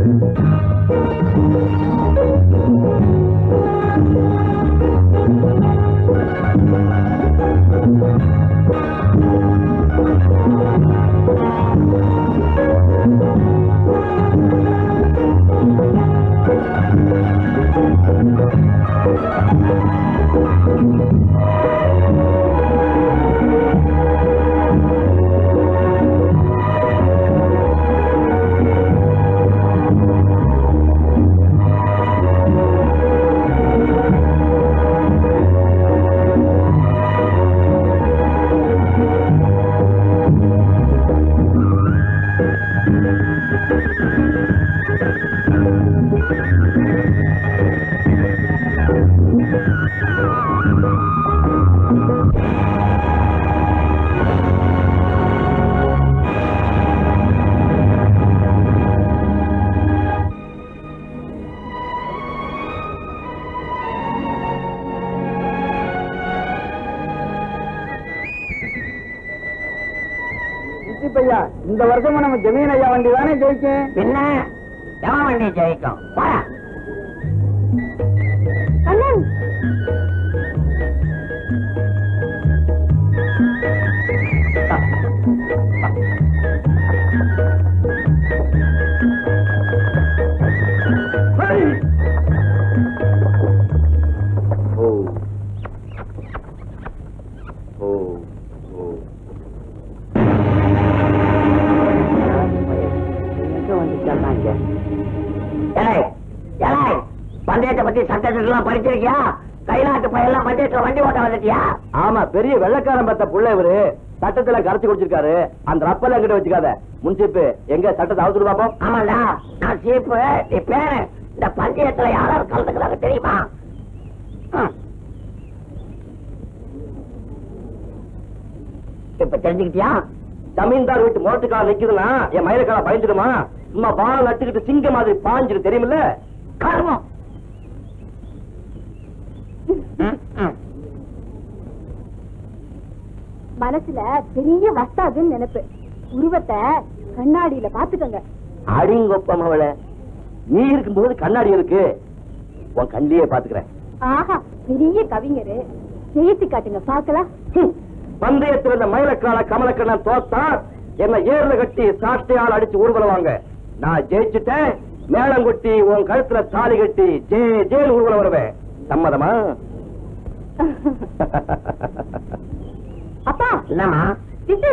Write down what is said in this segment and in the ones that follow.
ஐயா இந்த வருஷமும் நம்ம ஜமீன் ஐயா வண்டி தானே ஜெயிக்கும் பின்ன எவன் வண்டி ஜெயிக்கும் போடா அண்ணன் ஓ ஓ ஓ எங்க வந்து சொன்னாங்க ஏய் ஏய் பந்தயத்தை பத்தி சட்டத்திட்டலாம் படிச்சிருக்கியா கைநாட்டு பையெல்லாம் பந்தயத்துல வண்டி ஓட்ட வந்துட்டியா ஆமா பெரிய வெள்ளக்காரன் பத்த புள்ள இவரு சட்டத்துல கரைச்சு குடிச்சிருக்காரு அந்த ரப்பல எங்கிட்ட வச்சுக்காத முன்சிப்பு எங்க சட்டத்தை அவுத்துட்டு பாப்போம் ஆமாண்டா நான் சீப்பு நீ பேரு இந்த பந்தயத்துல யாராவது கலந்துக்கிறாங்க தெரியுமா ம். இப்ப தெரிஞ்சுக்கிட்டியா ஜமீன்தார் வீட்டு மோட்டுக்கால நிக்குதுன்னா என் மயிலக்கால பயந்துடுமா சும்மா பால் நட்டுக்கிட்டு சிங்க மாதிரி பாஞ்சிரு தெரியுமில்ல கர்மம் ம், ம். மனசுல பெரிய வஸ்தாதுன்னு நினைப்பு உருவத்தை கண்ணாடியில பாத்துக்கோங்க அடிங்கொப்பம் அவளை நீ இருக்கும்போது கண்ணாடி இருக்கு உன் கண்ணிலேயே பாத்துக்கிறேன் ஆஹா பெரிய கவிஞரு ஜெயிச்சு காட்டுங்க பாக்கலாம் ஹம். பந்தயத்துல இந்த மயிலக்கால கமலக்கண்ணன் தோத்தா என்ன ஏர்ல கட்டி சாட்டையால் அடிச்சு ஊர்வலவாங்க நான் ஜெயிச்சுட்டேன் மேளங்குட்டி உன் கழுத்துல தாலி கட்டி ஜே ஜேல் ஊர்வலம் வருவேன் சம்மதமா அப்பா என்னம்மா விட்டு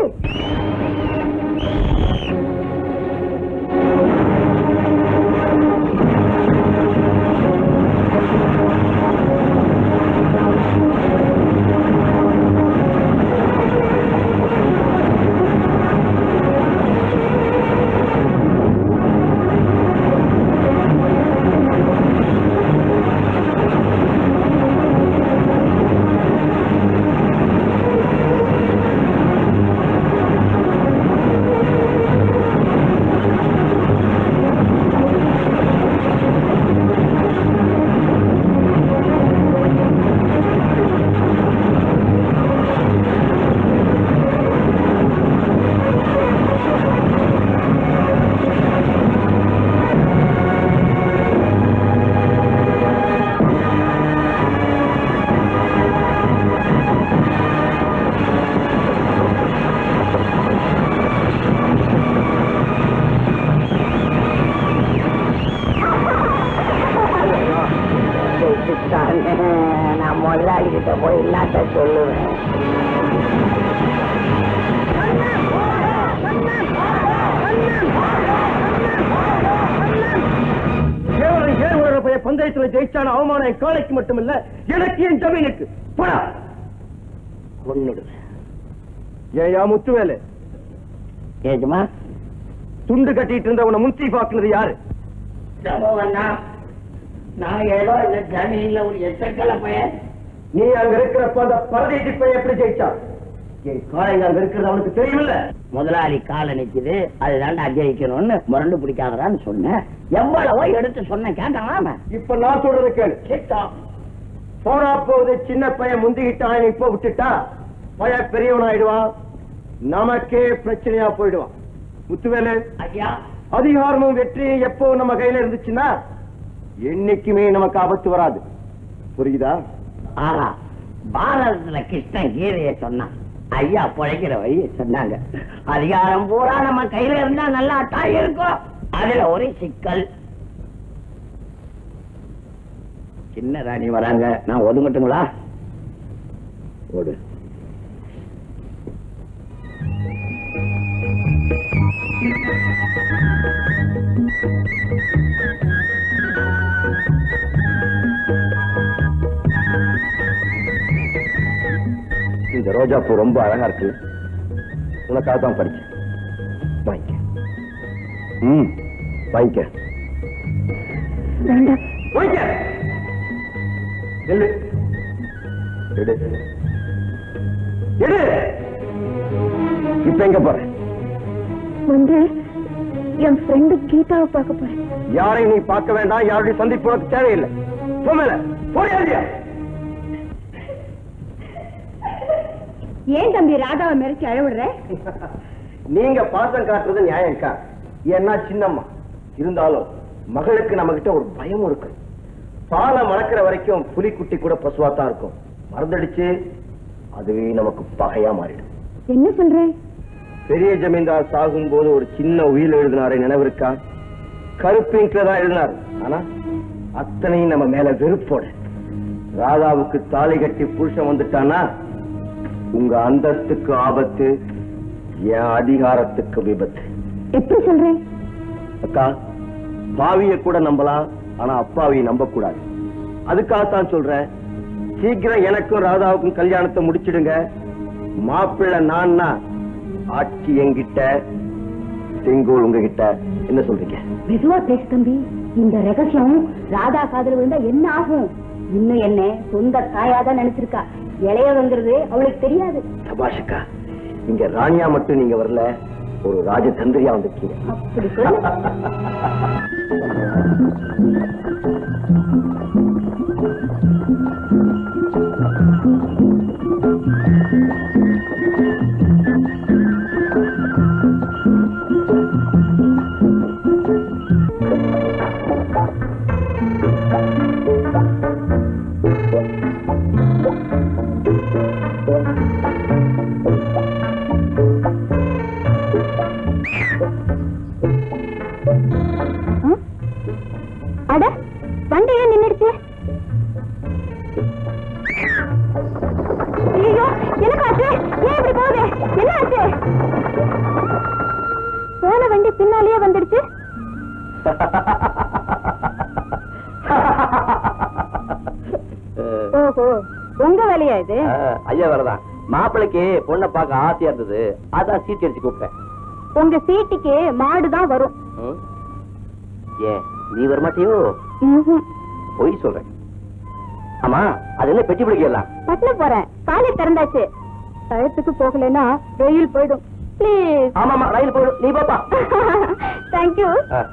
ஜெயிச்சுட்டானே. நான் முதலாளி கிட்ட போய் இல்லாட்ட சொல்லுவேன் கேவலம் ஏழுவர போய் பந்தயத்துல ஜெயிச்சான அவமானம் என் காலைக்கு மட்டுமில்ல எனக்கு என் ஜமீனுக்கு போடா கொன்னுடுவேன் ஏயா முத்துவேலு ஏஜமா துண்டு கட்டிட்டு இருந்தவனை முன்சி பாக்குனது யாரு சம்பவம்னா நான் ஏதோ இந்த ஜமீன்ல ஒரு எச்சக்கல பையன் நீ அங்க இருக்கிறப்ப அந்த பரதேசி பையன் எப்படி ஜெயிச்சான் என் காலைங்க அங்க இருக்கிறது அவனுக்கு தெரியுமில்ல முதலாளி கால நிக்குது அதுதான்டா ஜெயிக்கணும்னு முரண்டு பிடிக்காதடான்னு சொன்னேன் எவ்வளவோ எடுத்து சொன்னேன் கேட்டான் இப்ப நான் சொல்றது கேளு சித்தம் போனா போகுது சின்ன பையன் முந்திக்கிட்டான் இப்ப விட்டுட்டா பையன் பெரியவன் ஆயிடுவான் நமக்கே பிரச்சனையா போயிடுவான் முத்துவேலு ஐயா அதிகாரமும் வெற்றியும் எப்போ நம்ம கையில இருந்துச்சுன்னா என்னைக்குமே நமக்கு ஆபத்து வராது புரியுதா ஆஹா பாரதத்துல கிருஷ்ணன் கீதைய சொன்னான் ஐயா பிழைக்கிற வழிய சொன்னாங்க அதிகாரம் பூரா நம்ம கையில இருந்தா நல்லா தான் இருக்கும் அதுல ஒரு சிக்கல் சின்ன ராணி வராங்க நான் ஒதுங்கட்டுங்களா ஓடு இந்த ரோஜா பூ ரொம்ப அழகா இருக்கு உனக்காக தான் படிச்சேன் வாங்கிக்க ம் வாங்கிக்க வேண்டாம் வாங்கிக்க எடு எடு எடு இப்ப எங்க போற வந்து என் ஃப்ரெண்டு கீதாவை பார்க்க போறேன் யாரையும் நீ பார்க்க வேண்டாம் யாருடைய சந்திப்பு உனக்கு தேவையில்லை போமேல போறியா இல்லையா ஏன் தம்பி ராதாவை மிரட்டி அழவிடுற நீங்க பாசம் காட்டுறது நியாயம்க்கா ஏன்னா சின்னம்மா இருந்தாலும் மகளுக்கு நம்ம கிட்ட ஒரு பயம் இருக்கு பாலை மணக்கிற வரைக்கும் புலிக்குட்டி கூட பசுவா தான் இருக்கும் மறந்துடுச்சு அதுவே நமக்கு பகையா மாறிடும் என்ன சொல்ற பெரிய ஜமீன்தார் சாகும் போது ஒரு சின்ன உயில் எழுதினாரே நினைவிருக்கா கருப்பு இங்க்ல தான் எழுதினார் ஆனா அத்தனையும் நம்ம மேல வெறுப்போட ராதாவுக்கு தாலி கட்டி புருஷன் வந்துட்டானா உங்க அந்தஸ்துக்கு ஆபத்து என் அதிகாரத்துக்கு விபத்து எப்படி சொல்ற அக்கா பாவிய கூட நம்பலாம் ஆனா அப்பாவியை நம்ப கூடாது அதுக்காகத்தான் சொல்றேன் சீக்கிரம் எனக்கும் ராதாவுக்கும் கல்யாணத்தை முடிச்சிடுங்க மாப்பிள்ளை நான்னா ஆட்சி என்கிட்ட செங்கோல் உங்ககிட்ட என்ன சொல்றீங்க மெதுவா பேசு தம்பி இந்த ரகசியம் ராதா காதல் விழுந்தா என்ன ஆகும் இன்னும் என்ன சொந்த தாயாதான் நினைச்சிருக்கா இளையவங்கிறது அவளுக்கு தெரியாது சபாஷக்கா இங்க ராணியா மட்டும் நீங்க வரல ஒரு ராஜதந்திரியா வந்திருக்கீங்க அப்படி சொல்லு ம்? அட வண்டி ஏன் நின்னுடுச்சு ஐயோ எனக்கு ஆச்சு ஏன் இப்படி போகுது என்ன ஆச்சு போன வண்டி பின்னாலேயே வந்துடுச்சு ஓஹோ உங்க வேலையா இது ஐயா வரதான் மாப்பிள்ளைக்கு பொண்ணை பார்க்க ஆசையா இருந்தது அதான் சீட் அடிச்சு கூப்பிட்டேன் உங்க சீட்டுக்கு மாடு தான் வரும் ம்? ஏன் நீ வரமாட்டியோ ம்ஹும். பொய் சொல்றேன் ஆமா அது என்ன பெட்டி பிடிக்கலாம் பட்ன போறேன் காலை திறந்தாச்சு கழுத்துக்கு போகலைன்னா வெயில் போயிடும் ப்ளீஸ் ஆமாமா ரயில் போயிடும் நீ பாப்பா தேங்க்யூ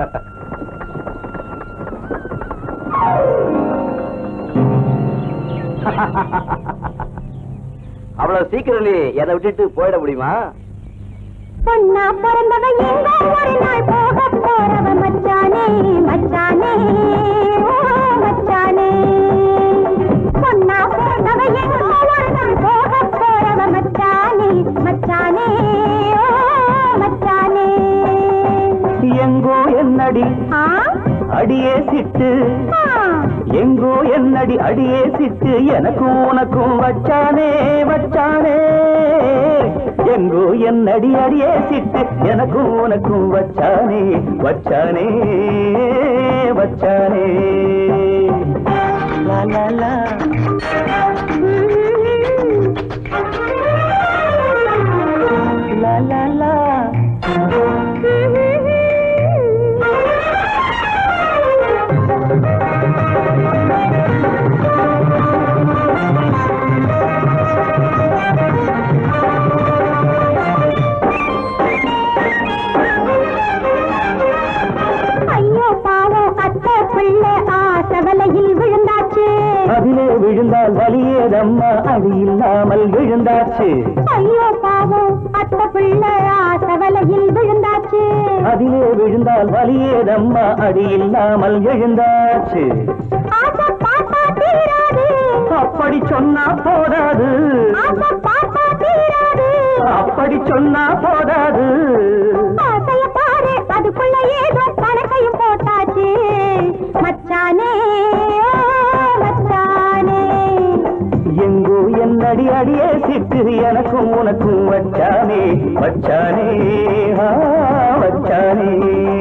அவ்வளவு சீக்கிரம் நீ என்னை விட்டுட்டு போயிட முடியுமா பொண்ணா பிறந்தவ எங்க ஒரு நாள் போக போறவ மச்சானே மச்சானே ஓ மச்சானே பொண்ணா பிறந்தவ எங்க ஒரு நாள் போக போறவ மச்சானே மச்சானே ஓ மச்சானே எங்கோ என்னடி ஆ அடியே சிட்டு ஆ. எங்கோ என்னடி அடியே சிட்டு எனக்கும் உனக்கும் வச்சானே வச்சானே எங்கோ என்னடி அடியே சிட்டு எனக்கும் உனக்கும் வச்சானே வச்சானே வச்சானே லா லா லா லா லா லா ஐயோ பாவம் அத்தை பிள்ளை ஆசவலையில் விழுந்தாச்சு அது அதிலே விழுந்தால் வலியேதம்மா அடி இல்லாமல் விழுந்தாச்சு ஐயோ பாவம் அத்த பிள்ளை ஆசவலையில் விழுந்தாச்சு அதிலே விழுந்தால் வலியேதம்மா அடி இல்லாமல் எழுந்தாச்சு ஆசை பார்த்தா தீராது அப்படி சொன்னா போதாது ஆசை பார்த்தா தீராது அப்படி சொன்னா போதாது ஆசைய பாரு அதுக்குள்ள ஏதோ கணக்கையும் போட்டாச்சு மச்சானே ஓ, மச்சானே எங்கோ என்னடி அடியே சிட்டு எனக்கும் உனக்கும் வச்சானே வச்சானே ஆ, வச்சானே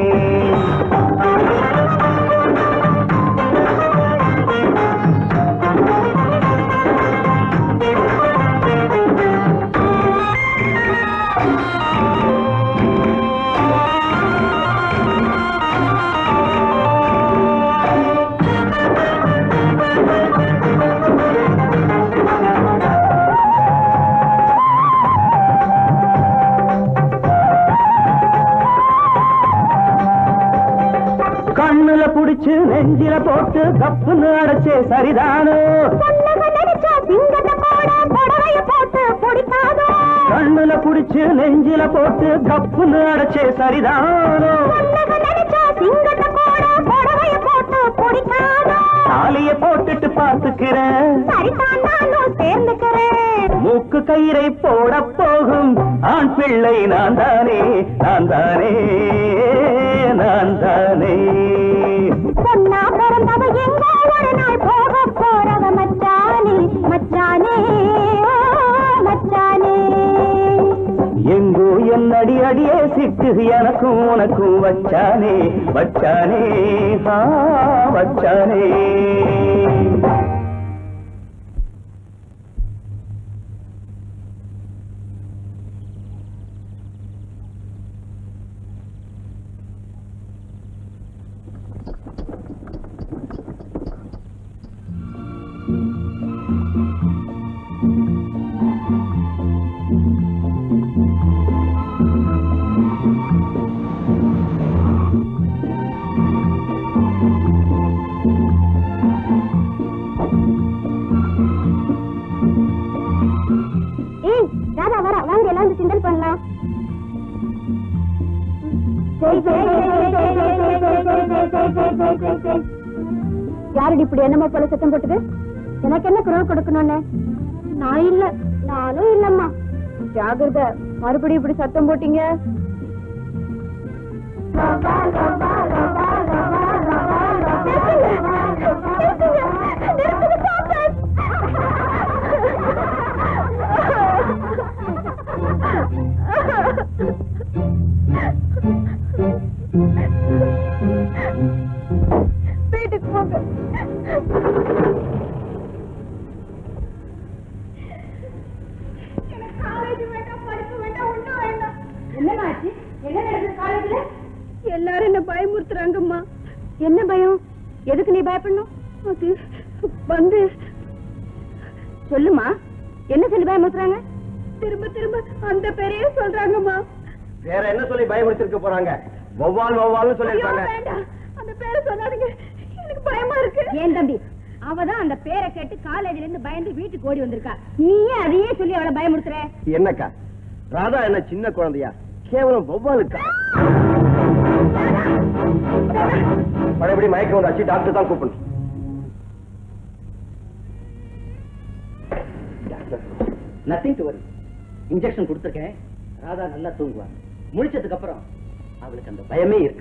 கண்ணுல புடிச்சு நெஞ்சில போட்டு கப்புன்னு அடைச்சே சரிதானோ பொண்ணுக நினைச்சா சிங்கத்தை போட புடவைய போட்டு பிடிக்காதோ கண்ணுல புடிச்சு நெஞ்சில போட்டு கப்புன்னு அடைச்சே சரிதானோ பொண்ணுக நினைச்சா சிங்கத்தை போட புடவைய போட்டு பிடிக்காதோ தாலிய போட்டுட்டு பார்த்துக்கிறேன் சரிதான் நானும் சேர்ந்துக்கிறேன் மூக்கு கயிறை போட போகும் ஆண் பிள்ளை நான் தானே நான் தானே நான் தானே பொண்ணா பிறந்தவ எங்கோ ஒரு நாள் போக போறவ மச்சானே மச்சானே ஓ, மச்சானே எங்கோ என்னடி அடியே சிட்டு எனக்கும் உனக்கும் வச்சானே வச்சானே ஆ வச்சானே ஏய் ராதா வரா வாங்க எல்லாம் வந்து கிண்டல் பண்ணலாம் யாரடி இப்படி என்னமோ போல சத்தம் போட்டுது எனக்கு என்ன குரல் கொடுக்கணும்னு நான் இல்ல நானும் இல்லம்மா ஜாகிரத மறுபடியும் இப்படி சத்தம் போட்டீங்க வீட்டுக்கு போங்க என்னமாச்சு என்ன நடக்குது காலேஜ்ல எல்லாரும் என்ன பயமுறுத்துறாங்கம்மா என்ன பயம் எதுக்கு நீ பயப்படணும் அது வந்து சொல்லுமா என்ன சொல்லி பயமுறுத்துறாங்க திரும்ப திரும்ப அந்த பேரையே சொல்றாங்கம்மா வேற என்ன சொல்லி பயமுறுத்திருக்க போறாங்க வௌவால் வௌவால்னு சொல்லிருக்காங்க வேண்டாம் அந்த பேரை சொல்லாதீங்க எனக்கு பயமா இருக்கு ஏன் தம்பி அவதான் அந்த பேரை கேட்டு காலேஜ்ல இருந்து பயந்து வீட்டுக்கு ஓடி வந்திருக்கா நீயே அதையே சொல்லி அவளை பயமுறுத்துற என்னக்கா ராதா என்ன சின்ன குழந்தையா கேவலம் வௌவாலுக்கா பழையபடி மயக்கம் வந்தாச்சு டாக்டர் தான் கூப்பிடணும் நத்திங் டு வரி இன்ஜெக்ஷன் கொடுத்துருக்கேன் ராதா நல்லா தூங்குவா முழிச்சதுக்கு அப்புறம் அவளுக்கு அந்த பயமே இருக்க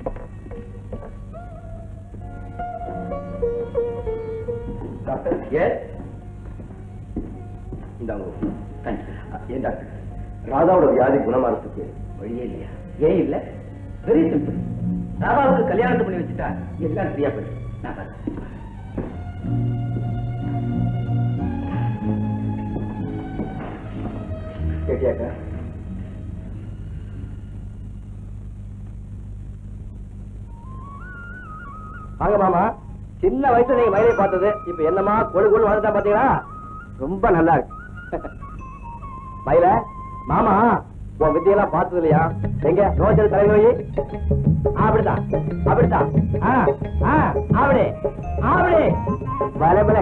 டாக்டர் எஸ் இந்தாங்க ஏன் டாக்டர் ராதாவோட வியாதி குணமாறதுக்கு வழியே இல்லையா ஏன் இல்ல வெரி சிம்பிள் ராதாவுக்கு கல்யாணத்தை பண்ணி வச்சுட்டா எல்லாம் சரியா போயிடும் நான் பார்க்கிறேன். கேட்டியாக்கா வாங்க மாமா சின்ன வயசுல நீங்க மயிலை பார்த்தது இப்ப என்னமா கொழு கொழு வாழ்ந்தா பாத்தீங்களா ரொம்ப நல்லா இருக்கு மயில மாமா உன் வித்தியெல்லாம் பார்த்தது இல்லையா எங்க ரோஜர் தலைநோய் அப்படிதான் அப்படிதான் ஆ, ஆ, அப்படி அப்படி பல பல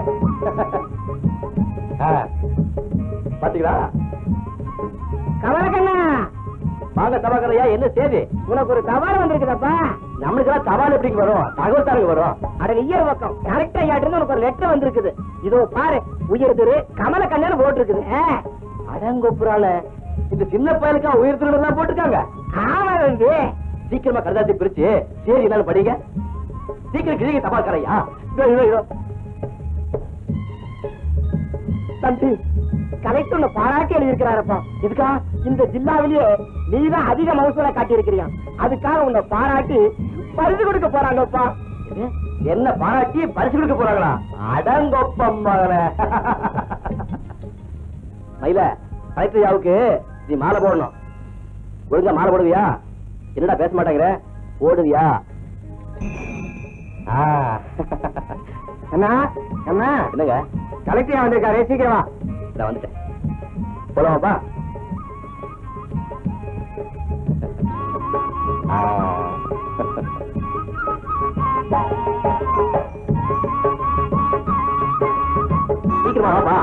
ஆ, பாத்தீங்களா கமலக்கண்ணா வாங்க தபாக்கரையா என்ன செய்தி உனக்கு ஒரு தபால் வந்திருக்குதப்பா நம்மளுக்கெல்லாம் தபால் எப்படிங்க வரும் தகவல் தானுங்க வரும் அட இயர் பக்கம் கரெக்டா ஐயாட்டு உனக்கு ஒரு லெட்டர் வந்திருக்குது இதோ பாரு உயர் திரு கமலக்கண்ணன் போட்டிருக்குது ஆ. அடங்கொப்புறால இந்த சின்ன பயலுக்கா உயிர் திருடன் போட்டிருக்காங்க ஆமா தம்பி சீக்கிரமா கருதாத்தி பிரிச்சு சரி என்னன்னு படிங்க சீக்கிரம் கிழக்கு தபால் கரையா இதோ இதோ இதோ தம்பி கலெக்டர் உன்னை பாராட்டி எழுதியிருக்கிறாரப்பா இதுக்கா இந்த ஜில்லாவிலேயே நீதான் அதிக மகசூலை காட்டி இருக்கிறியா அதுக்காக உன்னை பாராட்டி பரிசு கொடுக்க போறாங்கப்பா இது, என்ன பாராட்டி பரிசு கொடுக்க போறாங்களா அடங்கொப்பம் மகனே மயில கலெக்டர் யாவுக்கு நீ மாலை போடணும் ஒழுங்கா மாலை போடுவியா என்னடா பேச மாட்டேங்கிற போடுவியா ஆ. அண்ணா அண்ணா என்னங்க கலெக்டர் வந்திருக்காரு சீக்கிரம் வா நான் வந்துட்டேன் போலாமாப்பா ஆ. சீக்கிரமா வாப்பா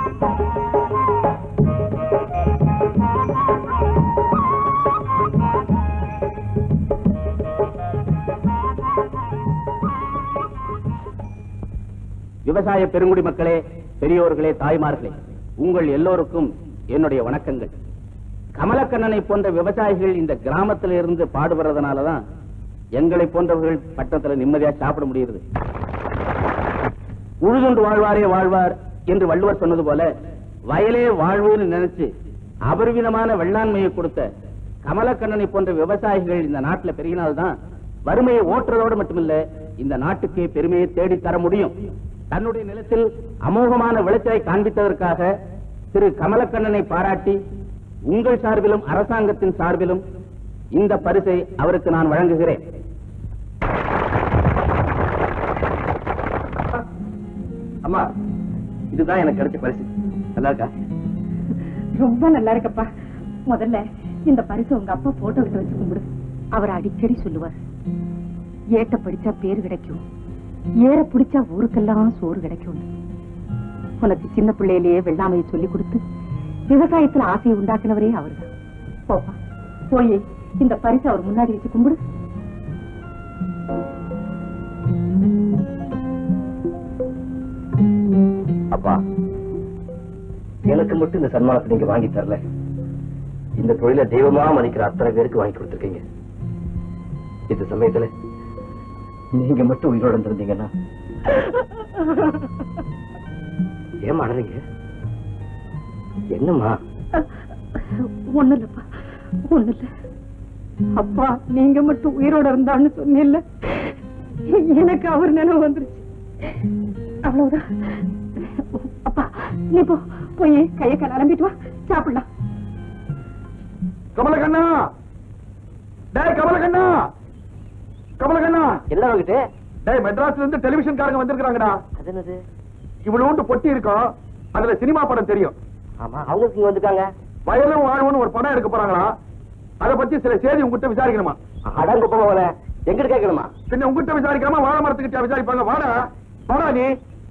விவசாய பெருங்குடி மக்களே பெரியோர்களே தாய்மார்களே உங்கள் எல்லோருக்கும் என்னுடைய வணக்கங்கள் கமலக்கண்ணனை போன்ற விவசாயிகள் இந்த கிராமத்தில் இருந்து பாடுபடுறதுனாலதான் எங்களை போன்றவர்கள் பட்டணத்துல நிம்மதியா சாப்பிட முடியுது உழுதுண்டு வாழ்வாரே வாழ்வார் என்று வள்ளுவர் சொன்னது போல வயலே வாழ்வுன்னு நினைச்சு அபரிவிதமான வெள்ளாண்மையை கொடுத்த கமலக்கண்ணனை போன்ற விவசாயிகள் இந்த நாட்டுல பெருகினால்தான் வறுமையை ஓட்டுறதோடு மட்டுமில்ல இந்த நாட்டுக்கு பெருமையை தேடி தர முடியும் தன்னுடைய நிலத்தில் அமோகமான விளைச்சலை காண்பித்ததற்காக திரு கமலக்கண்ணனை பாராட்டி உங்கள் சார்பிலும் அரசாங்கத்தின் சார்பிலும் இந்த பரிசை அவருக்கு நான் வழங்குகிறேன் அம்மா இதுதான் எனக்கு கிடைச்ச பரிசு நல்லா இருக்கா ரொம்ப நல்லா இருக்கப்பா முதல்ல இந்த பரிசு உங்க அப்பா போட்டோ விட்டு வச்சு கும்பிடு அவர் அடிக்கடி சொல்லுவார் ஏட்ட படிச்சா பேர் கிடைக்கும் ஏற பிடிச்சா ஊருக்கெல்லாம் சோறு கிடைக்கும் உனக்கு சின்ன பிள்ளையிலேயே வெள்ளாமையை சொல்லி கொடுத்து விவசாயத்துல ஆசையை உண்டாக்குனவரே அவர்தான் போப்பா போய் இந்த பரிசு அவர் முன்னாடி வச்சு கும்பிடு அப்பா எனக்கு மட்டும் இந்த சன்மானத்தை நீங்க வாங்கி தரல இந்த தொழிலை தெய்வமா மதிக்கிற அத்தனை பேருக்கு வாங்கி கொடுத்துருக்கீங்க இந்த சமயத்துல நீங்க மட்டும் உயிரோட இருந்திருந்தீங்கன்னா ஏமா அழறீங்க என்னம்மா ஒண்ணு இல்லப்பா ஒண்ணு இல்ல அப்பா நீங்க மட்டும் உயிரோட இருந்தான்னு சொன்னீல்ல எனக்கு அவர் நினைவு வந்துருச்சு அவ்வளவுதான் அப்பா நீ போ போய் கைய கால அலம்பிட்டு வா சாப்பிடலாம் கமலக்கண்ணா டேய் கமலக்கண்ணா கமலக்கண்ணா என்ன வாங்கிட்டு டேய் மெட்ராஸ்ல இருந்து டெலிவிஷன் காரங்க வந்திருக்காங்கடா அது என்னது இவ்வளவுண்டு பொட்டி இருக்கும் அதுல சினிமா படம் தெரியும் ஆமா அவங்களுக்கு இங்க வந்துட்டாங்க வயலும் வாழ்வுன்னு ஒரு படம் எடுக்க போறாங்களா அத பத்தி சில செய்தி உங்ககிட்ட விசாரிக்கணுமா அடங்க போல எங்கிட்ட கேட்கணுமா பின்ன உங்ககிட்ட விசாரிக்காம வாழை மரத்துக்கிட்ட விசாரிப்பாங்க வாடா வாடா நீ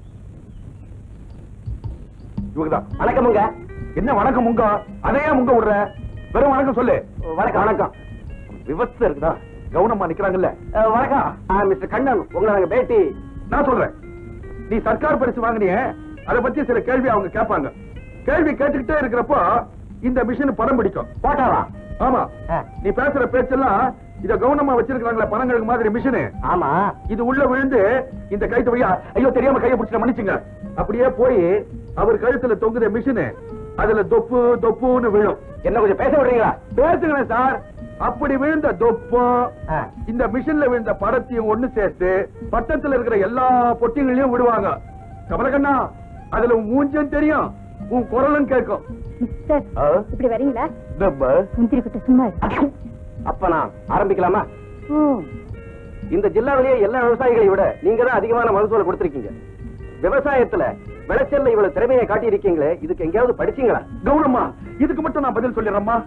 இவங்கதான் வணக்கமுங்க என்ன வணக்கம் முங்க அதையே முங்க விடுற வெறும் வணக்கம் சொல்லு வணக்கம் வணக்கம் விவசாயம் இருக்குதா கவனமா நிக்கிறாங்கல்ல அஹ், வணக்கம் ஆ, மிஸ்டர் கண்ணன் உங்களை நாங்க பேட்டி நான் சொல்றேன் நீ சர்க்கார் பரிசு வாங்கினிய அத பத்தி சில கேள்வி அவங்க கேட்பாங்க கேள்வி கேட்டுக்கிட்டே இருக்கிறப்போ இந்த மிஷின் படம் பிடிக்கும் போட்டாவா ஆமா ஆ. நீ பேசுற பேச்செல்லாம் இத கவனமா வச்சிருக்காங்களே பணங்களுக்கு மாதிரி மிஷினு ஆமா இது உள்ள விழுந்து இந்த கைத்து வழியா ஐயோ தெரியாம கையை பிடிச்ச மன்னிச்சுங்க அப்படியே போய் அவர் கழுத்துல தொங்குத மிஷினு அதுல தொப்பு தொப்புன்னு விழும் என்ன கொஞ்சம் பேச விடுறீங்களா பேசுங்களேன் சார் அப்படி விழுந்த தொப்பும் ஆ. இந்த மிஷின்ல விழுந்த படத்தையும் ஒண்ணு சேர்த்து பட்டத்துல இருக்கிற எல்லா பொட்டிகளையும் விடுவாங்க கமலக்கண்ணா அதுல உன் மூஞ்சும் தெரியும் உன் குரலும் கேட்கும் மிஸ்டர் ஆ? இப்படி வரீங்களா டப்பா. முந்திரி கிட்ட சும்மா இரு. அப்ப நான் ஆரம்பிக்கலாமா இந்த ஜில்லாவிலேயே எல்லா விவசாயிகளை விட நீங்க தான் அதிகமான மகசூலை கொடுத்திருக்கீங்க விவசாயத்துல விளைச்சல்ல இவ்வளவு திறமையை காட்டி இருக்கீங்களே இதுக்கு எங்கேயாவது படிச்சீங்களா கௌரம்மா இதுக்கு மட்டும் நான் பதில் சொல்லிடுறேம்மா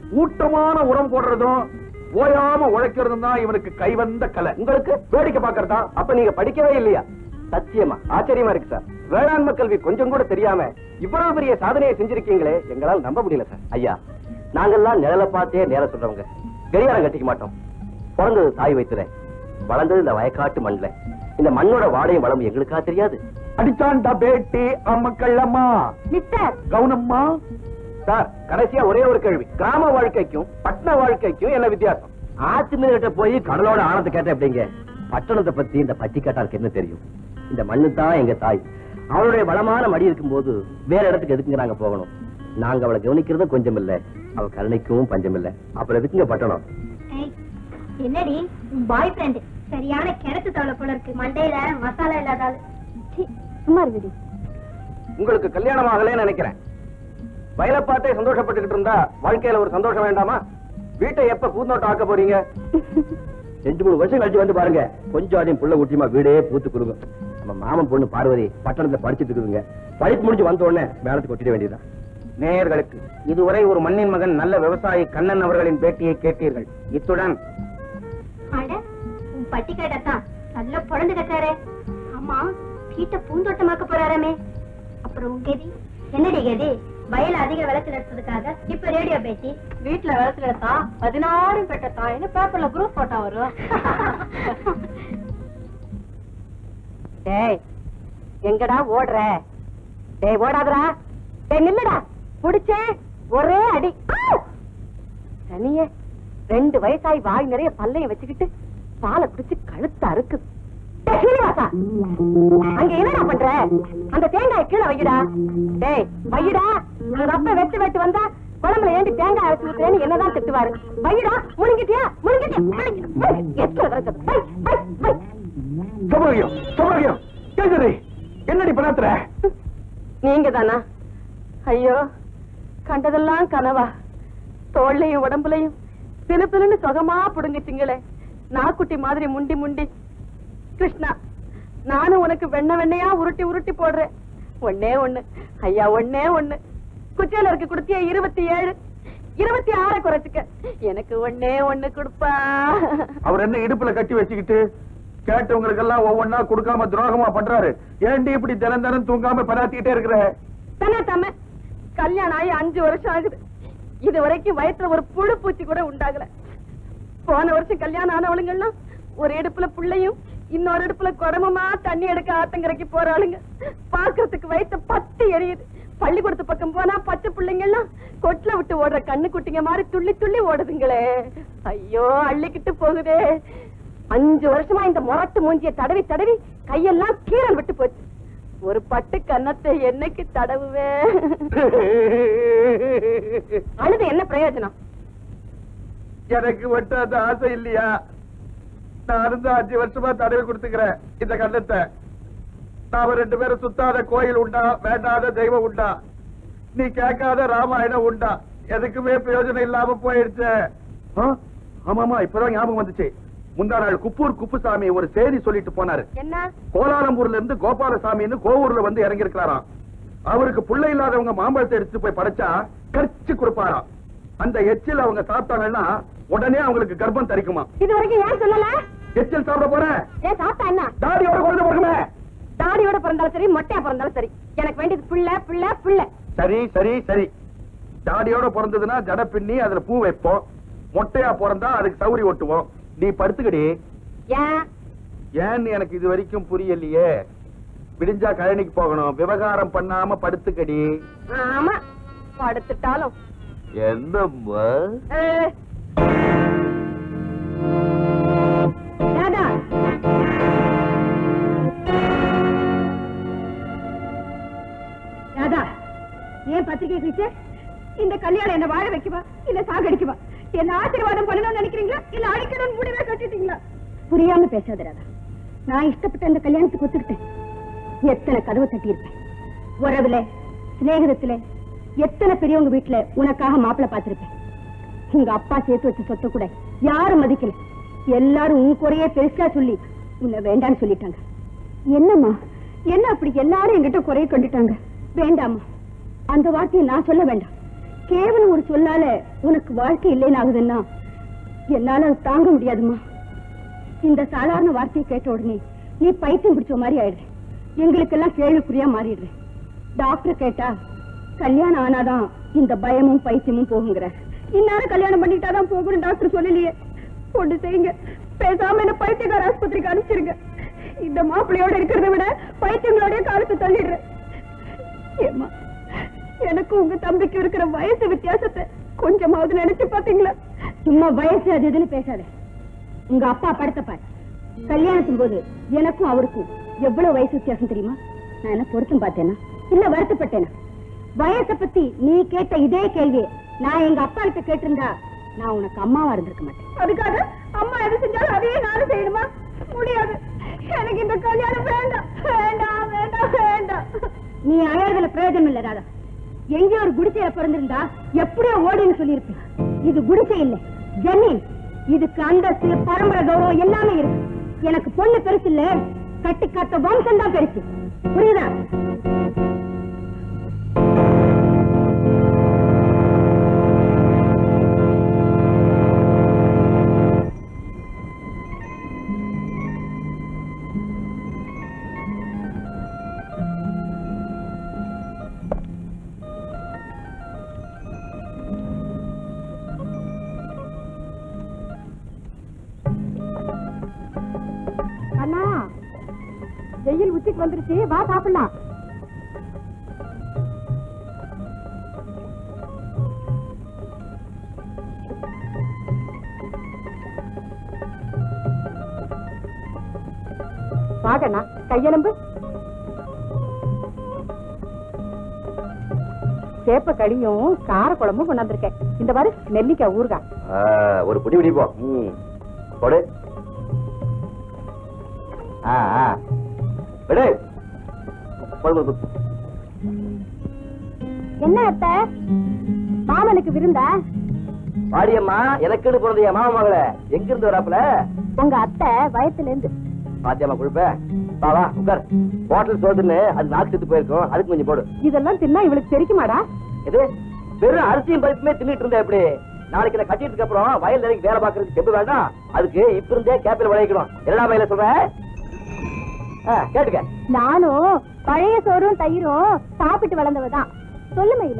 ஊட்டமான உரம் போடுறதும் ஓயாம உழைக்கிறதும் தான் இவனுக்கு கைவந்த கலை உங்களுக்கு வேடிக்கை பாக்குறதா அப்ப நீங்க படிக்கவே இல்லையா சத்தியமா ஆச்சரியமா இருக்கு சார் வேளாண்மை கல்வி கொஞ்சம் கூட தெரியாம இவ்வளவு பெரிய சாதனையை செஞ்சிருக்கீங்களே எங்களால் நம்ப முடியல சார் ஐயா நாங்கெல்லாம் நிழலை பார்த்தே நேர சொல்றவங்க கடியாரம் கட்டிக்க மாட்டோம் பிறந்தது தாய் வைத்துறேன் வளர்ந்தது இந்த வயக்காட்டு மண்ணுல இந்த மண்ணோட வாடையும் வளம் எங்களுக்கா தெரியாது அடிச்சான்டா பேட்டி அம்மக்கள்ளம்மா மிஸ்டர் கவுனம்மா சார் கடைசியா ஒரே ஒரு கேள்வி கிராம வாழ்க்கைக்கும் பட்டண வாழ்க்கைக்கும் என்ன வித்தியாசம் ஆத்து மீன்கிட்ட போய் கடலோட ஆனத்தை கேட்ட எப்படிங்க பட்டணத்தை பத்தி இந்த பட்டி கேட்டாருக்கு என்ன தெரியும் இந்த மண்ணு தான் எங்க தாய் அவளுடைய வளமான மடி இருக்கும்போது வேற இடத்துக்கு எதுக்குங்க நாங்க போகணும் நாங்க அவளை கவனிக்கிறதும் கொஞ்சம் இல்ல அவ கருணைக்கும் பஞ்சம் இல்ல அப்புறம் எதுக்குங்க பட்டணம் என்னடி பாய் ஃப்ரெண்ட் சரியான கிணத்து தவளை போல இருக்கு மண்டையில மசாலா இல்லாத ஆளு சும்மா இருக்குடி உங்களுக்கு கல்யாணம் ஆகலைன்னு நினைக்கிறேன் வயலை பார்த்தே சந்தோஷப்பட்டுக்கிட்டு இருந்தா வாழ்க்கையில ஒரு சந்தோஷம் வேண்டாமா வீட்டை எப்ப பூந்தோட்டம் ஆக்க போறீங்க ரெண்டு மூணு வருஷம் கழிச்சு வந்து பாருங்க கொஞ்சம் அதையும் புள்ள ஊட்டியமா வீடே பூத்து கொடுங்க நம்ம மாமன் பொண்ணு பார்வதி பட்டணத்துல படிச்சுட்டு இருக்குதுங்க படிப்பு முடிஞ்சு வந்த உடனே மேலத்துக்கு கொட்டிட வேண்டியதுதான் நேயர்களுக்கு இதுவரை ஒரு மண்ணின் மகன் நல்ல விவசாயி கண்ணன் அவர்களின் பேட்டியை கேட்டீர்கள் இத்துடன் அட உன் பட்டி கேட்டத்தான் நல்ல பொழந்து கட்டாரே ஆமா வீட்டை பூந்தோட்டமாக்க போறாராமே அப்புறம் உன் கதி என்னடி கதி வயல அதிக விளக்கு எடுத்ததுக்காக இப்ப ரேடியோ பேட்டி வீட்டுல விளக்கு எடுத்தா பதினாறு பெட்ட தாயின்னு பேப்பர்ல குரூப் போட்டா வரும் டேய் எங்கடா ஓடுற டேய் ஓடாதடா டேய் நில்லுடா புடிச்சே ஒரே அடி ஆவ்! சனியே ரெண்டு வயசாயி வாய் நிறைய பல்லைய வச்சுக்கிட்டு பாலை குடிச்சு கழுத்த அறுக்குது டேய், சீனிவாசா, அங்க என்னடா பண்ற அந்த தேங்காய் கீழே வையடா டேய் வையடா உங்க அப்பா வெட்டு வெட்டு வந்தா குழம்புல ஏண்டி தேங்காய் அரைச்சு ஊத்துறேன்னு என்னதான் திட்டுவாரு வையடா முழுங்கிட்டியா முழுங்கிட்டியா முழுங்கி- முழுங்கி. எத்தனை தடவை சொல்றது? வை, வை, வை. சௌபாகியம் சௌபாகியம் கேக்குது என்னடி பண்ணாத்துற நீங்க தானா ஐயோ கண்டதெல்லாம் கனவா தோல்லையும் உடம்புலையும் பிலு பிலுன்னு சுகமா புடுங்குச்சிங்களே நாக்குட்டி மாதிரி முண்டி முண்டி கிருஷ்ணா நானும் உனக்கு வெண்ண வெண்ணையா உருட்டி உருட்டி போடுறேன் ஒண்ணே ஒண்ணு ஐயா ஒண்ணே ஒண்ணு குச்சியில இருக்கு குடுத்திய இருபத்தி ஏழு இருபத்தி ஆறை குறைச்சுக்க எனக்கு ஒண்ணே ஒண்ணு கொடுப்பா அவர் என்ன இடுப்புல கட்டி வச்சுக்கிட்டு கேட்டவங்களுக்கு எல்லாம் ஒவ்வொன்னா கொடுக்காம துரோகமா பண்றாரு ஏன்டி இப்படி தினம் தினம் தூங்காம பராத்திக்கிட்டே இருக்கிற தானே தம்ம கல்யாணம் ஆகி அஞ்சு வருஷம் ஆகுது இது வரைக்கும் வயித்துல ஒரு புழு பூச்சி கூட உண்டாகல போன வருஷம் கல்யாணம் ஆனவளுங்கெல்லாம் ஒரு இடுப்புல புள்ளையும் இன்னொரு இடுப்புல குடமுமா தண்ணி எடுக்க ஆத்தங்கரைக்கு போறாளுங்க பாக்குறதுக்கு வயித்த பத்து எரியுது பள்ளிக்கூடத்து பக்கம் போனா பச்சை பிள்ளைங்க எல்லாம் கொட்டுல விட்டு ஓடுற கண்ணு குட்டிங்க மாதிரி துள்ளி துள்ளி ஓடுதுங்களே ஐயோ அள்ளிக்கிட்டு போகுதே அஞ்சு வருஷமா இந்த முரட்டு மூஞ்சிய தடவி தடவி கையெல்லாம் கீரல் விட்டு போச்சு ஒரு பட்டு கன்னத்தை என்னைக்கு தடவுவே அழுது என்ன பிரயோஜனம் எனக்கு மட்டும் அந்த ஆசை இல்லையா நான் இருந்து அஞ்சு வருஷமா தடவி கொடுத்துக்கிறேன் இந்த கண்ணத்தை நாம ரெண்டு பேரும் சுத்தாத கோயில் உண்டா வேண்டாத தெய்வம் உண்டா நீ கேட்காத ராமாயணம் உண்டா எதுக்குமே பிரயோஜனம் இல்லாம போயிடுச்சு ஆ? ஆமாமா இப்பதான் ஞாபகம் வந்துச்சு முந்தா நாள் குப்பூர் குப்புசாமி ஒரு செய்தி சொல்லிட்டு போனாரு என்ன கோலாலம்பூர்ல இருந்து கோபாலசாமின்னு கோவூர்ல வந்து இறங்கி இருக்கிறாராம் அவருக்கு புள்ளை இல்லாதவங்க மாம்பழத்தை எடுத்து போய் படைச்சா கரிச்சு கொடுப்பாராம் அந்த எச்சில் அவங்க சாப்பிட்டாங்கன்னா உடனே அவங்களுக்கு கர்ப்பம் தரிக்குமா இது வரைக்கும் ஏன் சொல்லல எச்சில் சாப்பிட போறேன் ஏன் சாப்பிட்டா என்ன தாடியோட குழந்தை பிறகுமே தாடியோட பிறந்தாலும் சரி மொட்டையா பிறந்தாலும் சரி எனக்கு வேண்டியது பிள்ளை பிள்ளை பிள்ளை சரி சரி சரி தாடியோட பிறந்ததுன்னா ஜட பின்னி அதுல பூ வைப்போம் மொட்டையா பிறந்தா அதுக்கு சௌரி ஒட்டுவோம் நீ படுத்துக்கடி ஏன் ஏன்னு எனக்கு இது வரைக்கும் புரியலையே விடிஞ்சா கழனிக்கு போகணும் விவகாரம் பண்ணாம படுத்துக்கடி ஆமா படுத்துட்டாலும் என்னம்மா ஏய். ராதா. ராதா ஏன் பத்திரிகை டீச்சர் இந்த கல்யாணம் என்ன வாழ வைக்குவா இல்ல சாகடிக்குவா என்ன ஆசீர்வாதம் பண்ணணும்னு நினைக்கிறீங்களா இல்ல அடிக்கணும்னு முடிவே கட்டிட்டீங்களா புரியாம பேசாத ராதா நான் இஷ்டப்பட்ட அந்த கல்யாணத்துக்கு ஒத்துக்கிட்டேன் எத்தனை கதவு தட்டி இருப்பேன் உறவுல சிநேகிதத்துல எத்தனை பெரியவங்க வீட்டுல உனக்காக மாப்பிள்ளை பார்த்திருப்பேன் உங்க அப்பா சேர்த்து வச்ச சொத்தை கூட யாரும் மதிக்கல எல்லாரும் உன் குறையே பெருசா சொல்லி உன்னை வேண்டான்னு சொல்லிட்டாங்க என்னம்மா என்ன அப்படி எல்லாரும் என்கிட்ட குறைய கண்டுட்டாங்க வேண்டாம்மா அந்த வார்த்தையை நான் சொல்ல வேண்டாம் கேவலம் ஒரு சொல்லால உனக்கு வாழ்க்கை இல்லைன்னு ஆகுதுன்னா என்னால அது தாங்க முடியாதும்மா இந்த சாதாரண வார்த்தையை கேட்ட உடனே நீ பைத்தியம் பிடிச்ச மாதிரி ஆயிடுற எங்களுக்கெல்லாம் கேள்விக்குறியா மாறிடுற டாக்டர் கேட்டா கல்யாணம் ஆனாதான் இந்த பயமும் பைத்தியமும் போகுங்கிற இந்நேரம் கல்யாணம் பண்ணிட்டாதான் போகணும் டாக்டர் சொல்லலையே ஒன்று செய்யுங்க பேசாம என்ன பைத்தியக்கார ஆஸ்பத்திரிக்கு அனுப்பிச்சிருங்க இந்த மாப்பிள்ளையோட இருக்கிறத விட பைத்தியங்களோட காலத்தை தள்ளிடுறேன் ஏம்மா எனக்கு உங்க தம்பிக்கு இருக்கிற வயசு வித்தியாசத்தை கொஞ்சமாவது நினைச்சு பாத்தீங்களா சும்மா வயசு அது இதுன்னு பேசாத உங்க அப்பா படத்தை பாரு கல்யாணத்தின் போது எனக்கும் அவருக்கும் எவ்வளவு வயசு வித்தியாசம் தெரியுமா நான் என்ன பொருத்தம் பார்த்தேனா இல்ல வருத்தப்பட்டேனா வயசை பத்தி நீ கேட்ட இதே கேள்வியை நான் எங்க அப்பா கிட்ட கேட்டிருந்தா நான் உனக்கு அம்மாவா இருந்திருக்க மாட்டேன் அதுக்காக அம்மா எது செஞ்சாலும் அதையே நானும் செய்யணுமா முடியாது எனக்கு இந்த கல்யாணம் வேண்டாம் வேண்டாம் வேண்டாம் வேண்டாம் நீ அழகுல பிரயோஜனம் இல்ல ராதா எங்கேயோ ஒரு குடிசையில பிறந்திருந்தா எப்படியோ ஓடின்னு சொல்லியிருப்பேன் இது குடிசை இல்ல ஜமீன் இதுக்கு அந்தஸ்து பரம்பரை கௌரவம் எல்லாமே இருக்கு எனக்கு பொண்ணு பெருசு இல்ல கட்டி காத்த வம்சம் தான் பெருசு புரியுதா அண்ணா வெயில் உச்சிக்கு வந்துருச்சு வா சாப்பிடலாம் வாகண்ணா கையெலும்பு சேப்ப கடியும் கார குழம்பும் கொண்டாந்துருக்கேன் இந்த மாதிரி நெல்லிக்காய் ஊறுகாய் ஆ, ஒரு புடி பிடி போ ம். போடு ஆ ஆ விடு போடு, போடு, போடு. என்ன அத்தை மாமனுக்கு விருந்தா பாடியம்மா எனக்குன்னு பிறந்த என் மாமா மகள எங்க இருந்து வராப்புல உங்க அத்தை வயத்துல இருந்து பாத்தியம்மா குழுப்ப வா வா உட்கார் ஹோட்டல் சோதுன்னு அது நாக்கு செத்து போயிருக்கும் அதுக்கு கொஞ்சம் போடு இதெல்லாம் தின்னா இவளுக்கு தெரிக்குமாடா இது வெறும் அரிசியும் பருப்புமே தின்னுட்டு இருந்தா எப்படி நாளைக்கு நான் கட்டிட்டு அப்புறம் வயல் நிறைக்கு வேலை பாக்குறதுக்கு செம்பு வேண்டாம் அதுக்கு இப்ப இருந்தே கேப்பில் விளைவிக்கணும் என்னடா வயல சொல்றேன் கேட்டுக்க நானும் பழைய சோறும் தயிரும் சாப்பிட்டு வளர்ந்தவதான் சொல்லு மயில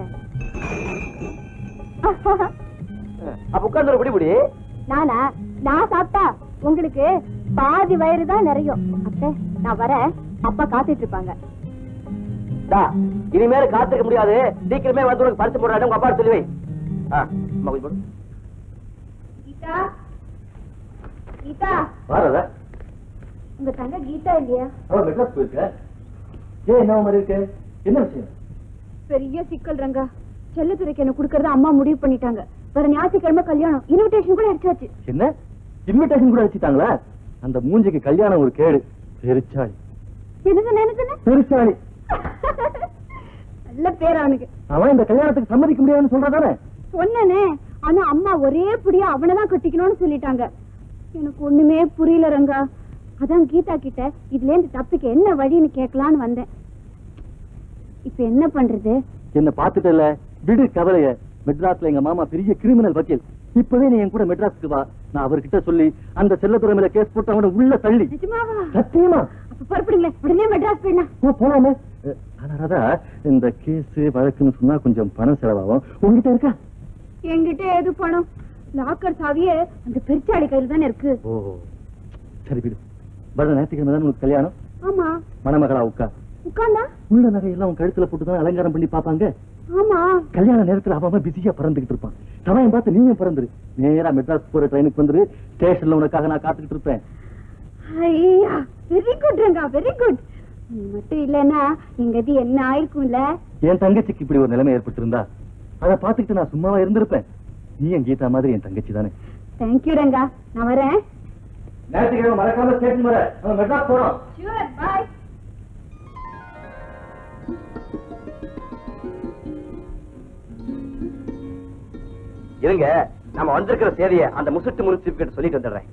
அப்ப உட்கார்ந்து ஒரு பிடி பிடி நானா நான் சாப்பிட்டா உங்களுக்கு பாதி வயிறு தான் நிறையும் அத்தை நான் வரேன் அப்பா காத்துட்டு இருப்பாங்க டா, இனிமேல காத்துக்க முடியாது சீக்கிரமே வந்து உனக்கு பரிசு போடுறாரு உங்க அப்பா சொல்லி வை ஆ, அம்மா கொஞ்சம் போடு கீதா கீதா வாரதா உங்க தங்க கீதா இல்லையா அவன் மெட்ராஸ் போயிருக்க ஏன் என்ன மாதிரி இருக்கு என்ன விஷயம் பெரிய சிக்கல் ரங்கா செல்லத்துறைக்கு என்ன குடுக்கறத அம்மா முடிவு பண்ணிட்டாங்க வர ஞாயிற்றுக்கிழமை கல்யாணம் இன்விடேஷன் கூட அடிச்சாச்சு என்ன இன்விடேஷன் கூட வச்சுட்டாங்களா அந்த மூஞ்சிக்கு கல்யாணம் ஒரு கேடு பெருச்சாளி என்னது என்னது பெருச்சாளி நல்ல பேர் அவனுக்கு அவன் இந்த கல்யாணத்துக்கு சம்மதிக்க முடியாதுன்னு சொல்றதானே சொன்னனே ஆனா அம்மா ஒரே புடியா அவனதான் கட்டிக்கணும்னு சொல்லிட்டாங்க எனக்கு ஒண்ணுமே புரியல ரங்கா அதான் கீதா கிட்ட இதுல இருந்து தப்பிக்க என்ன வழின்னு கேட்கலான்னு வந்தேன் இப்ப என்ன பண்றது என்ன பாத்துட்டல விடு கவலைய மெட்ராஸ்ல எங்க மாமா பெரிய கிரிமினல் வக்கீல் இப்பவே நீ என் கூட மெட்ராஸ்க்கு வா நான் அவர்கிட்ட சொல்லி அந்த செல்லத்துறை மேல கேஸ் போட்டு அவனை உள்ள தள்ளி நிஜமாவா சத்தியமா அப்ப புறப்படுங்களேன் உடனே மெட்ராஸ் போயிடலாம் ஓ, போலாமே அஹ், ஆனா ராதா இந்த கேஸ் வழக்குன்னு சொன்னா கொஞ்சம் பணம் செலவாகும் உங்ககிட்ட இருக்கா என்கிட்ட எது பணம் லாக்கர் சாவியே அந்த பெருச்சாளி கையில தானே இருக்கு ஓ சரி விடு வர ஞாயிற்றுக்கிழமை தான் உனக்கு கல்யாணம் ஆமா மணமகளா உட்கா உட்கார்ந்தா உள்ள நகையெல்லாம் உன் கழுத்துல போட்டு தான் அலங்காரம் பண்ணி பாப்பாங்க ஆமா கல்யாண நேரத்துல அவன் பிஸியா பறந்துகிட்டு இருப்பான் சமயம் பார்த்து நீயும் பறந்துரு நேரா மெட்ராஸ் போற ட்ரெயினுக்கு வந்துரு ஸ்டேஷன்ல உனக்காக நான் காத்துக்கிட்டு இருப்பேன் ஐயா very good Ranga very good நீ மட்டும் இல்லன்னா எங்க இது என்ன ஆயிருக்கும்ல என் தங்கச்சிக்கு இப்படி ஒரு நிலைமை ஏற்பட்டிருந்தா அதை பார்த்துக்கிட்டு நான் சும்மாவா இருந்திருப்பேன் நீ என் கீதா மாதிரி என் தங்கச்சி தானே தேங்க்யூ ரங்கா நான் வரேன் ஞாயிற்றுக்கிழமை மறக்காம ஸ்டேஷன் வர நம்ம மெட்ராஸ் போறோம் ஷூர் பாய் இருங்க நம்ம வந்திருக்கிற செய்திய அந்த முசுட்டு முனிசிபல் கிட்ட சொல்லிட்டு வந்துடுறேன்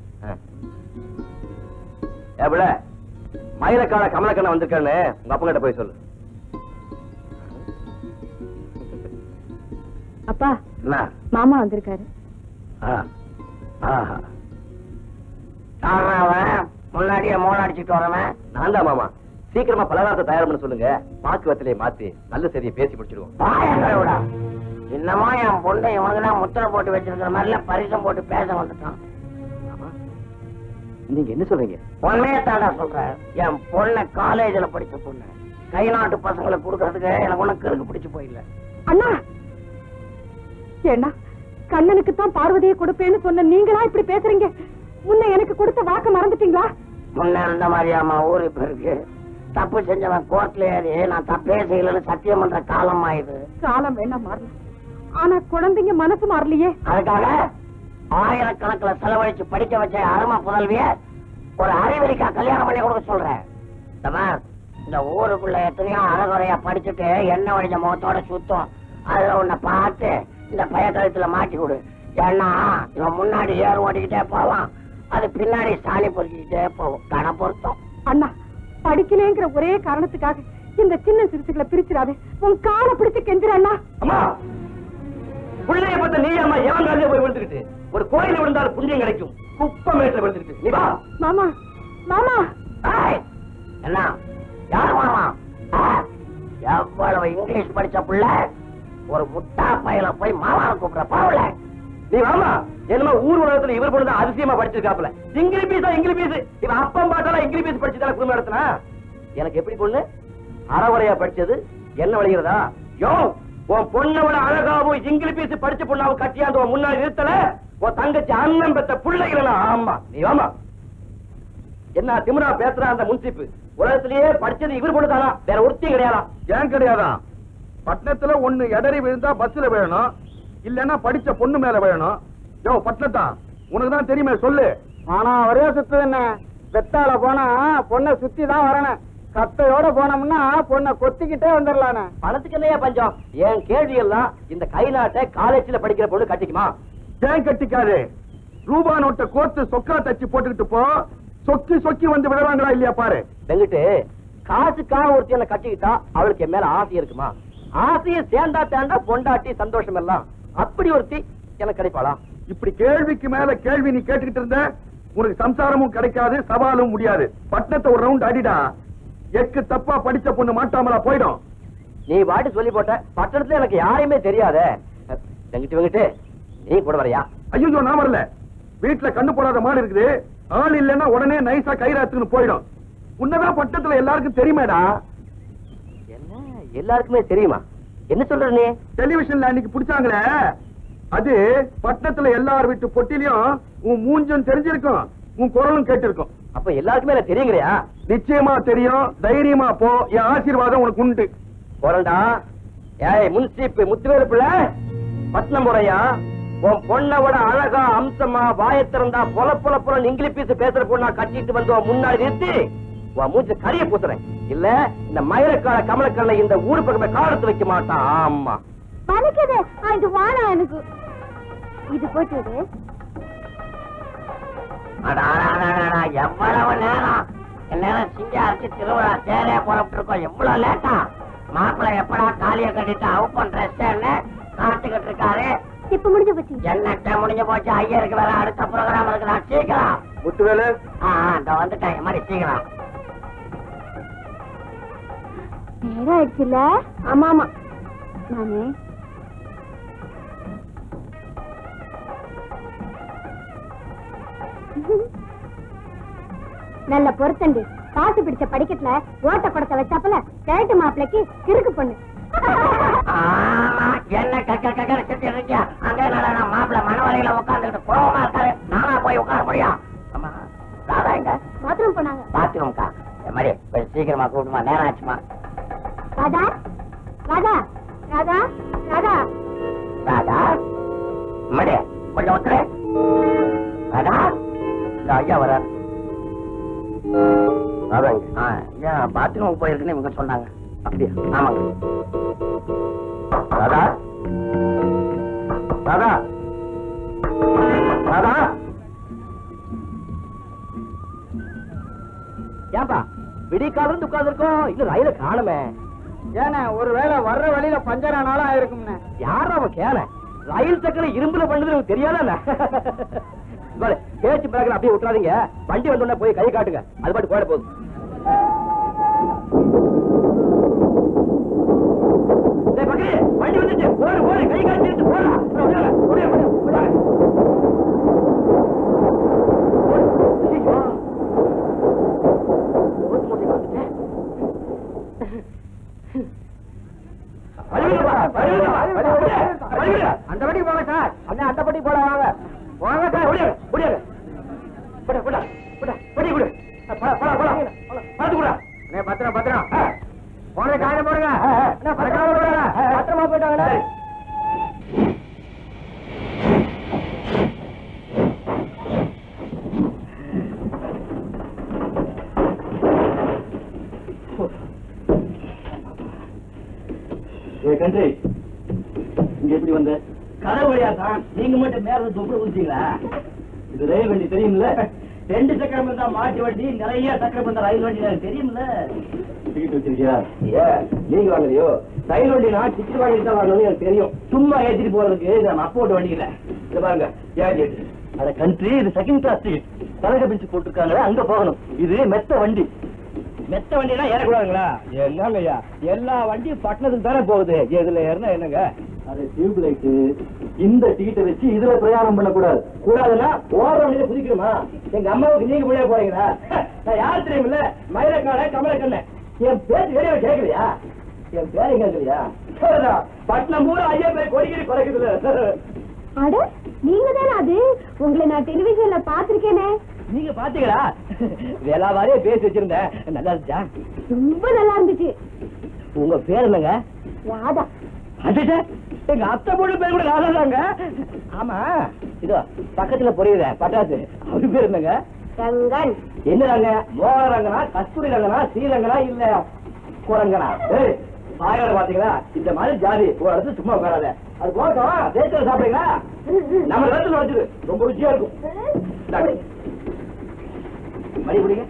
ஏபிள மயிலக்கால கமலக்கண்ண வந்திருக்கான்னு உங்க அப்பா கிட்ட போய் சொல்லு அப்பா என்ன மாமா வந்திருக்காரு ஆ. ஆஹா. யார்றா அவன்? முன்னாடியே மோளம் அடிச்சிட்டு வரவன் நான் தான் மாமா சீக்கிரமா பலகாரத்தை தயார் பண்ண சொல்லுங்க பாக்கு வத்திலே மாத்தி நல்ல செய்தியை பேசி முடிச்சிடுவோம் பாயங்களை விட என்னமோ என் பொண்ணை இவனுக்கு தான் முத்திரை போட்டு வச்சிருக்கிற மாதிரில பரிசம் போட்டு பேச வந்துட்டான் மாமா, நீங்க என்ன சொல்றீங்க உண்மையே தாடா சொல்றேன் என் பொண்ணை காலேஜ்ல படிச்ச பொண்ணு கை நாட்டு பசங்களுக்கு கொடுக்கறதுக்கு எனக்கு ஒண்ணு கிறுக்கு பிடிச்சு போயில்ல அண்ணா ஏண்ணா கண்ணனுக்கு தான் பார்வதியை கொடுப்பேன்னு சொன்ன நீங்களா இப்படி பேசுறீங்க முன்ன எனக்கு கொடுத்த வாக்க மறந்துட்டீங்களா முன்ன இருந்த மாதிரியாமா ஊரு இப்ப இருக்கு தப்பு செஞ்சவன் கோர்ட்ல ஏறி நான் தப்பே செய்யலன்னு சத்தியம் பண்ற காலம் ஆயுது காலம் வேணா மாறலாம் ஆனா குழந்தைங்க மனசு மாறலையே அதுக்காக ஆயிரக்கணக்கில் செலவழிச்சு படிக்க வச்ச அருமை புதல்விய ஒரு அறிவறிக்கா கல்யாணம் பண்ணி கொடுக்க சொல்றேன் இந்த பார், இந்த ஊருக்குள்ள எத்தனையோ அறகுறையா படிச்சுட்டு எண்ணெய் வடிஞ்ச முகத்தோட சுத்தம் அதுல உன்னை பார்த்து இந்த பய கழுத்துல மாட்டி கொடு ஏன்னா இவன் முன்னாடி ஏறு ஓடிக்கிட்டே போவான் அது பின்னாடி சாணி பொறுக்கிக்கிட்டே போகும் கண பொருத்தம் அண்ணா படிக்கலேங்கிற ஒரே காரணத்துக்காக இந்த சின்ன சிறுசுகளை பிரிச்சிடாதே உன் காலை பிடிச்சு கெஞ்சிர அண்ணா அம்மா பிள்ளைய பத்த நீ அம்மா எவன் காலையில போய் விழுந்துக்கிட்டு ஒரு கோயில விழுந்தால் புண்ணியம் கிடைக்கும் குப்பம் மேட்டுல விழுந்துக்கிட்டு நீ வா மாமா மாமா ஏய், என்ன யார் மாமா ஆ, எவ்வளவு இங்கிலீஷ் படிச்ச புள்ள ஒரு முட்டா பையல போய் மாமா கூப்பிடுற பாவல நீ வாமா என்னமா ஊர் உலகத்துல இவர் பொண்ணு தான் அதிசயமா படிச்சிருக்காப்ல இங்கிலீஷ் பீஸா இங்கிலீஷ் பீஸ் இவன் அப்பம் பாட்டாலாம் இங்கிலீஷ் பீஸ் படிச்சுதான் குடும்பம் நடத்தினா எனக்கு எப்படி பொண்ணு அறவரையா படிச்சது என்ன வழிகிறதா யோ உன் பொண்ணோட அழகாவும் இங்கிலீஷ் பீஸ் படிச்ச பொண்ணாவும் கட்டியாந்து உன் முன்னாடி நிறுத்தல உன் தங்கச்சி அண்ணன் பெத்த பிள்ளைகளா ஆமா நீ வாமா என்ன திமிரா பேசுற அந்த முன்சிப்பு உலகத்திலேயே படிச்சது இவர் பொண்ணு தானா வேற ஒருத்தையும் கிடையாதா ஏன் கிடையாதா பட்டணத்துல ஒண்ணு எடறி விழுந்தா பஸ்ல விழணும் இல்லன்னா படிச்ச பொண்ணு மேல விழணும் யோ பட்டணத்தா உனக்கு தான் தெரியுமே சொல்லு ஆனா ஒரே சுத்து என்ன வெத்தால போனா பொண்ணை சுத்தி தான் வரணும் கத்தையோட போனோம்னா பொண்ணை கொத்திக்கிட்டே வந்துடலானே பணத்துக்கு என்னையா பஞ்சம் என் கேள்வி எல்லாம் இந்த கை நாட்டை காலேஜ்ல படிக்கிற பொண்ணு கட்டிக்குமா ஏன் கட்டிக்காது ரூபா நோட்டை கோர்த்து சொக்கா தச்சு போட்டுக்கிட்டு போ சொக்கி சொக்கி வந்து விடுறாங்களா இல்லையா பாரு வெங்கிட்டு காசுக்காக ஒருத்தி என்ன கட்டிக்கிட்டா அவளுக்கு என் மேல ஆசை இருக்குமா ஆசையை சேர்ந்தா தேண்டா பொண்டாட்டி சந்தோஷம் எல்லாம் அப்படி ஒருத்தி எனக்கு கிடைப்பாளா இப்படி கேள்விக்கு மேல கேள்வி நீ கேட்டுக்கிட்டு இருந்த உனக்கு சம்சாரமும் கிடைக்காது சவாலும் முடியாது பட்டணத்தை ஒரு ரவுண்ட் அடிடா எக்கு தப்பா படிச்ச பொண்ணு மாட்டாமலா போயிடும் நீ பாட்டு சொல்லி போட்ட பட்டணத்துல எனக்கு யாரையுமே தெரியாதே வெங்கிட்டு வெங்கிட்டு நீ கூட வரையா ஐயோ நான் வரல வீட்டுல கண்ணு போடாத மாடு இருக்குது ஆள் இல்லைன்னா உடனே நைஸா கைராத்துன்னு போயிடும் உன்னதான் பட்டத்துல எல்லாருக்கும் தெரியுமேடா என்ன எல்லாருக்குமே தெரியுமா என்ன சொல்ற நீ டெலிவிஷன்ல அன்னைக்கு பிடிச்சாங்களே அது பட்டணத்துல எல்லார் வீட்டு பொட்டிலையும் உன் மூஞ்சும் தெரிஞ்சிருக்கும் உன் குரலும் கேட்டிருக்கும் அப்ப எல்லாருக்குமே எனக்கு தெரியுங்கிறியா நிச்சயமா தெரியும் தைரியமா போ என் ஆசீர்வாதம் உனக்கு உண்டு போறண்டா ஏய் முன்சீப்பு முத்துவேலு பிள்ளை பட்னம் போறையா உன் பொண்ணை விட அழகா அம்சமா வாயை திறந்தா பொல பொல பொல இங்கிலீஷ் பீஸ் பேசுற பொண்ணா கட்டிட்டு வந்து உன் முன்னாடி நிறுத்தி உன் மூஞ்சி கரிய பூசுறேன் இல்ல இந்த மயிரக்கால கமலக்கல்ல இந்த ஊரு பக்கமே காலத்து வைக்க மாட்டான் ஆமா வலிக்குது ஆ, இது வாழா எனக்கு இது போட்டு விடு. அடா, அடா, அடா, அடா, எவ்வளவு நேரம் நேரம் சிங்காரிச்சு திருவிழா தேரே புறப்பட்டு இருக்கோம் எவ்வளவு லேட்டா மாப்பிள்ளை எப்படா காலிய கட்டிட்டு அவுப்பன் ட்ரெஸ் காத்துக்கிட்டு இருக்காரு இப்ப முடிஞ்சு போச்சு என்னட்ட முடிஞ்சு போச்சு ஐயருக்கு வேற அடுத்த ப்ரோக்ராம் இருக்குடா சீக்கிரம் முத்துவேலு ஆ ஆ, இந்த வந்துட்டேன் என் மாதிரி சீக்கிரம் நேரம் ஆயிடுச்சுல்ல ஆமா ஆமா நானு நல்ல பொருத்தண்டு காசு பிடிச்ச படிக்கட்டுல ஓட்ட படத்தை வச்சாப்புல கிழட்டு மாப்பிளைக்கு கிறுக்கு பொண்ணு ஆமா, என்ன கக்க கக்க செஞ்சு இருக்கியா அங்க என்னடா மாப்பிள்ளை மனவரையில உட்காந்துக்கிட்டு கோவமா இருக்காரு நானா போய் உட்கார முடியும் ஆமா ராதா எங்க பாத்ரூம் போனாங்க பாத்ரூம்க்கா என் மாதிரி கொஞ்சம் சீக்கிரமா கூப்பிடுமா நேரம் ஆச்சுமா ராதா ராதா ராதா ராதா ராதா மடி கொஞ்சம் ஒத்துரு ராதா இந்த ஐயா வர அதாங்க ஐயா பாத்ரூம் போயிருக்குன்னு இவங்க சொன்னாங்க அப்படியா ஆமாங்க ராதா ராதா ராதா ஏன்பா விடிய காலம் உட்கார்ந்து இருக்கோம் இன்னும் ரயில காணுமே ஏண்ணே ஒருவேளை வர்ற வழியில பஞ்சர் ஆனாலும் ஆயிருக்கும்ண்ணே யார் அவன் கேன ரயில் சக்கரை இரும்புல பண்ணது உங்களுக்கு தெரியாதா பாரு பேச்சு பிறகு அப்படியே விட்டுறாதீங்க வண்டி வந்தோடனே போய் கை காட்டுங்க அது பாட்டு போயிட போகுது டேய் பக்கி, வண்டி வந்துச்சு போடு போடு கை காட்டி எடுத்து போடா ஓடியாங்க, ஓடியாங்க, ஓடியாங்க. ஐயோ. ஓட்டு மூட்டைக்கு வந்துட்டேன். வழிவிடுப்பா, வழிவிடுப்பா, வழிவிடு, வழிவிடு. அந்த வண்டிக்கு போங்க சார் அண்ணா அந்த வண்டிக்கு போட வாங்க வாங்க சார் ஓடியாங்க ஓடியாங்க போடா போடா போடா வண்டி கொடு போடா போடா போடா பார்த்து கூட அண்ணே பத்திரம் பத்திரம் போன காயம் போடுங்க அண்ணா பத்திரமா போடுங்க பத்திரமா போயிட்டாங்க ஏ கண்ட்ரி இங்க எப்படி வந்த கதை வழியா தான் நீங்க மட்டும் மேல தொப்பு குதிச்சீங்களா இது ரயில் வண்டி தெரியும்ல ரெண்டு சக்கரம் இருந்தா மாட்டு வண்டி நிறைய சக்கரம் இருந்தா ரயில் வண்டி எனக்கு தெரியும்ல டிக்கெட் வச்சிருக்கியா ஏ நீங்க வாங்கலையோ ரயில் வண்டி நான் டிக்கெட் வாங்கிட்டு தான் வாங்கணும் எனக்கு தெரியும் சும்மா ஏற்றிட்டு போறதுக்கு இது நம்ம அப்போட்டு வண்டி இல்ல இது பாருங்க ஏன் அட கண்ட்ரி இது செகண்ட் கிளாஸ் டிக்கெட் பலக பிரிச்சு போட்டிருக்காங்க அங்க போகணும் இது மெத்த வண்டி மெத்த வண்டினா ஏறக்கூடாதுங்களா என்னங்கய்யா எல்லா வண்டியும் பட்டணத்துக்கு தானே போகுது இதுல ஏறினா என்னங்க அது டியூப் லைட் இந்த டிக்கெட்டை வச்சு இதுல பிரயாணம் பண்ணக்கூடாது கூடாதுன்னா ஓர வண்டியில குதிக்கணுமா எங்க அம்மாவுக்கு நீங்க முடிய போறீங்களா நான் யார் தெரியுமில்ல மயிலக்காட கமலக்கண்ண என் பேச்சு வெளியே கேட்கலையா என் பேரை கேட்கலையா பட்னம் பூரா ஐயா பேர் கொடிக்கடி குறைக்குதுல அட நீங்க தானே அது உங்களை நான் டெலிவிஷன்ல பாத்திருக்கேனே நீங்க பாத்தீங்களா வேளாவாரியே பேசி வச்சிருந்தேன் நல்லா இருந்துச்சா ரொம்ப நல்லா இருந்துச்சு உங்க பேர் என்னங்க ராதா அடடே, எங்க அத்தை பொண்ணு பேர் கூட ராதாதாங்க ஆமா இதோ பக்கத்துல புரியுத பட்டாசு அவரு பேர் என்னங்க ரங்கன் என்ன ரங்க மோகன ரங்கனா கஸ்தூரி ரங்கனா ஸ்ரீரங்கனா இல்ல குரங்கனா ஏய் ஆயோட பாத்தீங்களா இந்த மாதிரி ஜாதி ஒரு இடத்துல சும்மா உட்காராத அது போட்டோம் தேய்ச்சல சாப்பிடுங்களா நம்ம இடத்துல வச்சுது ரொம்ப ருச்சியா இருக்கும் இந்தாங்க. மணி பிடிங்க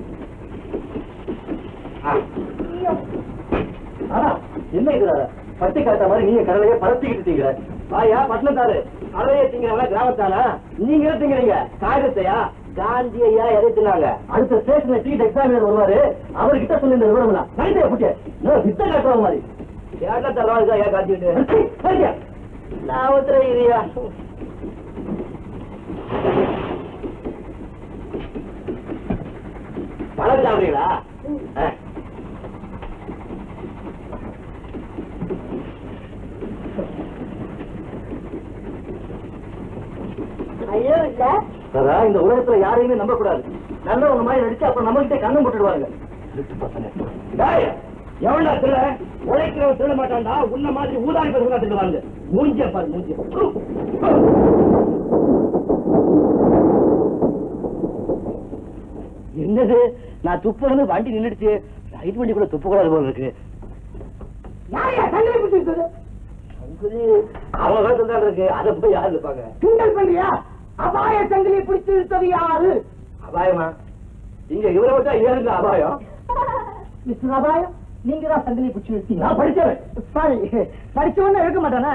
ஆ. ஆனா, என்ன இது பட்டி காத்த மாதிரி நீங்க கடலையே பரத்திக்கிட்டு தீங்க ஆயா பட்டினத்தாரு கடலையே திங்கிறவங்க கிராமத்தானா நீங்க எதை திங்கிறீங்க காகிதத்தையா காந்தி ஐயா எதை தின்னாங்க அடுத்த ஸ்டேஷன்ல டிக்கெட் எக்ஸாமினர் வருவாரு அவர்கிட்ட சொல்லி இந்த விவரம் கழுதைய புட்டு நான் வித்த காட்டுற மாதிரி கேட்டா தரவாங்க ஐயா காட்டிட்டு நான் ஒருத்தர இதுயா பழம் சாப்பிடுறீங்களா ஆ. ஐயோ இல்ல சரா இந்த உலகத்துல யாரையுமே நம்ப கூடாது நல்லவங்க மாதிரி நடிச்சு அப்புறம் நம்ம கிட்ட கண்ணம் போட்டுடுவாங்க டேய், எவன்டா திருட உழைக்கிறவன் திருட மாட்டான்டா உன்ன மாதிரி ஊதாரி பசங்க திருடுவாங்க மூஞ்சிய பாரு மூஞ்சிய என்னது நான் துப்புறது வண்டி நின்னுடுச்சு ரைட் வண்டி கூட துப்ப கூடாது போல இருக்கு யாரையா சங்கிலி பிடிச்சிருக்குது அங்குது, அவங்க காலத்துல தான் இருக்கு அதை போய் யாரு இருப்பாங்க கிண்டல் பண்றியா அபாய சங்கிலி பிடிச்சு இழுத்தது யாரு அபாயமா இங்க இவரை விட்டா ஏழுங்க அபாயம் மிஸ்டர் அபாயம் நீங்க தான் சங்கிலி பிடிச்சு இழுத்தீங்க நான் படிச்சவன் சாரி படிச்சவன இருக்க மாட்டானே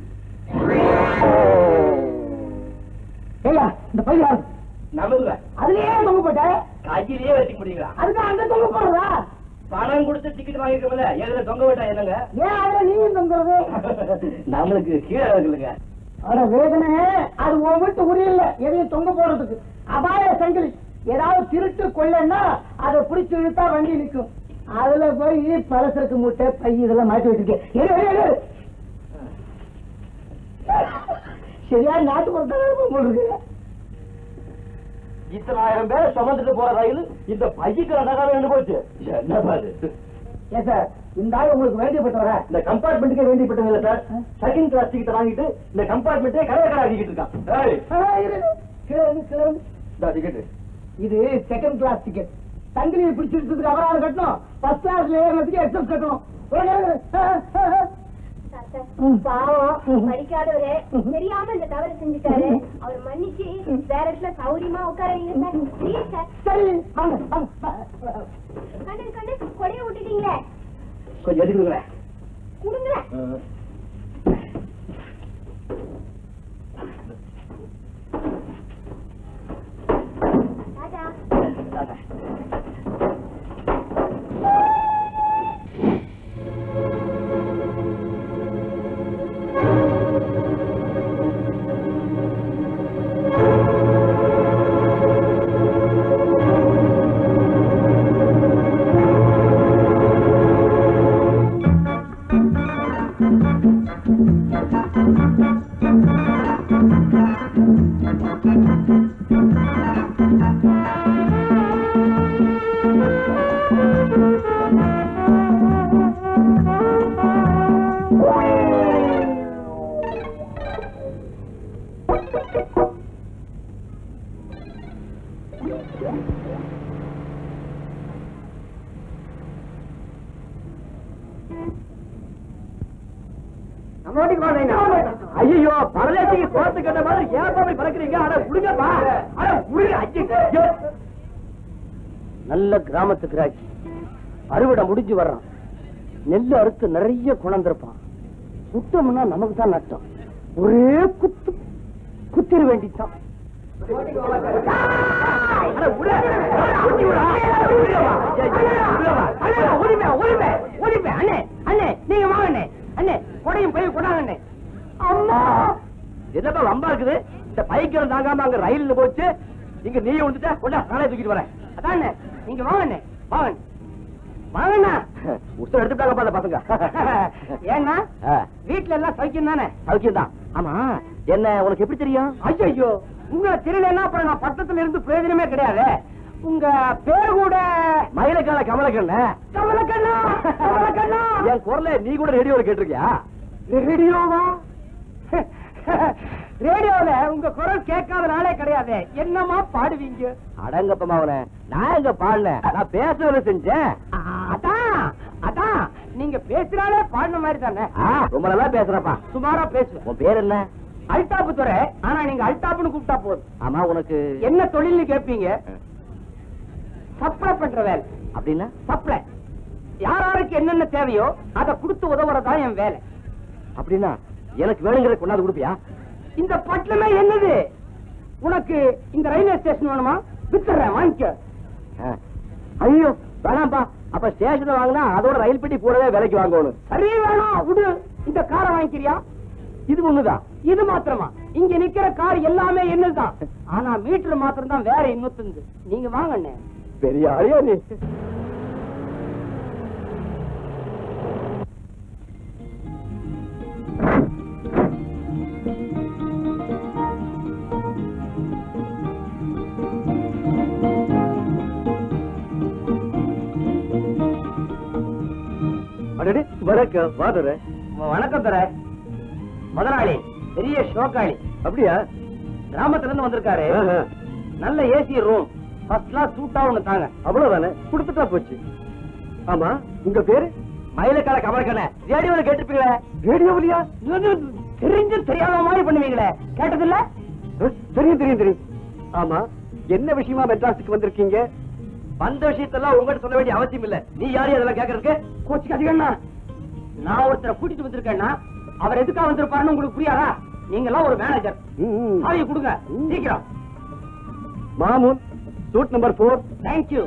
ஏய்யா இந்த பையன் நம்புங்க அதுலயே தொங்க போட்ட கையிலேயே வச்சுக்க முடியுங்களா அதுதான் அங்க தொங்க போடுறதா பணம் கொடுத்து டிக்கெட் வாங்கிருக்கோம்ல எதுல தொங்க விட்டா என்னங்க ஏன் அதுல நீயும் தொங்குறது நம்மளுக்கு கீழே இருக்குல்லுங்க அட வேதனை அது உன் வீட்டு உரியல்ல எதையும் தொங்க போடுறதுக்கு அபாய சங்கிலி ஏதாவது திருட்டு கொள்ளன்னா அதை பிடிச்சு இழுத்தா வண்டி நிக்கும் அதுல போய் பலசரக்கு மூட்டை பை இதெல்லாம் மாட்டி வச்சிருக்கேன் எடு, எடு, எடு. சரியா நாட்டு பொறுத்த போல் இருக்கு இத்தனாயிரம் பேர் சுமந்துட்டு போற ரயில் இந்த பைக்கு அழகாக வேண்டு போச்சு என்ன பாரு ஏன் சார் இந்த ஆள் உங்களுக்கு வேண்டியப்பட்டவரா இந்த கம்பார்ட்மெண்ட்டுக்கே வேண்டிப்பட்டது இல்ல சார் செகண்ட் கிளாஸ் டிக்கெட் வாங்கிட்டு இந்த கம்பார்ட்மெண்ட்டே கடை கடை ஆக்கிட்டு இருக்கான் ஏய், ஆ, இரு, இரு. கீழே இருந்து, கீழே இருந்து. இந்தா டிக்கெட் இது செகண்ட் கிளாஸ் டிக்கெட் சங்கிலியை பிடிச்சிருக்கிறதுக்கு அபராதம் கட்டணும் ஃபர்ஸ்ட் கிளாஸ்ல ஏறினதுக்கு எக்ஸஸ் கட்டணும் உடனே, ஆ, ஆ, ஆ. ம். பாவம் படிக்காதவரு தெரியாம இந்த தவறு செஞ்சுட்டாரு அவர் மன்னிச்சு வேற இடத்துல சௌரியமா உட்கார வைங்க சார் ப்ளீஸ் சார் சரி வாங்க, வாங்க, வா. கண்ணு கண்ணு கொடைய விட்டுட்டீங்களே கொஞ்சம் எடுத்துக்கிறேன் கொடுங்க ராஜா ஐயோ பரதேசிக்கு சோத்து கட்ட மாதிரி ஏன் போய் பறக்குறீங்க அட விடுங்கப்பா அட விடுங்க ஐயோ நல்ல கிராமத்து கிராக்கி அறுவடை முடிஞ்சு வர்றான் நெல் அறுத்து நிறைய குணந்திருப்பான் குத்தம்னா நமக்கு தான் நட்டம் ஒரே குத்து குத்திர வேண்டித்தான் அட விடு. குத்தி விடு. விடுங்கப்பா. விடுங்கப்பா. அண்ணே, ஓடிப்பே, ஓடிப்பே, ஓடிப்பே. அண்ணே, அண்ணே, நீங்க வாங்க அண்ணே. அண்ணே, கொடையும் பையும் கொண்டாங்க அண்ணே. அம்மா என்னப்பா வம்பா இருக்குது இந்த பைக்கிரம் தாங்காம அங்க ரயில்ல போச்சு இங்க நீ வந்துட்ட கொண்டா நானே தூக்கிட்டு வரேன் அதான் அண்ணே, நீங்க வாங்க அண்ணே, வாங்க அண்ணே. வாங்கண்ணா உத்தர எடுத்துட்டாங்கப்பா அந்த பசங்க ஏன்னா வீட்டுல எல்லாம் சௌக்கியம் தானே சௌக்கியம் தான் ஆமா என்ன உனக்கு எப்படி தெரியும் ஐயோ உங்களை தெரியலன்னா அப்புறம் நான் பட்டத்துல இருந்து பிரயோஜனமே கிடையாது உங்க பேரு கூட மயிலக்கால கமலக்கண்ண கமலக்கண்ணா கமலக்கண்ணா என் குரல நீ கூட ரேடியோல கேட்டிருக்கியா ரேடியோவா ரேடியோல உங்க குரல் கேட்காத நாளே கிடையாது என்னமா பாடுவீங்க அடங்கப்ப மாவன நான் எங்க பாடினேன் நான் பேசுறத செஞ்சேன் அதான் அதான் நீங்க பேசுறாலே பாடின மாதிரி தானே ரொம்ப நல்லா பேசுறப்பா சுமாரா பேசு உன் பேர் என்ன அல்டாப்பு துறை ஆனா நீங்க அல்டாப்புன்னு கூப்பிட்டா போதும் ஆமா உனக்கு என்ன தொழில்னு கேட்பீங்க சப்ளை பண்ற வேலை அப்படின்னா சப்ளை யாராருக்கு என்னென்ன தேவையோ அதை கொடுத்து உதவுறதா என் வேலை அப்படின்னா எனக்கு வேணுங்கிறத கொண்டாந்து கொடுப்பியா இந்த பட்டணமே என்னது உனக்கு இந்த ரயில்வே ஸ்டேஷன் வேணுமா வித்துறேன் வாங்கிக்க ஐயோ வேணாம்பா அப்ப ஸ்டேஷன் வாங்கினா அதோட ரயில் பெட்டி கூடவே விலைக்கு வாங்கணும் சரி வேணாம் விடு இந்த காரை வாங்கிக்கிறியா இது ஒண்ணுதான் இது மாத்திரமா இங்க நிக்கிற கார் எல்லாமே என்னதுதான் ஆனா மீட்டர் மாத்திரம் தான் வேற இன்னொத்துந்து நீங்க வாங்கண்ணே பெரிய ஆளியா நீ அடடே வணக்கம் வாதர வணக்கம் தர முதலாளி பெரிய ஷோக்காளி அப்படியா கிராமத்துல இருந்து வந்திருக்காரு நல்ல ஏசி ரூம் ஃபர்ஸ்ட் கிளாஸ் சூட்டா ஒண்ணு தாங்க அவ்வளவுதானே கொடுத்துட்டா போச்சு ஆமா உங்க பேரு மயிலக்கால கமலக்கண்ண ரேடியோல கேட்டிருப்பீங்களே ரேடியோவிலியா தெரிஞ்சு தெரியாத மாதிரி பண்ணுவீங்களே கேட்டதில்ல தெரியும் தெரியும் தெரியும் ஆமா என்ன விஷயமா மெட்ராஸுக்கு வந்திருக்கீங்க வந்த விஷயத்தெல்லாம் உங்ககிட்ட சொல்ல வேண்டிய அவசியம் இல்ல நீ யாரு அதெல்லாம் கேக்குறதுக்கு கோச்சுக்கு அதிகம்னா நான் ஒருத்தரை கூட்டிட்டு வந்திருக்கேன்னா அவர் எதுக்காக வந்திருப்பாருன்னு உங்களுக்கு புரியாதா நீங்க எல்லாம் ஒரு மேனேஜர் சாவியை கொடுங்க சீக்கிரம் மாமூல் சூட் நம்பர் போர் தேங்க்யூ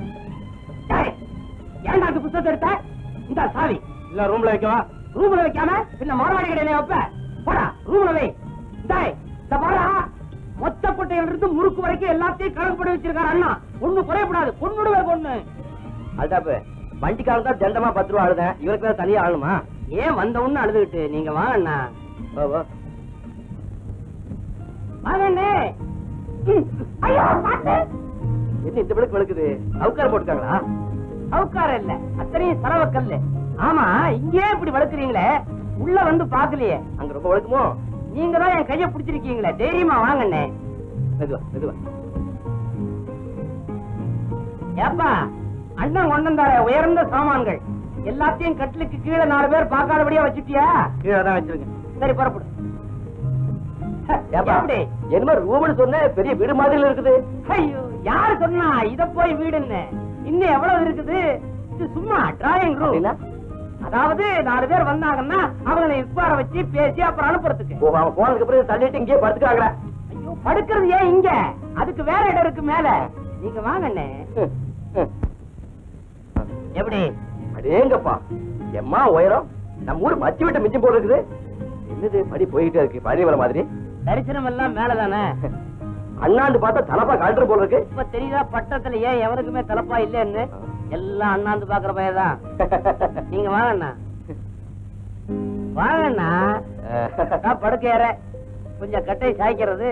ஏன்டா அந்த புத்தகத்தை எடுத்த இந்த சாவி இல்ல ரூம்ல வைக்கவா ரூம்ல வைக்காம பின்ன மாரவாடி கடையில வைப்ப போடா ரூம்ல வை டேய் இந்த பாரா மொத்த கொட்டையில இருந்து முறுக்கு வரைக்கும் எல்லாத்தையும் கணக்கு பண்ணி வச்சிருக்காரு அண்ணா ஒண்ணு குறையப்படாது பொண்ணுடுவே பொண்ணு அதாப்பு வண்டிக்காரன் தான் தண்டமா பத்து ரூபா அழுதேன் இவருக்கு தான் தனியா ஆளுமா ஏன் வந்த ஒண்ணு அழுதுகிட்டு நீங்க வாங்க அண்ணா வாங்கண்ணே ஐயோ பாத்து என்ன இந்த பிள்ளைக்கு வழுக்குது அவுக்கார போட்டுக்காங்களா அவுக்கார இல்ல அத்தனையும் சரவக்கல்ல ஆமா இங்கே இப்படி வளர்க்குறீங்களே உள்ள வந்து பாக்கலையே அங்க ரொம்ப வளர்க்குமோ நீங்க தான் என் கைய பிடிச்சிருக்கீங்களே தைரியமா வாங்கண்ணே மெதுவா மெதுவா ஏப்பா அண்ணன் கொண்டு வந்தாரே உயர்ந்த சாமான்கள் எல்லாத்தையும் கட்டிலுக்கு கீழே நாலு பேர் பார்க்காதபடியா வச்சுட்டியா கீழே தான் வச்சிருக்கேன் சரி புறப்படு எப்படி என்ன ரூம்னு சொன்ன பெரிய வீடு மாதிரி இருக்குது ஐயோ யாரு சொன்னா இத போய் வீடுன்னு இன்னும் எவ்வளவு இருக்குது இது சும்மா டிராயிங் ரூம் அதாவது நாலு பேர் வந்தாங்கன்னா அவங்களை உட்கார வச்சு பேசி அப்புறம் அனுப்புறதுக்கு ஓ, அவன் போனதுக்கு அப்புறம் தள்ளிட்டு இங்கேயே படுத்துக்காங்களே ஐயோ படுக்கிறது ஏன் இங்க அதுக்கு வேற இடம் இருக்கு மேல நீங்க வாங்கண்ணே எப்படி அடேங்கப்பா எம்மா உயரம் நம்ம ஊர் மச்சி விட்ட மிஞ்சி போல இருக்குது என்னது படி போயிட்டே இருக்கு பழனி வர மாதிரி தரிசனம் எல்லாம் மேலதானே அண்ணாந்து பார்த்தா தலப்பா காட்டுற போல இருக்கு இப்ப தெரியுதா பட்டத்துல ஏன் எவனுக்குமே தலப்பா இல்லன்னு எல்லாம் அண்ணாந்து பாக்குற பையதான் நீங்க வாங்கண்ணா வாங்கண்ணா நான் படுக்கையற கொஞ்சம் கட்டை சாய்க்கிறது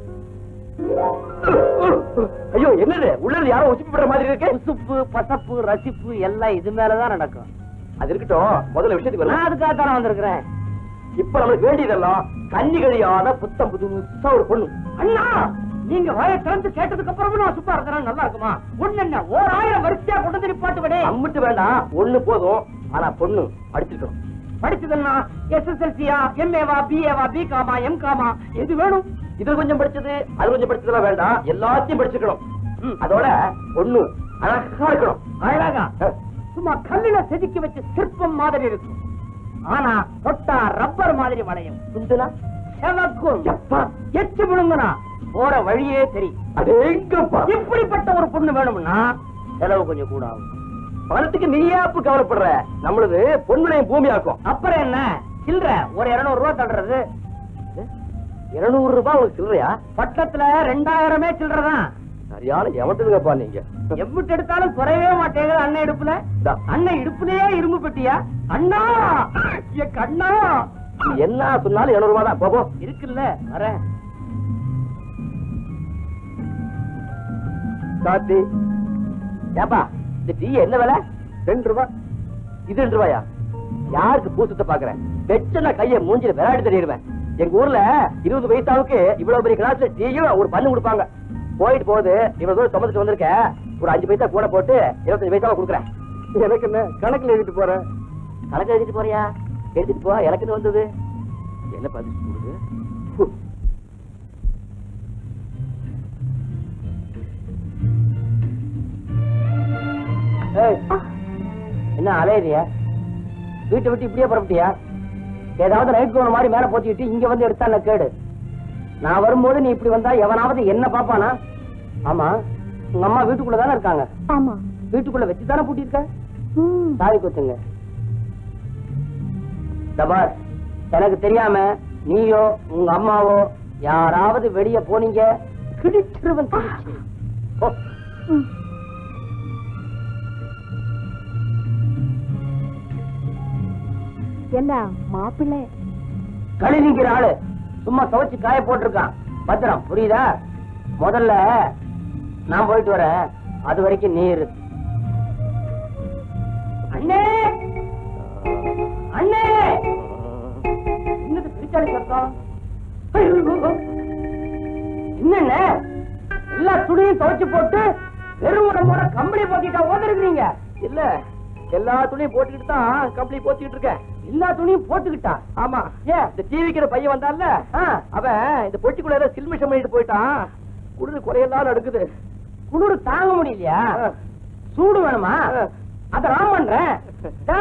ஐயோ என்னது உள்ளது யாரோ உச்சி போடுற மாதிரி இருக்கு உசுப்பு பசப்பு ரசிப்பு எல்லாம் இது மேலதான் நடக்கும் அது இருக்கட்டும் முதல்ல விஷயத்துக்கு நான் வரலாம் அதுக்காக தானே வந்திருக்கிறேன் இப்ப நம்மளுக்கு வேண்டியதெல்லாம் கன்னி கழியாத புத்தம் புதுசா ஒரு பொண்ணு அண்ணா நீங்க வாய திறந்து கேட்டதுக்கு அப்புறமும் நான் சுப்பா இருக்கிறேன் நல்லா இருக்குமா ஒண்ணு என்ன ஓர் ஆயிரம் வரிசையா கொண்டு வந்து பாட்டு விட அம்மிட்டு வேண்டாம் ஒண்ணு போதும் ஆனா பொண்ணு படிச்சிருக்கணும் படிச்சதுன்னா எஸ்எஸ்எல்சியா எம்ஏவா பிஏவா பிகாமா எம்காமா எது வேணும் இது கொஞ்சம் படிச்சது அது கொஞ்சம் படிச்சதெல்லாம் வேண்டாம் எல்லாத்தையும் படிச்சிருக்கணும் ம், அதோட பொண்ணு அழகா இருக்கணும் அழகா அஹ், சும்மா கல்லுல செதுக்கி வச்ச சிற்பம் மாதிரி இருக்கும் ஆனா தொட்டா ரப்பர் மாதிரி வளையும் சுண்டுனா செவக்கும் எப்பா எச்சு விழுங்குனா போற வழியே தெரியும் அதேங்கப்பா இப்படிப்பட்ட ஒரு பொண்ணு வேணும்னா செலவு கொஞ்சம் கூட ஆகும் பணத்துக்கு நீயாப்பு கவலைப்படுற நம்மளது பொண்ணுலையும் பூமி ஆக்கும் அப்புறம் என்ன சில்ற ஒரு இருநூறு ரூபாய் தள்ளுறது இருநூறு ரூபாய் உங்களுக்கு சில்லறையா பட்டத்துல ரெண்டாயிரமே சில்லறதான் சரியான எவட்டுதுங்கப்பா நீங்க எவ்விட்டு எடுத்தாலும் குறையவே மாட்டேங்குது அண்ணன் இடுப்புல இந்தா. அண்ணன் இடுப்புலயே இரும்பு பெட்டியா அண்ணா என் கண்ணா நீ என்ன சொன்னாலும் இருநூறு ரூபாய் தான் போபோ இருக்குல்ல வரேன் காத்தி ஏப்பா இந்த டீ என்ன விலை ரெண்டு ரூபாய் இது ரெண்டு ரூபாயா யாருக்கு பூசத்தை பாக்குறேன் வெச்சன கைய மூஞ்சில விளையாடி தெரியுவேன் எங்க ஊர்ல இருபது பைசாவுக்கு இவ்வளவு பெரிய கிளாஸ்ல டீயும் ஒரு பண்ணு கொடுப்பாங்க போயிட்டு போகுது இவ்வளவு தூரம் சுமந்துட்டு வந்திருக்க ஒரு அஞ்சு பைசா கூட போட்டு இருபத்தஞ்சு பைசாவை கொடுக்குறேன் எனக்கு என்ன கணக்குல எழுதிட்டு போறேன் கணக்கு எழுதிட்டு போறியா எழுதிட்டு போ எனக்குன்னு வந்தது என்ன பதிச்சு கொடுது ஏய், என்ன அலையறிய வீட்டை விட்டு இப்படியே புறப்பட்டியா ஏதாவது நைட் கோன மாதிரி மேல போத்திட்டு இங்க வந்து எடுத்தா என்ன கேடு நான் வரும்போது நீ இப்படி வந்தா எவனாவது என்ன பாப்பானா ஆமா உங்க அம்மா வீட்டுக்குள்ள தானே இருக்காங்க ஆமா வீட்டுக்குள்ள வச்சு தானே பூட்டிருக்க சாவி குத்துங்க தபார் எனக்கு தெரியாம நீயோ உங்க அம்மாவோ யாராவது வெளிய போனீங்க கிழிச்சிருவன் கிழிச்சு. போ. என்ன மாப்பிள்ளை கழுவிங்கிற ஆளு சும்மா துவைச்சு காய போட்டிருக்கான் பத்திரம் புரியுதா முதல்ல நான் போயிட்டு வரேன் அது வரைக்கும் நீர் அண்ணே அண்ணே என்னது பிரிச்சாடி சத்தம் ஐயோ. என்னண்ணே எல்லா துணியும் துவைச்சு போட்டு வெறும் உடம்போட கம்பளி போக்கிட்டா ஓதுருக்கீங்க இல்ல எல்லா துணியும் போட்டுக்கிட்டு தான் கம்பளி போத்திக்கிட்டு இருக்கேன் எல்லா துணியும் போட்டுக்கிட்டா ஆமா ஏன் இந்த டிவிக்கிற பையன் வந்தான்ல ஆ, அவன் இந்த பொட்டிக்குள்ள ஏதோ சில்மிஷம் பண்ணிட்டு போயிட்டான் குளிர் குறையெல்லாம் நடக்குது குளிர் தாங்க முடியலையா ஆ. சூடு வேணுமா ஆ. அத நான் பண்றேன் ஆ?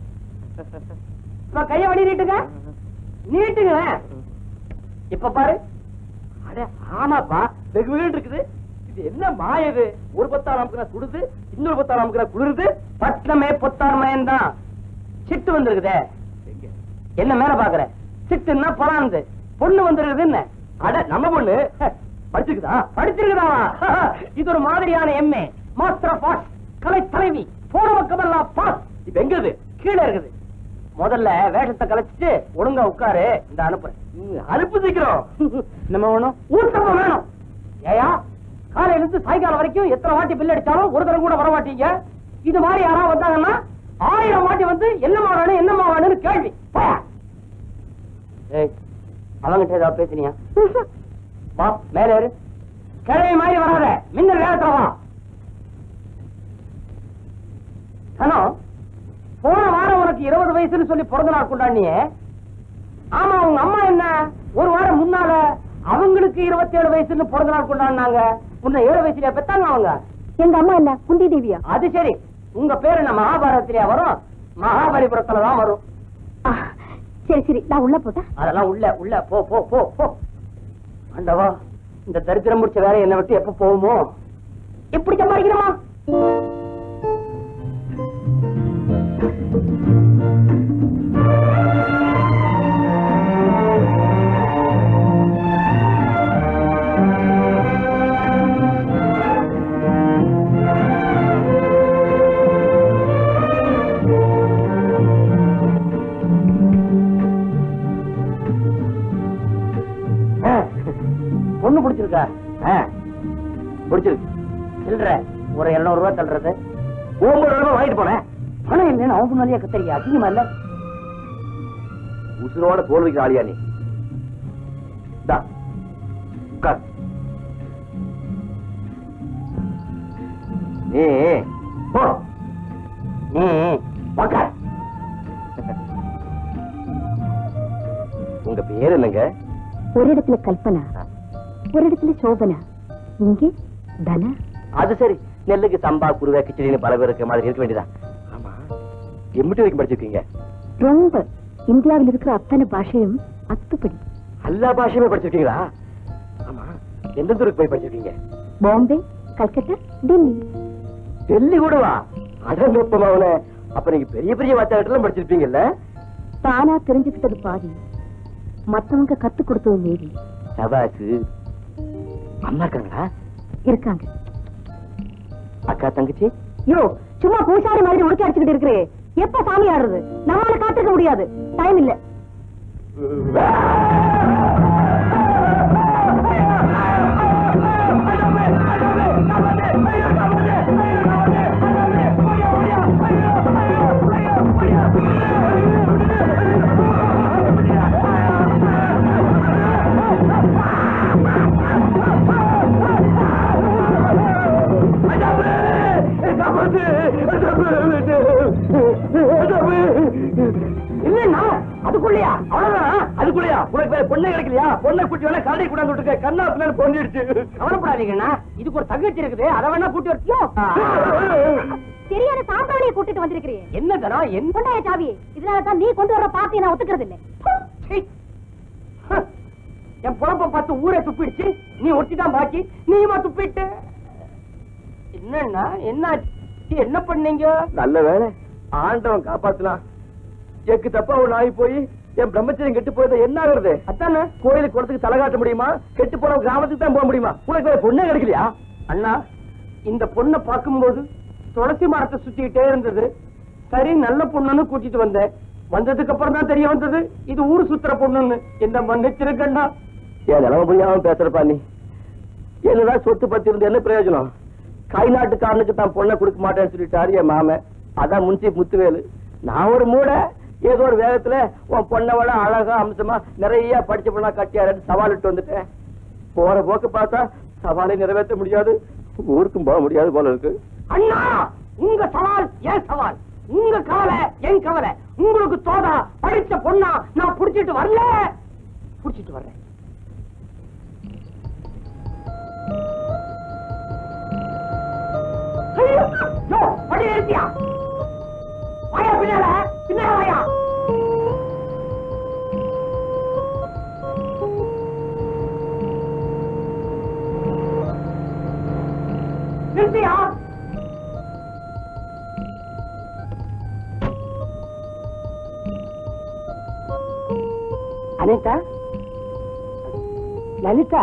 நான் கைய வடி நீட்டுங்க நீட்டுங்க இப்ப பாரு அட ஆமாப்பா வெகு வெகு இருக்குது இது என்ன மாய இது ஒரு பத்தா நமக்கு சுடுது இன்னொரு பத்தா நமக்கு குளிருது பட்டமே பொத்தார் மயன்தான் சிட்டு வந்திருக்குதே என்ன மேல பாக்குற சிட்டுன்னா பொறாந்து பொண்ணு வந்திருக்குது என்ன அட நம்ம பொண்ணு படிச்சுக்குதா படிச்சிருக்குதாவா இது ஒரு மாதிரியான எம்ஏ மாஸ்டர் ஆஃப் ஆர்ட்ஸ் கலை தலைவி போன பக்கமெல்லாம் பாஸ் இப்ப எங்க இது கீழே இருக்குது முதல்ல வேஷத்தை கலைச்சிட்டு ஒழுங்கா உட்காரு இந்த அனுப்புறேன் ம், அனுப்பு சீக்கிரம் நம்ம வேணும் ஊத்தப்பம் வேணும் ஏயா காலையில இருந்து சாயங்காலம் வரைக்கும் எத்தனை வாட்டி பில் அடிச்சாலும் ஒரு தரம் கூட வர மாட்டீங்க இது மாதிரி யாராவது வந்தாங்கன்னா ஆயிரம் வாட்டி வந்து என்னமா வேணும் என்னமா வேணும்னு கேள்வி போயா. ஏய் அவங்கிட்ட ஏதாவது பேசுனியா வா மேல ஏறு கிழவி மாதிரி வராத மின்னல் வேகத்துல வா கனோ போன வாரம் உனக்கு இருபது வயசுன்னு சொல்லி பிறந்த நாள் கொண்டாடினியே ஆமா உங்க அம்மா என்ன ஒரு வாரம் முன்னால அவங்களுக்கு இருபத்தி ஏழு வயசுன்னு பிறந்த நாள் கொண்டாடினாங்க உன்னை ஏழு வயசுலயா பெத்தாங்க அவங்க எங்க அம்மா என்ன குந்தி தேவியா அது சரி உங்க பேர் என்ன மகாபாரதத்திலயா வரும் மகாபலிபுரத்துல தான் வரும் ஆ, சரி சரி நான் உள்ள போட்டா அதெல்லாம் உள்ள உள்ள போ போ போ போ ஆண்டவா இந்த தரித்திரம் முடிச்ச வேலை என்னை விட்டு எப்ப போகுமோ எப்படி சம்பாதிக்கிறோமா பொண்ணு பிடிச்சிருக்கா பிடிச்சிருக்கு சில்லற ஒரு இருநூறு ரூபாய் தள்ளுறது ஒன்பது ரூபாய் வாங்கிட்டு போனேன் பணம் இல்லைன்னு அவங்க முன்னாலேயே கத்தறியா அதிகமா இல்ல உசுரோட தோல்விக்கு ஆளியா நீ தா உட்கார் நீ போ நீ உக்கார். உங்க பேர் என்னங்க ஒரு இடத்துல கல்பனா ஒரு இடத்துல சோபனா இங்கே தனா அது சரி நெல்லுக்கு சம்பா குருவை கிச்சடின்னு பல பேர் இருக்க மாதிரி இருக்க வேண்டியதா ஆமா எம்பிட்டு வரைக்கும் படிச்சிருக்கீங்க ரொம்ப இந்தியாவில் இருக்கிற அத்தனை பாஷையும் அத்துப்படி எல்லா பாஷையுமே படிச்சிருக்கீங்களா ஆமா எந்த தூருக்கு போய் படிச்சிருக்கீங்க பாம்பே கல்கத்தா டெல்லி டெல்லி கூடவா அடங்கப்பமாவன அப்ப நீங்க பெரிய பெரிய வார்த்தைகள் படிச்சிருப்பீங்கல்ல தானா தெரிஞ்சுக்கிட்டது பாதி மத்தவங்க கத்து கொடுத்தது மீறி சபாசு அம்மா இருக்காங்களா இருக்காங்க அக்கா தங்கச்சி யோ சும்மா பூசாரி மாதிரி உடுக்கி அடிச்சுக்கிட்டு இருக்கிறே எப்ப சாமி ஆடுறது நம்மளால காத்திருக்க முடியாது டைம் இல்ல இல்லைன்னா அதுக்குள்ளயா அவ்வளவுதான் அதுக்குள்ளயா உனக்கு வேற பொண்ணே கிடைக்கலையா பொண்ணை குட்டி வேணா கரடி கூட விட்டுருக்க கண்ணா பிள்ளை பொண்ணிடுச்சு கவலைப்படாதீங்கண்ணா இதுக்கு ஒரு தங்கச்சி இருக்குது அதை வேணா கூட்டி வரட்டியோ சரியான சாம்பிராணியை கூட்டிட்டு வந்திருக்கிறீ என்ன தரம் என்ன கொண்டாய சாவி இதனால தான் நீ கொண்டு வர பார்ட்டி நான் ஒத்துக்கிறது இல்ல சீ. ஹ. என் பொழப்ப பார்த்து ஊரே துப்பிடுச்சு நீ ஒட்டி தான் பாக்கி நீயுமா துப்பிட்டு என்னன்னா என்ன என்ன பண்ணீங்க நல்ல வேலை ஆண்டவன் காப்பாத்தலாம் எக்கு தப்பா ஒண்ணு ஆகி போய் என் பிரம்மச்சரியம் கெட்டு போயதை என்ன ஆகுறது அதானே கோயிலுக்கு குளத்துக்கு தலை காட்ட முடியுமா கெட்டு போன கிராமத்துக்கு தான் போக முடியுமா உனக்கு வேற பொண்ணே கிடைக்கலையா அண்ணா இந்த பொண்ணை பார்க்கும்போது துளசி மரத்தை சுத்திக்கிட்டே இருந்தது சரி நல்ல பொண்ணுன்னு கூட்டிட்டு வந்தேன் வந்ததுக்கு அப்புறம் தான் தெரிய வந்தது இது ஊர் சுத்துற பொண்ணுன்னு என்ன மன்னிச்சிருக்கண்ணா என் நிலம புரியாம பேசுறப்பா நீ என்னதான் சொத்து பத்தி இருந்து என்ன பிரயோஜனம் கை நாட்டுக்காரனுக்கு தான் பொண்ணை கொடுக்க மாட்டேன்னு சொல்லிட்டாரு என் மாமன் அதான் முன்சி முத்துவேலு நான் ஒரு மூடை ஏதோ ஒரு வேகத்துல உன் பொண்ணை விட அழகா அம்சமா நிறைய படிச்ச பொண்ணா கட்டியாரன்னு சவால் இட்டு வந்துட்டேன் போற போக்கு பார்த்தா சவாலை நிறைவேற்ற முடியாது ஊருக்கும் போக முடியாது போல இருக்கு அண்ணா உங்க சவால் ஏன் சவால் உங்க கவலை என் கவலை உங்களுக்கு தோதா படிச்ச பொண்ணா நான் புடிச்சிட்டு வரல புடிச்சிட்டு வர்றேன் ஐயோ! யோ, வண்டி நிறுத்தியா? வாயா பின்னால, பின்னால வாயா. நிறுத்தியா? அனிதா லலிதா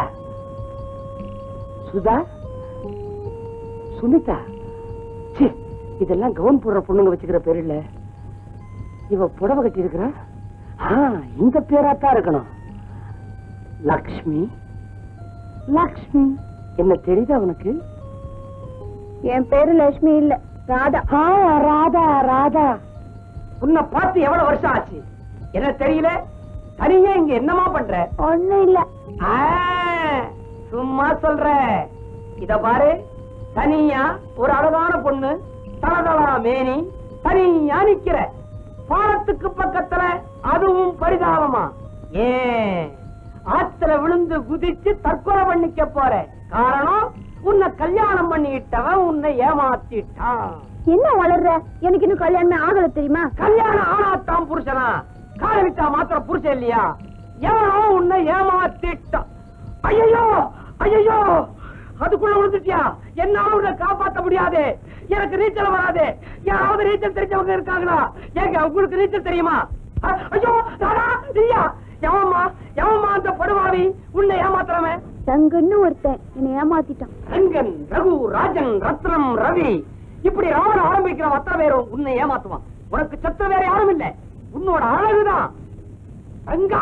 சுதா சுனிதா ச்சீ, இதெல்லாம் கவுன் போடுற பொண்ணுங்க வச்சுக்கிற பேர் இல்ல இவ புடவை கட்டி இருக்கிறா இந்த பேராத்தான் இருக்கணும் லக்ஷ்மி லக்ஷ்மி என்ன தெரியுதா உனக்கு என் பேரு லட்சுமி இல்ல ராதா ஆ, ராதா ராதா உன்னை பார்த்து எவ்வளவு வருஷம் ஆச்சு என்ன தெரியல தனியா இங்க என்னமா பண்ற ஒண்ணும் இல்ல ஆ, சும்மா சொல்ற இத பாரு தனியா ஒரு அழகான பொண்ணு தலதலா மேனி தனியா நிக்கிற பாலத்துக்கு பக்கத்துல அதுவும் பரிதாபமா ஏன் ஆத்துல விழுந்து குதிச்சு தற்கொலை பண்ணிக்க போற காரணம் உன்னை கல்யாணம் பண்ணிட்டவன் உன்னை ஏமாத்திட்டான் என்ன வளர்ற எனக்கு இன்னும் கல்யாணமே ஆகல தெரியுமா கல்யாணம் ஆனாத்தான் புருஷனா காதலிச்சா மாத்திரம் புருஷன் இல்லையா எவனோ உன்னை ஏமாத்திட்டான் ஐயோ ஐயோ அதுக்குள்ள விழுந்துட்டியா என்னால உன்னை காப்பாத்த முடியாது எனக்கு நீச்சல் வராது யாராவது நீச்சல் தெரிஞ்சவங்க இருக்காங்களா ஏங்க உங்களுக்கு நீச்சல் தெரியுமா அ- ஐயோ தாடா நீயா எவம்மா எவம்மா அந்த படுவாவி உன்னை ஏமாத்துறவன் தங்கன்னு ஒருத்தன் என்னை ஏமாத்திட்டான் ரங்கன் ரகு ராஜன் ரத்னம் ரவி இப்படி ராவண ஆரம்பிக்கிற அத்தனை பேரும் உன்னை ஏமாத்துவான் உனக்கு சத்த வேற யாரும் இல்ல உன்னோட அழகுதான் ரங்கா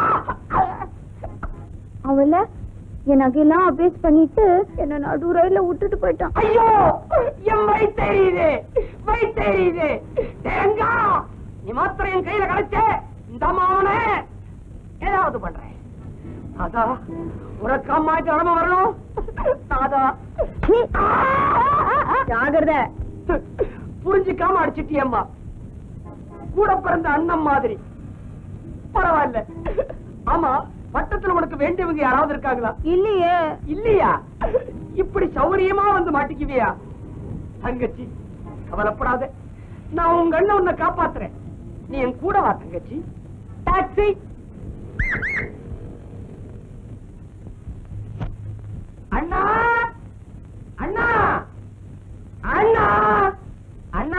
அவள என் நகையெல்லாம் அபேஸ் பண்ணிட்டு என்ன நடு ரயில விட்டுட்டு போயிட்டான் ஐயோ என் வயிறு தெரியுது வயிறு தெரியுது ரங்கா நீ மாத்திரம் என் கையில கிடைச்ச இந்த மாவனே ஏதாவது பண்றேன் அதா உனக்கு அம்மாக்கு நிலைமை வரணும் தாதா ஜாகிரத புரிஞ்சுக்காம அடிச்சிட்டியம்மா கூட பிறந்த அண்ணன் மாதிரி பரவாயில்ல ஆமா பட்டத்துல உனக்கு வேண்டியவங்க யாராவது இருக்காங்களா இல்லையே இல்லையா இப்படி சௌரியமா வந்து மாட்டிக்குவியா தங்கச்சி கவலைப்படாத நான் உங்க அண்ணன் உன்னை காப்பாத்துறேன் நீ என் கூட வா தங்கச்சி டாக்ஸி அண்ணா அண்ணா அண்ணா அண்ணா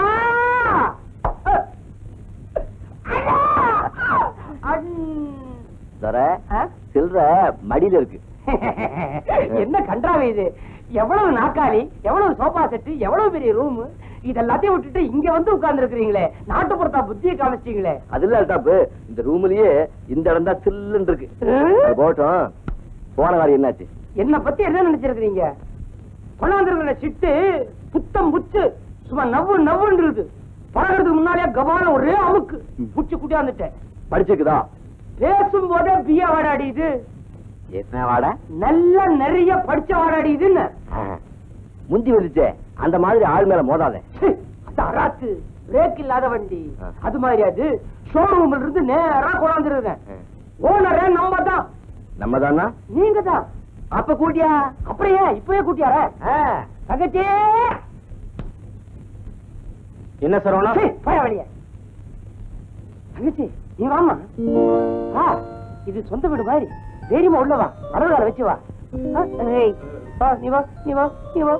அண்ணா அண்ணா தர ஆ? சில்ற மடியில இருக்கு என்ன கன்றாவே இது எவ்வளவு நாக்காளி எவ்வளவு சோபா செட்டு எவ்வளவு பெரிய ரூம் இதெல்லாத்தையும் விட்டுட்டு இங்க வந்து உட்கார்ந்து இருக்கிறீங்களே நாட்டுப்புறத்தா புத்திய காமிச்சிட்டீங்களே அது இல்ல அல்தாப்பு இந்த ரூம்லயே இந்த இடம் தான் சில்லுன்னு இருக்கு அது போட்டோம் போன வாரம் என்னாச்சு என்ன பத்தி என்ன நினைச்சிருக்கீங்க கொண்டாந்துருக்கிற சிட்டு புத்தம் புச்சு சும்மா நவ்வு நவ்வுன்னு இருக்கு பழகிறதுக்கு முன்னாலே கபால ஒரே அமுக்கு புச்சு குட்டியாந்துட்டேன் படிச்சிருக்குதா பேசும் போதே பிய வாடாடிது என்ன வாடா நல்ல நிறைய படிச்ச வாடாடிதுன்னு முந்தி வந்துச்சே அந்த மாதிரி ஆள் மேல மோதாத ச்சீ, அது அராத்து பிரேக் இல்லாத வண்டி ஆ. அது மாதிரி அது ஷோரூம்ல இருந்து நேரா கொண்டாந்துருக்கேன் ஓனரே நம்ம தான் நம்ம தானா நீங்க தான் அப்ப கூட்டியா அப்புறம் ஏன் இப்பவே கூட்டியார தங்கச்சி என்ன சரவணா சீ, போயா வெளிய தங்கச்சி நீ வாமா ஆ, இது சொந்த வீடு மாதிரி தைரியமா உள்ள வா வலது கால வச்சு வா ஆ, ஏய், வா நீ வா நீ வா நீ வா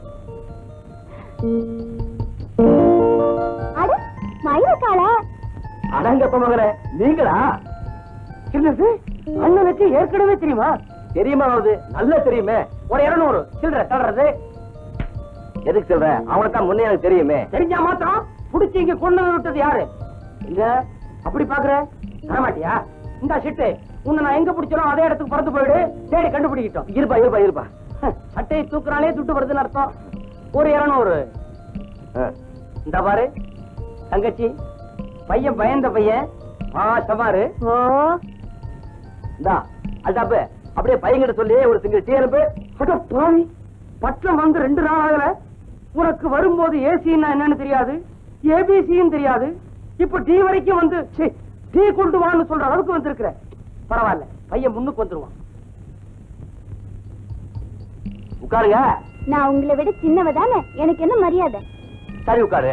அட மயிலக்கால அடங்கப்ப மகனே நீங்களா என்னது அண்ணனுக்கு ஏற்கனவே தெரியுமா தெரியுமா அது நல்லா தெரியுமே ஒரு இருநூறு சில்லற தர்றது எதுக்கு சொல்ற அவனை தான் முன்னே எனக்கு தெரியுமே தெரிஞ்சா மாத்திரம் புடிச்சு இங்க கொண்டு வந்து விட்டது யாரு இல்ல அப்படி பாக்குற தரமாட்டியா இந்த ஷிட்டு உன்னை நான் எங்க பிடிச்சனோ அதே இடத்துக்கு பறந்து போயிடு தேடி கண்டுபிடிக்கிட்டோம் இருப்பா இருப்பா இருப்பா சட்டையை தூக்குறாலே துட்டு வருதுன்னு அர்த்தம் ஒரு இருநூறு ஆ. இந்த பாரு தங்கச்சி பையன் பயந்த பையன் பாசமாரு ஓ இந்தா அல்டாப்பு அப்படியே பையன்கிட்ட சொல்லி ஒரு சிங்கிள் டீ அனுப்பு அட பாவி பட்டம் வந்து ரெண்டு நாள் ஆகல உனக்கு வரும்போது ஏசின்னா என்னன்னு தெரியாது ஏபிசின்னு தெரியாது இப்ப டி வரைக்கும் வந்து ச்சீ, டீ கொண்டு வான்னு சொல்ற அளவுக்கு வந்திருக்கிற பரவாயில்ல பையன் முன்னுக்கு வந்துருவான் உட்காருங்க நான் உங்களை விட சின்னவ தானே எனக்கு என்ன மரியாதை சரி உட்காரு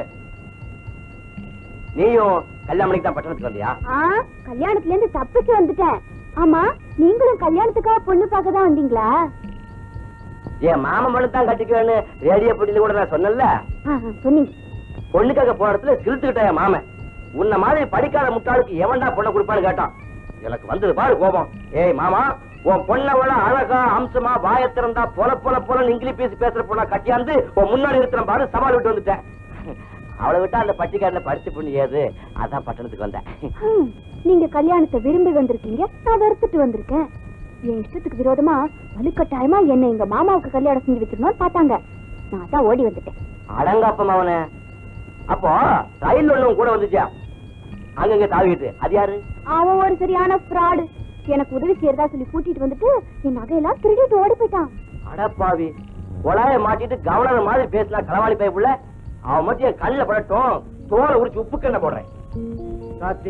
நீயும் கல்யாணம் தான் பட்டணத்துக்கு வந்தியா ஆ கல்யாணத்துல இருந்து தப்பிச்சு வந்துட்டேன் ஆமா நீங்களும் கல்யாணத்துக்காக பொண்ணு பார்க்க தான் வந்தீங்களா என் மாமன் மனு தான் கட்டிக்குவேன்னு ரேடியோ போட்டியில கூட நான் சொன்னேன்ல ஆ, ஆ, சொன்னீங்க பொண்ணுக்காக போன இடத்துல சிரித்துக்கிட்டேன் என் மாமன் உன்ன மாதிரி படிக்காத முட்டாளுக்கு எவன்டா பொண்ணை கொடுப்பான்னு கேட்டான் எனக்கு வந்தது பாரு கோபம் ஏய் மாமா உன் பொண்ணை விட அழகா அம்சமா வாய திறந்தா பொல பொல பொல இங்கிலீஷ் பேசி பேசுற பொண்ணா கட்டியாந்து உன் முன்னாடி இருக்கிற பாரு சவால் விட்டு வந்துட்டேன் அவளை விட்டா அந்த பட்டிக்காடுல படிச்ச பொண்ணு ஏது அதான் பட்டணத்துக்கு வந்தேன் ஹம், நீங்க கல்யாணத்தை விரும்பி வந்திருக்கீங்க நான் வெறுத்துட்டு வந்திருக்கேன் என் இஷ்டத்துக்கு விரோதமா வலுக்கட்டாயமா என்னை எங்க மாமாவுக்கு கல்யாணம் செஞ்சு வச்சிருந்தோம்னு பார்த்தாங்க நான் தான் ஓடி வந்துட்டேன் அடங்கப்பம் அவனே அப்போ ரயில் ஒண்ணும் கூட வந்துச்சா அங்கங்க தாவிட்டு அது யாரு அவன் ஒரு சரியான ஃப்ராடு எனக்கு உதவி செய்யறதா சொல்லி கூட்டிட்டு வந்துட்டு என் நகையெல்லாம் திருடிட்டு ஓடி போயிட்டான் அடப்பாவி கொலாய மாட்டிட்டு கவர்னர் மாதிரி பேசினா களவாளி பைய புள்ள அவன் மட்டும் என் கண்ணில் படட்டும் தோலை உரிச்சு உப்பு கண்ண போடுறேன் காத்தி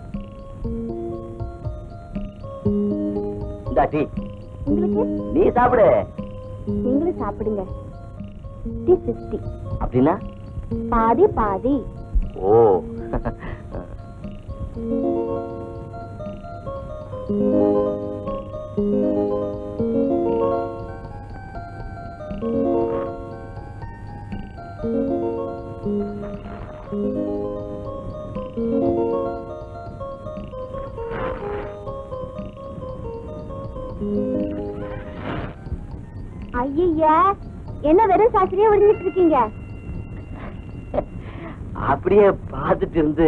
இந்த டீ உங்களுக்கு நீ சாப்பிடு நீங்களும் சாப்பிடுங்க டி சிக்ஸ்டி அப்படின்னா பாதி பாதி ஓ ஐயா என்ன வெறும் சாஸ்திரியா விழுந்துட்டு இருக்கீங்க அப்படியே பார்த்துட்டு இருந்து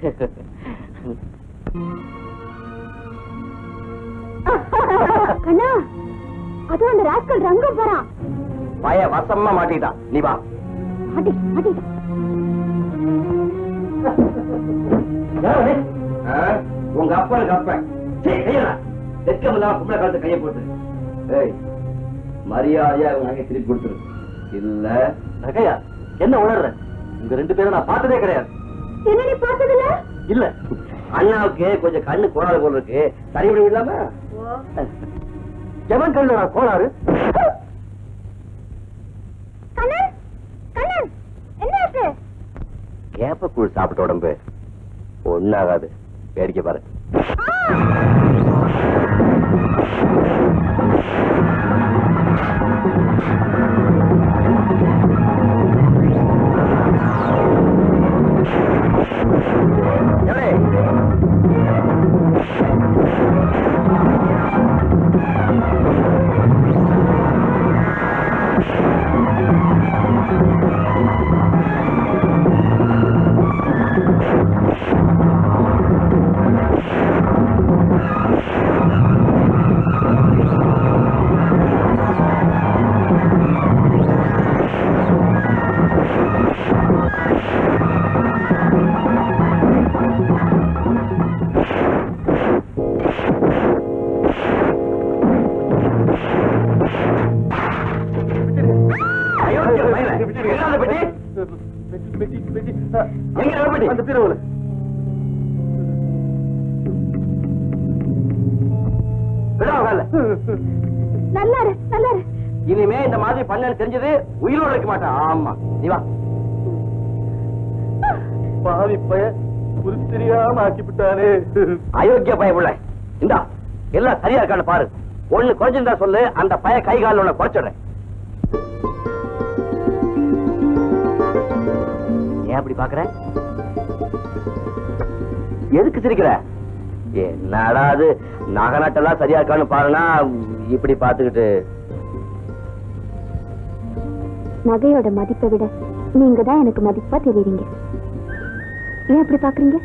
கண்ணா அது அந்த ராஸ்கல் ரங்கம் போறான் பய வசமா மாட்டிக்கிட்டான் நீ வா மாட்டி மாட்டிட்டான் ஆ? உங்க அப்பனுக்கு அப்பன் சீ, கையடா. வெட்கம் இல்லாம பொம்பளை கழுத்து கையை போட்டு ஏய் மரியாதையா உங்க நகை திருப்பி கொடுத்துரு இல்ல நகையா என்ன உணர்ற உங்க ரெண்டு பேரும் நான் பார்த்ததே கிடையாது என்ன நீ பார்த்ததில்ல இல்ல அண்ணாவுக்கு கொஞ்சம் கண்ணு கோளாறு போல இருக்கு சரி விட இல்லாம ஜமன் கண்ணு நான் கோளாறு கண்ணன் கண்ணன் என்ன ஆச்சு கேப்பக்கூழ் சாப்பிட்ட உடம்பு ஒன்னாகாது வேடிக்கை பாரு எவனே? அயோக்கிய பயலே. எங்க அந்த பெட்டி? எங்க அந்த பெட்டி? அந்த பீரோல விடா வேலை. நல்லா இரு நல்லா இரு இனிமே இந்த மாதிரி பண்ணன்னு தெரிஞ்சது உயிரோட இருக்க மாட்டான் ஆமா நீ வா பாவி பய புரித்தெரியாம ஆக்கிவிட்டானே அயோக்கிய பய புள்ள இந்தா எல்லாம் சரியா இருக்கான்னு பாரு ஒண்ணு குறைஞ்சிருந்தா சொல்லு அந்த பய கை கால உன்னை குறைச்சிடுறேன் ஏன் அப்படி பாக்குற எதுக்கு சிரிக்கிற என்னடா அது நகை நட்டெல்லாம் சரியா இருக்கான்னு பாருனா இப்படி பாத்துக்கிட்டு நகையோட மதிப்பை விட நீங்க தான் எனக்கு மதிப்பா தெரியுறீங்க ஏன் அப்படி பாக்குறீங்க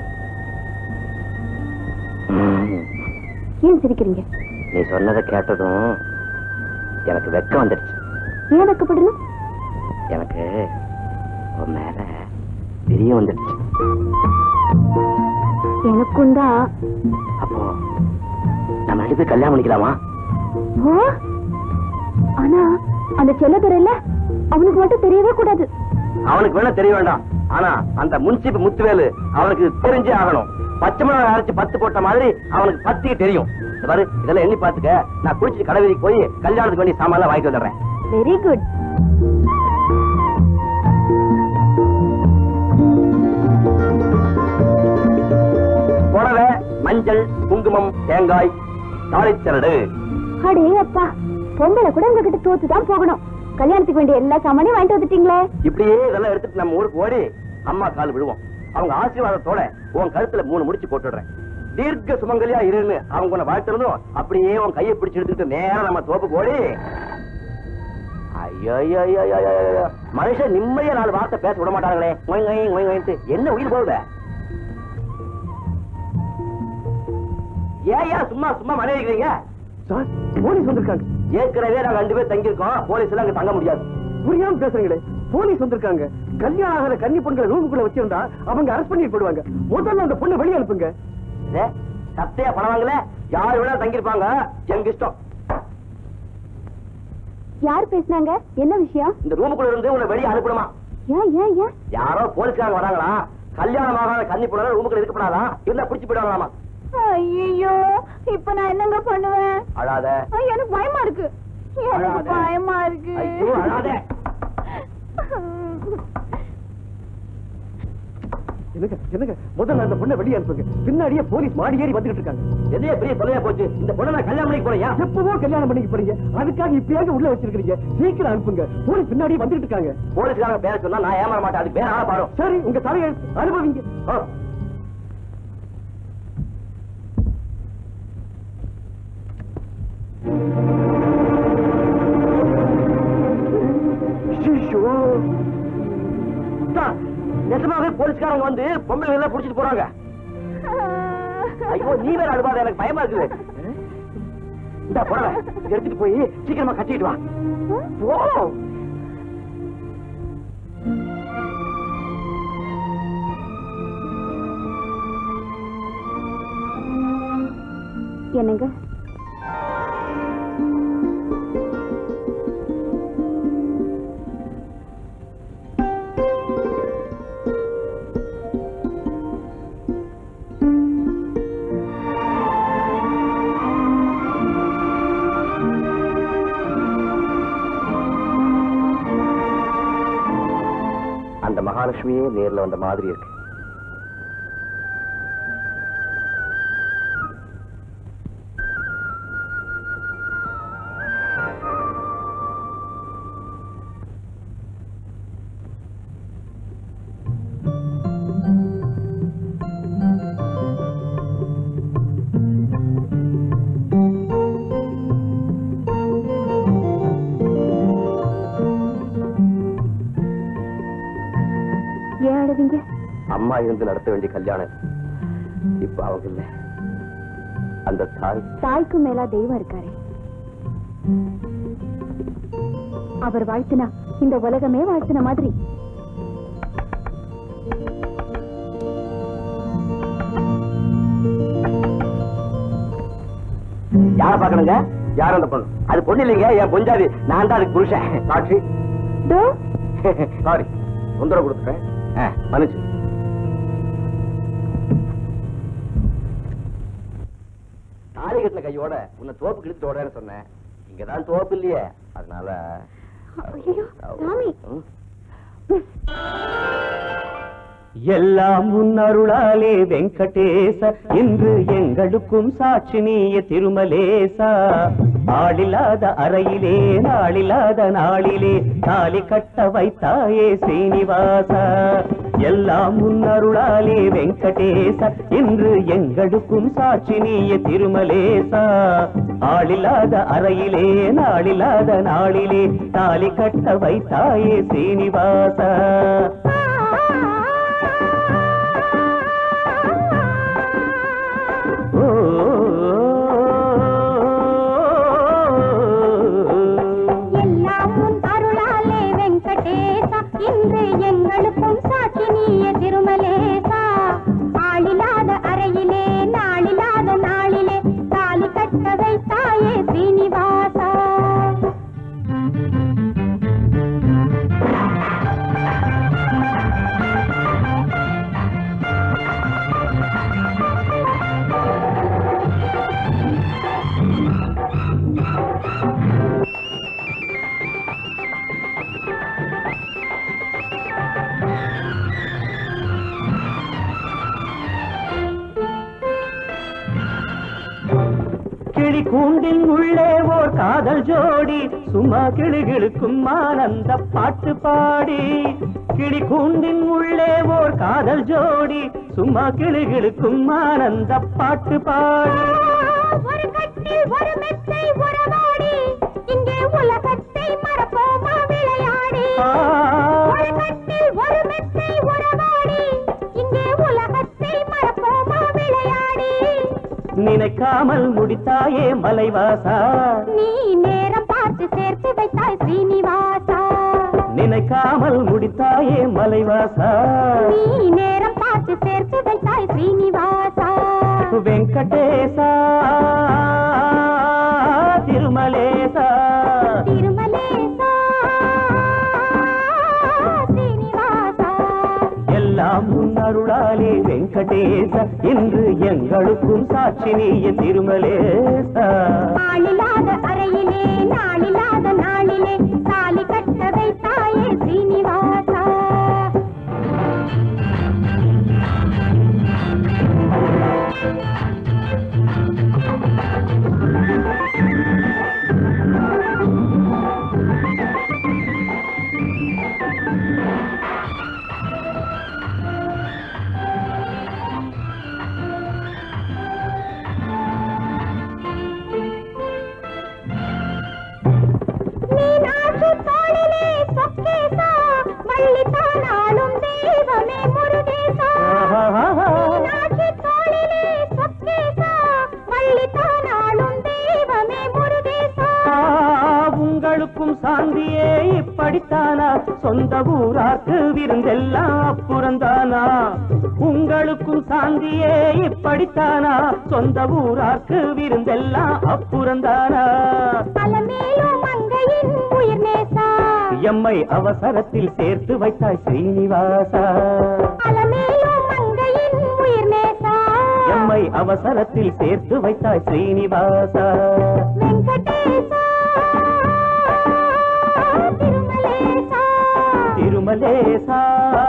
ம், ஏன் சிரிக்கிறீங்க நீ சொன்னதை கேட்டதும் எனக்கு வெக்கம் வந்துடுச்சு ஏன் வைக்கப்படணும் எனக்கு உன் மேல பிரியம் வந்துடுச்சு எனக்கும் தான் அப்போ நம்ம ரெண்டு பேரும் கல்யாணம் பண்ணிக்கலாமா ஓ ஆனா அந்த செல்லதுரையில அவனுக்கு மட்டும் தெரியவே கூடாது அவனுக்கு வேணா தெரிய வேண்டாம் ஆனா அந்த முன்சிப் முத்துவேலு அவனுக்கு தெரிஞ்சே ஆகணும் பச்சை மிளகாய் அரைச்சு பத்து போட்ட மாதிரி அவனுக்கு பத்திக்கு தெரியும் இந்த பாரு இதெல்லாம் எண்ணி பாத்துக்க நான் குளிச்சுட்டு கடை வீதிக்கு போய் கல்யாணத்துக்கு வேண்டிய சாமான் வாங்கிட்டு வந்துடுறேன் வெரி குட் புடவை மஞ்சள் குங்குமம் தேங்காய் தாளிச்சரடு அடே அப்பா பொங்கலை கூட உங்ககிட்ட தோத்து தான் போகணும் கல்யாணத்துக்கு வேண்டிய எல்லா சாமானையும் வாங்கிட்டு வந்துட்டீங்களே இப்படியே இதெல்லாம் எடுத்துட்டு நம்ம ஊருக்கு ஓடி அம்மா கால் விழுவோம் அவங்க ஆசீர்வாதத்தோட உன் கழுத்துல மூணு முடிச்சு போட்டுடுறேன் தீர்க்க சுமங்கலியா இருன்னு அவங்க உன்னை வாழ்த்திருந்தோம் அப்படியே உன் கையை பிடிச்சு எடுத்துக்கிட்டு நேரா நம்ம தோப்புக்கு ஓடி ஐயோ ஐயோ, ஐயோ, ஐயோ, ஐயோ, ஐயோ. மனுஷன் நிம்மதியா நாலு வார்த்தை பேச விட மாட்டாங்களே ஒய், ஒய், ஒய், ஒய்ன்ட்டு. என்ன உயிர் போகுத ஏன் ஏன் சும்மா சும்மா மனைவிக்கிறீங்க சார் போலீஸ் வந்திருக்காங்க ஏற்கனவே நாங்க ரெண்டு பேர் தங்கியிருக்கோம் போலீஸ் எல்லாம் அங்க தங்க முடியாது புரியாம பேசுறீங்களே போலீஸ் வந்திருக்காங்க கல்யாணம் ஆகிற கன்னி பெண்களை ரூமுக்குள்ள வச்சிருந்தா அவங்க அரெஸ்ட் பண்ணி போடுவாங்க முதல்ல அந்த பொண்ணை வெளியே அனுப்புங்க இதே, சத்தையா பணம் வாங்கல யார் வேணா தங்கியிருப்பாங்க எங்க இஷ்டம் யார் பேசுனாங்க என்ன விஷயம் இந்த ரூமுக்குள்ள இருந்து உன்னை வெளியே அனுப்பணுமா ஏன் ஏன் ஏன் யாரோ போலீஸ்காரங்க வராங்களா கல்யாணம் ஆகாத கன்னி பொண்ணு ரூமுக்குள்ள இருக்கப்படாதா இருந்தா பிடிச்சு போயிடுவாங்களாமா ஐயோ இப்ப நான் என்னங்க பண்ணுவேன் அழாத ஐயோ, எனக்கு பயமா இருக்கு எனக்கு அழாத. பயமா இருக்கு ஐயோ அழாத என்னங்க என்னங்க முதல்ல அந்த பொண்ணை வெளியே அனுப்புங்க பின்னாடியே போலீஸ் மாடி ஏறி வந்துகிட்டு இருக்காங்க எதையே பெரிய தொலையா போச்சு இந்த பொண்ணை நான் கல்யாணம் பண்ணிக்க போறியா எப்பவோ கல்யாணம் பண்ணிக்க போறீங்க அதுக்காக இப்பயாவது உள்ள வச்சிருக்கீங்க சீக்கிரம் அனுப்புங்க போலீஸ் பின்னாடியே வந்துகிட்டு இருக்காங்க போலீஸ்காரங்க பேர சொன்னா நான் ஏமாற மாட்டேன் அதுக்கு பேர ஆள பாடும் சரி உங்க தலையெழுத்து அனுபவிங்க ஆ. ஐயோ. அத்தா, நிஜமாவே போலீஸ்காரங்க வந்து பொம்பளை எல்லாம் புடிச்சிட்டு போறாங்க ஐயோ நீ வேற அழுவாத எனக்கு பயமா இருக்குது இந்த புடவை எடுத்துட்டு போய் சீக்கிரமா கட்டிட்டு வா போ என்னங்க அந்த மகாலட்சுமியே நேர்ல வந்த மாதிரி இருக்கு ஏன் அழுவீங்க அம்மா இருந்து நடத்த வேண்டிய கல்யாணம் இப்ப அவங்க இல்ல அந்த தாய் தாய்க்கும் மேலா தெய்வம் இருக்காரே அவர் வாழ்த்தினா இந்த உலகமே வாழ்த்தின மாதிரி யார பாக்கணுங்க யார் அந்த பொண்ணு அது பொண்ணு இல்லைங்க என் பொஞ்சாதி நான் தான் அதுக்கு புருஷன் சாட்சி தோ சாரி தொந்தரவு கொடுத்துட்டேன் ஆ, மன்னிச்சு தாலி கட்டின கையோட உன்னை தோப்பு கிழிச்சு ஓடன்னு சொன்னேன் இங்கதான் தோப்பு இல்லையே அதனால ஐயோ, சாமி. ம். எல்லாம் உன்னருளாலே வெங்கடேச இன்று எங்களுக்கும் சாட்சி நீய திருமலேசா ஆளில்லாத அறையிலே நாளில்லாத நாளிலே தாலி கட்ட வைத்தாயே ஸ்ரீனிவாசா எல்லாம் உன்னருளாலே வெங்கடேச இன்று எங்களுக்கும் சாட்சி நீய திருமலேசா ஆளில்லாத அறையிலே நாளில்லாத நாளிலே தாலி கட்ட வைத்தாயே ஸ்ரீனிவாசா எல்லாம் உன் அருளாலே வெங்கடேசா இன்று எங்களுக்கும் சாட்சி நீய திருமலேசா ஆளில்லாத அறையிலே நாளில்லாத நாளிலே தாலி கட்ட வைத்தாயே ஸ்ரீனிவாசா கிளி கூண்டின் உள்ளே ஓர் காதல் ஜோடி சும்மா கிளுகிழுக்கும் ஆனந்த பாட்டு பாடி கிளி கூண்டின் உள்ளே ஓர் காதல் ஜோடி சும்மா கிளுகிழுக்கும் ஆனந்த பாட்டு பாடி ஒரு கட்டில் ஒரு மெத்தை உறவாடி இங்கே உலகத்தை மறப்போமா விளையாடி ஒரு கட்டில் ஒரு மெத்தை உறவாடி இங்கே உலகத்தை மறப்போமா விளையாடி நினைக்காமல் முடித்தாயே மலைவாசா நீ நேரம் பார்த்து சேர்த்து வைத்தாய் ஸ்ரீனிவாசா நினைக்காமல் முடித்தாயே மலைவாசா நீ நேரம் பார்த்து சேர்த்து வைத்தாய் ஸ்ரீனிவாசா வெங்கடேசா திருமலேசா திருமலேசா ஸ்ரீனிவாசா எல்லாம் உன்னருளாலே வெங்கடேச இன்று எங்களுக்கும் சாட்சி நீய திருமலேசா ஆளில்லாத அறையிலே நாளில்லாத நாளிலே தாலி கட்ட வைத்தாயே ஸ்ரீனிவாசா சொந்த ஊரார்க்கு விருந்தெல்லாம் அப்புறந்தானா உங்களுக்கும் சாந்தியே இப்படித்தானா சொந்த ஊரார்க்கு விருந்தெல்லாம் அப்புறந்தானா அலமேலும் மங்கையின் உயிர் நேசா எம்மை அவசரத்தில் சேர்த்து வைத்தாய் ஸ்ரீனிவாசா அலமேலும் மங்கையின் உயிர் நேசா எம்மை அவசரத்தில் சேர்த்து வைத்தாய் ஸ்ரீனிவாசா வெங்கடேசா திருமலேசா திருமலேசா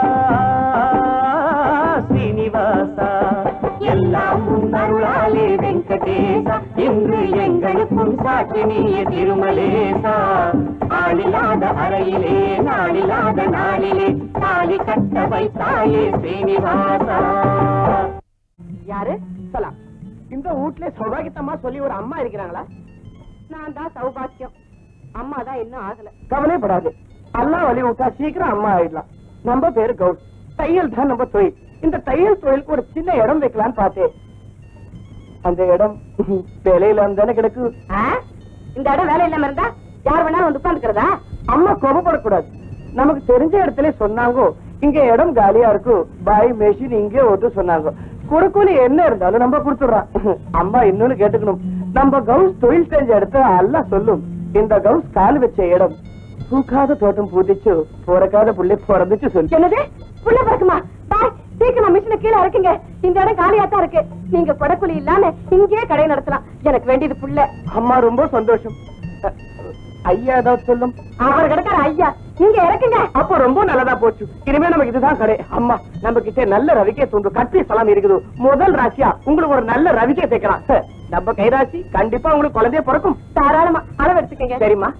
ஸ்ரீனிவாசா எல்லாம் உன் அருளாலே வெங்கடேசா இன்று எங்களுக்கும் சாட்சி நீய திருமலேசா ஆளில்லாத அறையிலே நாளில்லாத நாளிலே தாலி கட்ட வைத்தாயே ஸ்ரீனிவாசா யாரு சலாம் இந்த வீட்ல சௌபாகியத்தம்மா சொல்லி ஒரு அம்மா இருக்கிறாங்களா நான் தான் சௌபாக்கியம் அம்மா தான் இன்னும் ஆகல கவலைப்படாது எல்லாம் வழி விட்டா சீக்கிரம் அம்மா ஆயிடலாம் நம்ம பேரு கவுட் தையல் தான் நம்ம தொழில் இந்த தையல் தொழிலுக்கு ஒரு சின்ன இடம் வைக்கலாம்னு பார்த்தேன் அந்த இடம் வேலையில தானே கிடக்கு ஆ? இந்த இடம் வேலை இல்லாம இருந்தா யார் வேணாலும் வந்து உட்காந்துக்கிறதா அம்மா கோபப்படக்கூடாது நமக்கு தெரிஞ்ச இடத்துல சொன்னாங்க இங்க இடம் காலியா இருக்கு பாய் மெஷின் இங்கே ஓட்டு சொன்னாங்க கொடுக்கூலி என்ன இருந்தாலும் நம்ம கொடுத்துடுறோம் அம்மா இன்னொன்னு கேட்டுக்கணும் நம்ம கவுஸ் தொழில் செஞ்ச இடத்த எல்லாம் சொல்லும் இந்த கவுஸ் கால் வச்ச இடம் பூக்காத தோட்டம் பூதிச்சு போறக்காத புள்ளை பிறந்துச்சு சொல்லு என்னது புள்ள பிறக்குமா பாய் சீக்கிரம் மிஷினை கீழே இறக்குங்க இந்த இடம் காலியா தான் இருக்கு நீங்க கொடக்குழி இல்லாம இங்கேயே கடை நடத்தலாம் எனக்கு வேண்டியது புள்ள அம்மா ரொம்ப சந்தோஷம் அ, ஐயா ஏதாவது சொல்லும் அவர் கிடக்கார ஐயா நீங்க இறக்குங்க அப்ப ரொம்ப நல்லதா போச்சு இனிமே நமக்கு இதுதான் கடை அம்மா நம்ம கிட்ட நல்ல ரவிக்கை தூண்டு கட்டி சலாம் இருக்குது முதல் ராசியா உங்களுக்கு ஒரு நல்ல ரவிக்கை சேர்க்கலாம் ஹ, நம்ம கைராசி கண்டிப்பா உங்களுக்கு குழந்தைய பிறக்கும் தாராளமா அளவு எடுத்துக்கங்க சரிம்மா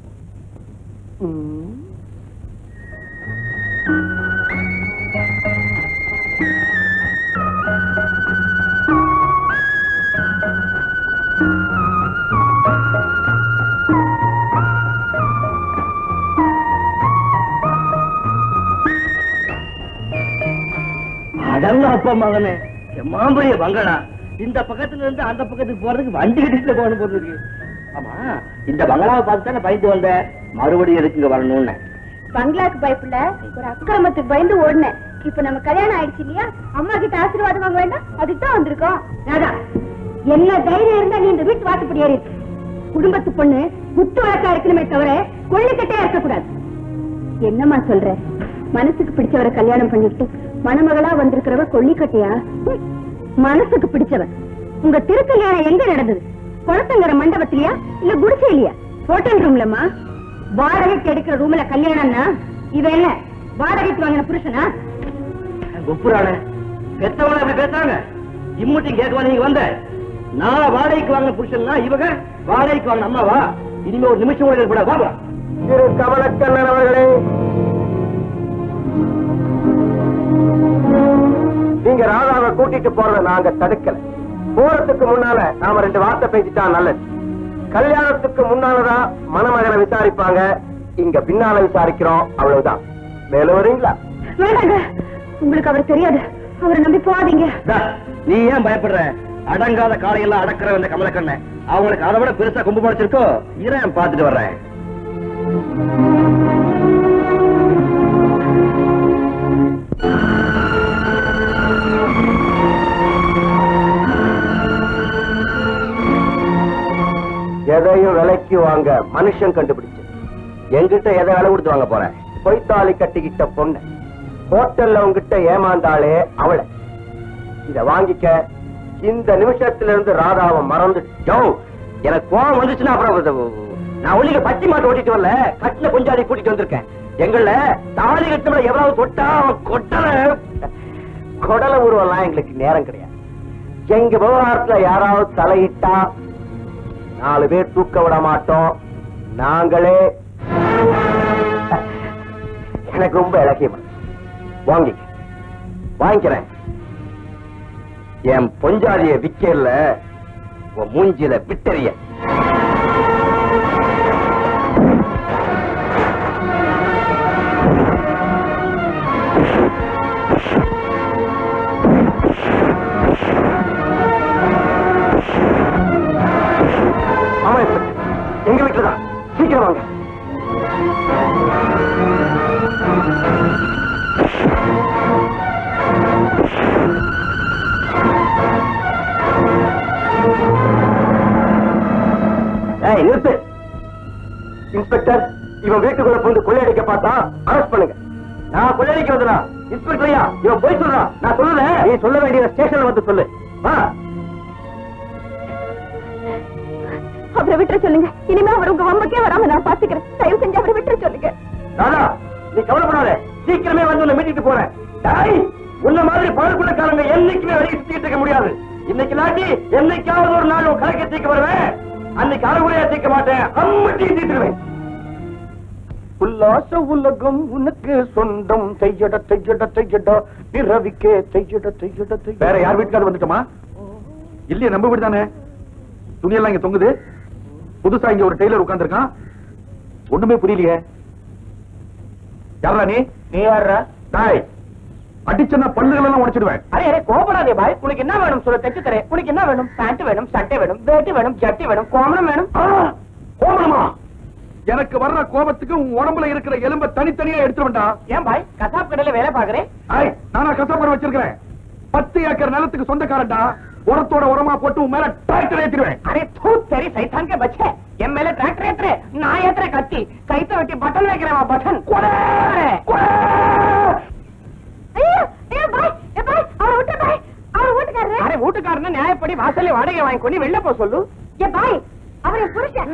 அடங்க அப்பா மகனே மாம்பழிய பங்களா இந்த பக்கத்துல இருந்து அந்த பக்கத்துக்கு போறதுக்கு வண்டி கட்டிட்டு போகணும் போல இருக்கு ஆமா இந்த பங்களாவை பார்த்து தானே பயந்து வந்த மறுபடியும் எதுக்கு இங்க வரணும்னு பங்களாக்கு பயப்புல ஒரு அக்கிரமத்துக்கு பயந்து ஓடினேன் இப்ப நம்ம கல்யாணம் ஆயிடுச்சு இல்லையா அம்மா கிட்ட ஆசீர்வாதம் வாங்க வேண்டாம் அதுக்கு தான் வந்திருக்கோம் ராதா என்ன தைரியம் இருந்தா நீ இந்த வீட்டு வாசப்படி ஏறி இருக்கு. குடும்பத்து பொண்ணு குத்து வழக்கா இருக்கணுமே தவிர கொள்ளைக்கட்டையா இருக்கக்கூடாது என்னம்மா சொல்ற மனசுக்கு பிடிச்சவரை கல்யாணம் பண்ணிட்டு மணமகளா வந்திருக்கிறவ கொள்ளிக்கட்டையா ஹம், மனசுக்கு பிடிச்சவன் உங்க திருக்கல்யாணம் எங்க நடந்தது குளத்தங்கர மண்டபத்திலயா இல்ல குடிசையிலயா ஹோட்டல் ரூம்லமா வாடகைக்கு எடுக்கிற ரூம்ல கல்யாணம்னா இவ என்ன வாடகைக்கு வாங்கின புருஷனா குப்புறான பெத்தவங்கள அப்படி பேசுறாங்க இம்முட்டி கேட்கவா நீங்க வந்த நான் வாடகைக்கு வாங்கின புருஷன்னா இவங்க வாடகைக்கு வாங்கின அம்மாவா இனிமே ஒரு நிமிஷம் கூட கூட வா வா. திரு கமலக்கண்ணன் அவர்களே நீங்க ராதாவை கூட்டிட்டு போறத நாங்க தடுக்கல போறதுக்கு முன்னால நாம ரெண்டு வார்த்தை பேசிட்டா நல்லது கல்யாணத்துக்கு முன்னாலதான் மணமகனை விசாரிப்பாங்க இங்க பின்னால விசாரிக்கிறோம் அவ்வளவுதான் மேல வரீங்களா வேண்டாங்க உங்களுக்கு அவர் தெரியாது அவரை நம்பி போகாதீங்க தா, நீ ஏன் பயப்படுற அடங்காத காலையெல்லாம் அடக்கிற இந்த கமலக்கண்ண அவங்களுக்கு அதை விட பெருசா கும்பு படைச்சிருக்கோ இறேன் பார்த்துட்டு வர்றேன் எதையும் விலைக்கு வாங்க மனுஷன் கண்டுபிடிச்சு என்கிட்ட எதை விலை கொடுத்து வாங்க போறேன் பொய்த்தாலி கட்டிக்கிட்ட பொண்ணு ஹோட்டல்ல உங்ககிட்ட ஏமாந்தாளே அவளை இத வாங்கிக்க இந்த நிமிஷத்துல இருந்து ராதாவை மறந்து யோ, எனக்கு கோவம் வந்துச்சுன்னா அப்புறம் அது- நான் ஒளிக பச்சை மாட்டு ஓட்டிட்டு வரல கட்டில கொஞ்சாடி கூட்டிட்டு வந்திருக்கேன் எங்கள தாலி கட்டவளை எவ்வளவு தொட்டா அவன் கொட்டல கொடல உருவெல்லாம் எங்களுக்கு நேரம் கிடையாது எங்க விவகாரத்துல யாராவது தலையிட்டா நாலு பேர் தூக்க விட மாட்டோம் நாங்களே எனக்கு ரொம்ப இலக்கியமா வாங்கி வாங்கிக்கிறேன் என் பொஞ்சாதிய விக்கல உன் மூஞ்சில விட்டறிய ஆமா இன்ஸ்பெக்டர். எங்க வீட்டுல தான் சீக்கிரம் வாங்க இன்ஸ்பெக்டர் இவன் வீட்டுக்குள்ள வந்து கொள்ளையடிக்க பார்த்தா அரெஸ்ட் பண்ணுங்க நான் கொள்ளையடிக்க வந்தனா இன்ஸ்பெக்டர் ஐயா இவன் போய் சொல்றான் நான் சொல்லல நீ சொல்ல வேண்டிய ஸ்டேஷன்ல வந்து சொல்லு வா அவரை விட்டுற சொல்லுங்க இனிமே அவர் உங்க வம்பக்கே வராம நான் பாத்துக்கிறேன் தயவு செஞ்சு அவரை விட்டுற சொல்லுங்க ராதா நீ கவலைப்படாத சீக்கிரமே வந்து உன்னை மீட்டிட்டு போறேன் டேய், உன்ன மாதிரி பழக்குள்ளக்காரங்க என்னைக்குமே வெளியே சுத்திட்டு இருக்க முடியாது இன்னைக்கு இல்லாட்டி என்னைக்காவது ஒரு நாள் உன் கணக்கை தீக்க வருவேன் அன்னைக்கு அறுகுறையா தீக்க மாட்டேன் அம்மட்டியும் தீத்துருவேன் உல்லாச உலகம் உனக்கு சொந்தம் தையட தையட தையட பிறவிக்கே தையட தையட தையட வேற யார் வீட்டுக்காவது வந்துட்டோமா இல்லையே நம்ம வீடு தானே துணியெல்லாம் இங்க தொங்குது புதுசா இங்க ஒரு டெய்லர் உட்கார்ந்திருக்கான் ஒண்ணுமே புரியலையே யாரா நீ நீ யாரா டாய் அடிச்சனா பல்லுகள் எல்லாம் உடைச்சிடுவேன் அரே அரே கோபடாதே பாய் உனக்கு என்ன வேணும் சொல்ல தைச்சு தரேன் உனக்கு என்ன வேணும் பேண்ட் வேணும் சட்டை வேணும் வேட்டி வேணும் ஜட்டி வேணும் கோமணம் வேணும் ஆ, கோபமா எனக்கு வர்ற கோபத்துக்கு உன் உடம்புல இருக்கிற எலும்ப தனித்தனியா எடுத்து வேண்டாம் ஏன் பாய் கசாப் கடையில வேலை பாக்குறேன் ஐய் நானா கசாப்பரம் வச்சிருக்கிறேன் பத்து ஏக்கர் நிலத்துக்கு சொந்தக்காரன்டா உரத்தோட உரமா போட்டு உன் மேல டிராக்டர் ஏத்திடுவேன் अरे थू तेरी शैतान के बच्चे ये मेरे ट्रैक्टर ஏத்துறே நான் ஏத்துற கத்தி கைத்த வெட்டி பட்டன் வைக்கிறேன் பட்டன் கொடே ஐயோ ஐயோ பாய் ஏ பாய் அவரை விட்டு பாய் அவர் வீட்டுக்காரரு அரே வீட்டுக்காரன நியாயப்படி வாசல்ல வாடகை வாங்கி கொண்டு வெளில போ சொல்லு ஏ பாய் அவர் என் புருஷன்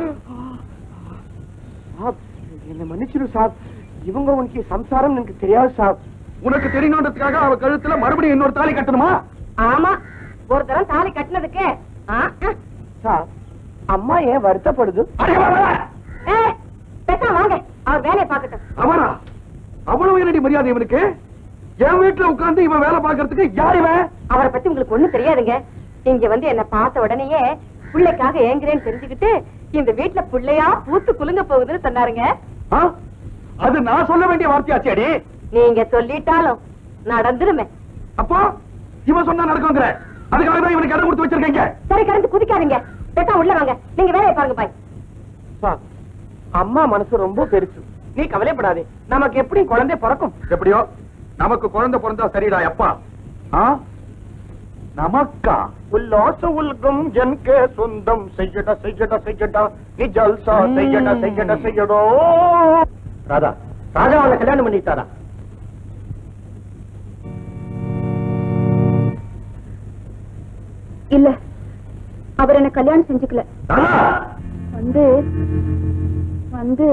சாப் என்ன மன்னிச்சிரு சாப் இவங்க உனக்கு சம்சாரம் எனக்கு தெரியாது சாப் உனக்கு தெரியணுன்றதுக்காக அவ கழுத்துல மறுபடியும் இன்னொரு தாலி கட்டணுமா ஆமா ஒரு தரம் தாலி கட்டினதுக்கு ஆ, ஆ. சாப் அம்மா ஏன் வருத்தப்படுது அடே வா, வா, வா. ஏய், பேசாம வாங்க அவர் வேலையை பார்க்கட்டும் அவனா அவ்வளவு என்னடி மரியாதை இவனுக்கு என் வீட்டுல உட்கார்ந்து இவன் வேலை பார்க்கறதுக்கு யார் இவன் அவரை பத்தி உங்களுக்கு ஒண்ணும் தெரியாதுங்க இங்க வந்து என்ன பார்த்த உடனேயே பிள்ளைக்காக ஏங்குறேன்னு தெரிஞ்சுக்கிட்டு இந்த வீட்டுல பிள்ளையா பூத்து குலுங்க போகுதுன்னு சொன்னாருங்க ஆ? அது நான் சொல்ல வேண்டிய வார்த்தையாச்சேடி நீங்க சொல்லிட்டாலும் நடந்துருமே அப்போ இவன் சொன்னா நடக்குங்கிற அதுக்காக தான் இவனுக்கு இடம் கொடுத்து வச்சிருக்கீங்க சரி கரண்ட் குதிக்காதீங்க பேசாம உள்ள வாங்க நீங்க வேலையை பாருங்க பாய் சாப் அம்மா மனசு ரொம்ப பெருசு நீ கவலைப்படாதே நமக்கு எப்படி குழந்தை பிறக்கும் எப்படியோ நமக்கு குழந்தை பிறந்தா சரிடா அப்பா ஆ? நமக்கா உல்லாச உலகம் எனக்கு சொந்தம் செய்யட செய்யட செய்யடா நீ ஜல்சா செய்யட செய்யட செய்யடோ ராதா ராஜா அவனை கல்யாணம் பண்ணிட்டாரா இல்ல அவர் என்ன கல்யாணம் செஞ்சுக்கல ராதா வந்து வந்து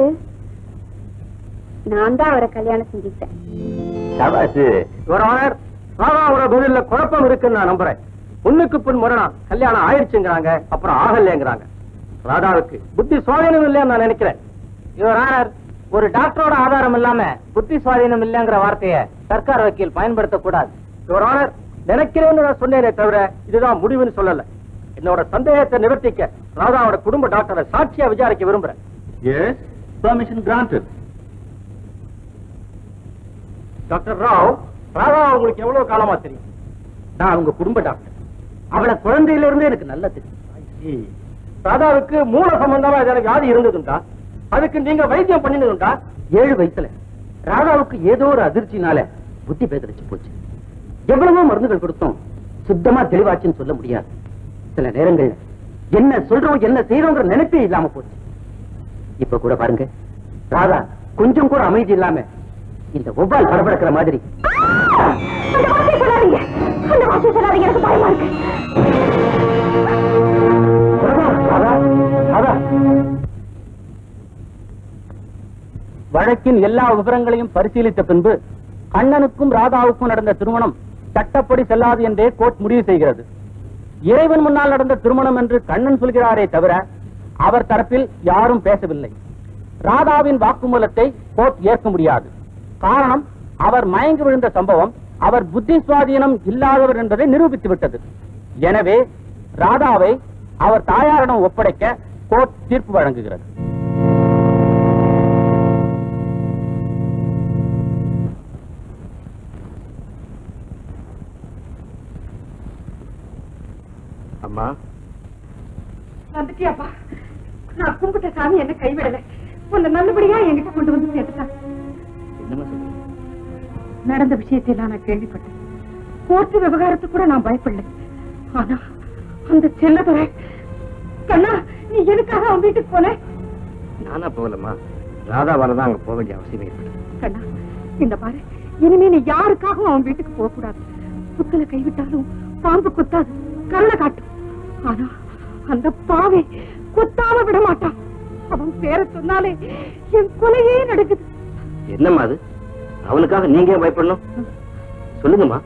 நான் தான் அவரை கல்யாணம் செஞ்சுக்கிட்டேன் சபாசு யுவர் ஆனர் ராதாவோட தொழில குழப்பம் இருக்குன்னு நான் நம்புறேன் பொண்ணுக்கு பின் முரணா கல்யாணம் ஆயிடுச்சுங்கிறாங்க அப்புறம் ஆகலைங்கிறாங்க ராதாவுக்கு புத்தி சுவாதீனம் இல்லைன்னு நான் நினைக்கிறேன் யுவர் ஆனர் ஒரு டாக்டரோட ஆதாரம் இல்லாம புத்தி சுவாதீனம் இல்லைங்கிற வார்த்தையை சர்க்கார் வக்கீல் பயன்படுத்தக்கூடாது யுவர் ஆனர் நினைக்கிறேன்னு நான் சொன்னேனே தவிர இதுதான் முடிவுன்னு சொல்லல என்னோட சந்தேகத்தை நிவர்த்திக்க ராதாவோட குடும்ப டாக்டரை சாட்சியா விசாரிக்க விரும்புறேன் yes permission granted doctor Rao Radha உங்களுக்கு எவ்வளவு காலமா தெரியும் நான் அவங்க குடும்ப டாக்டர் அவளை குழந்தையில இருந்தே எனக்கு நல்லா தெரியும் ராதாவுக்கு மூல சம்பந்தமா ஏதாவது வியாதி இருந்ததுண்டா அதுக்கு நீங்க வைத்தியம் பண்ணினதுண்டா ஏழு வயசுல ராதாவுக்கு ஏதோ ஒரு அதிர்ச்சினால புத்தி பேதரிச்சு போச்சு எவ்வளவோ மருந்துகள் கொடுத்தோம் சுத்தமா தெளிவாச்சுன்னு சொல்ல முடியாது சில நேரங்கள்ல என்ன சொல்றோம் என்ன செய்யறோங்கிற நினைப்பே இல்லாம போச்சு இப்ப கூட பாருங்க ராதா கொஞ்சம் கூட அமைதி இல்லாம இந்த ஒவ்வால் படபடக்கிற மாதிரி அந்த வார்த்தையை சொல்லாதீங்க அந்த வார்த்தையை சொல்லாதீங்க எனக்கு பயமா இருக்கு ராதா, ராதா, ராதா. வழக்கின் எல்லா விவரங்களையும் பரிசீலித்த பின்பு கண்ணனுக்கும் ராதாவுக்கும் நடந்த திருமணம் சட்டப்படி செல்லாது என்றே கோர்ட் முடிவு செய்கிறது இறைவன் முன்னால் நடந்த திருமணம் என்று கண்ணன் சொல்கிறாரே தவிர அவர் தரப்பில் யாரும் பேசவில்லை ராதாவின் வாக்குமூலத்தை கோர்ட் ஏற்க முடியாது காரணம் அவர் மயங்கி விழுந்த சம்பவம் அவர் புத்தி சுவாதீனம் இல்லாதவர் என்பதை நிரூபித்து விட்டது எனவே ராதாவை அவர் தாயாரிடம் ஒப்படைக்க கோர்ட் தீர்ப்பு வழங்குகிறது அம்மா வந்துட்டியாப்பா நான் கும்பிட்ட சாமி என்ன கைவிடல உன்னை நல்லபடியா என்கிட்ட கொண்டு வந்து சேர்த்துட்டான் என்னமா சொல்றீங்க நடந்த விஷயத்தையெல்லாம் நான் கேள்விப்பட்டேன் கோர்ட்டு விவகாரத்துக்கு கூட நான் பயப்படல ஆனா அந்த செல்லதுரை கண்ணா நீ எதுக்காக அவன் வீட்டுக்கு போன நானா போகலம்மா ராதாவால தான் அங்க போக வேண்டிய அவசியமே இருக்கு கண்ணா இந்த பாரு இனிமே நீ யாருக்காகவும் அவன் வீட்டுக்கு போக கூடாது புத்தல கைவிட்டாலும் பாம்பு குத்தாது கருணை காட்டும் ஆனா அந்த பாவை குத்தாம விட மாட்டான் அவன் பேர சொன்னாலே என் கொலையே நடக்குது என்னம்மா அது அவனுக்காக நீங்க ஏன் பயப்படணும் சொல்லுங்கம்மா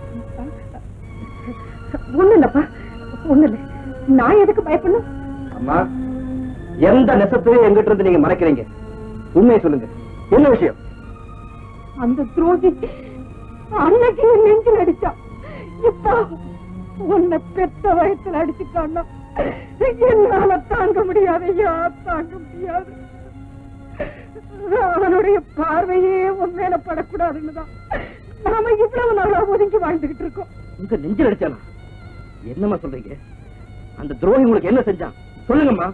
ஒண்ணு இல்லப்பா ஒண்ணு இல்ல நான் எதுக்கு பயப்படணும் அம்மா எந்த நெசத்தையும் எங்கிட்ட இருந்து நீங்க மறைக்கிறீங்க உண்மையை சொல்லுங்க என்ன விஷயம் அந்த துரோகி அன்னைக்கு என் நெஞ்சில் அடிச்சான் இப்ப உன்னை பெத்த வயசுல அடிச்சுட்டான்னா என்னால தாங்க முடியாது ஐயா தாங்க முடியாது அவனுடைய பார்வையே உன் மேல படக்கூடாதுன்னுதான் நாம இவ்வளவு நாளா ஒதுங்கி வாழ்ந்துகிட்டு இருக்கோம் உங்க நெஞ்சில் அடிச்சானா என்னம்மா சொல்றீங்க அந்த துரோகி உங்களுக்கு என்ன செஞ்சான் சொல்லுங்கம்மா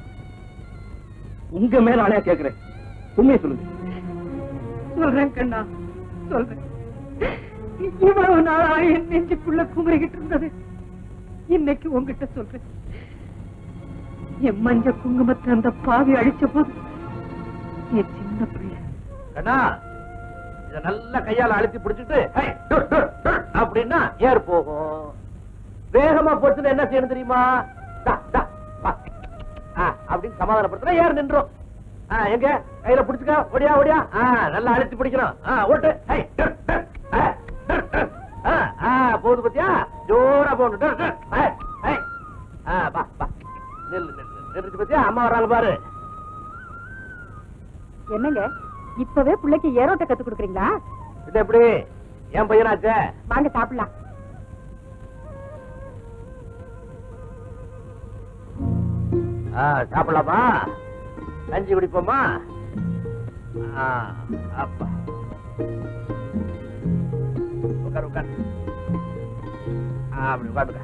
உங்க மேல ஆணையா கேக்குறேன் உண்மையை சொல்லுங்க சொல்றேன் கண்ணா சொல்றேன் இவ்வளவு நாளா என் நெஞ்சுக்குள்ள குமரிக்கிட்டு இருந்தது இன்னைக்கு உங்ககிட்ட சொல்றேன் என் மஞ்ச குங்குமத்தை அந்த பாவி அழிச்ச போது என் சின்ன பிள்ளை கண்ணா இத நல்ல கையால அழுத்தி பிடிச்சிட்டு ஹை, டுர், டுர், டுர் அப்படின்னா ஏர் போகும் வேகமா போச்சுன்னா என்ன செய்யணும் தெரியுமா டா, டா, வா. ஆ, அப்படின்னு சமாதானப்படுத்தினா ஏர் நின்றோம் ஆ, எங்க கையில பிடிச்சுக்க ஓடியா ஓடியா ஆ, நல்லா அழுத்தி பிடிக்கணும் ஆ, ஓட்டு ஹை, டுர், டுர், ஆ, டுர், டுர். ஆ, ஆ, போகுது பத்தியா ஜோரா போகணும் டுர், டுர், ஹை, ஹை. ஆ, வா, வா. நில்லு நில்லு நின்றுச்சு பத்தியா அம்மா வர்றாங்க பாரு என்னங்க இப்பவே பிள்ளைக்கு ஏரோட்ட கத்து கொடுக்குறீங்களா இது எப்படி என் பையனாச்சே வாங்க சாப்பிடலாம் ஆ, சாப்பிடலாமா கஞ்சி குடிப்போமா ஆ, அப்பா உட்காரு உட்காரு ஆ, அப்படி உட்காந்துக்க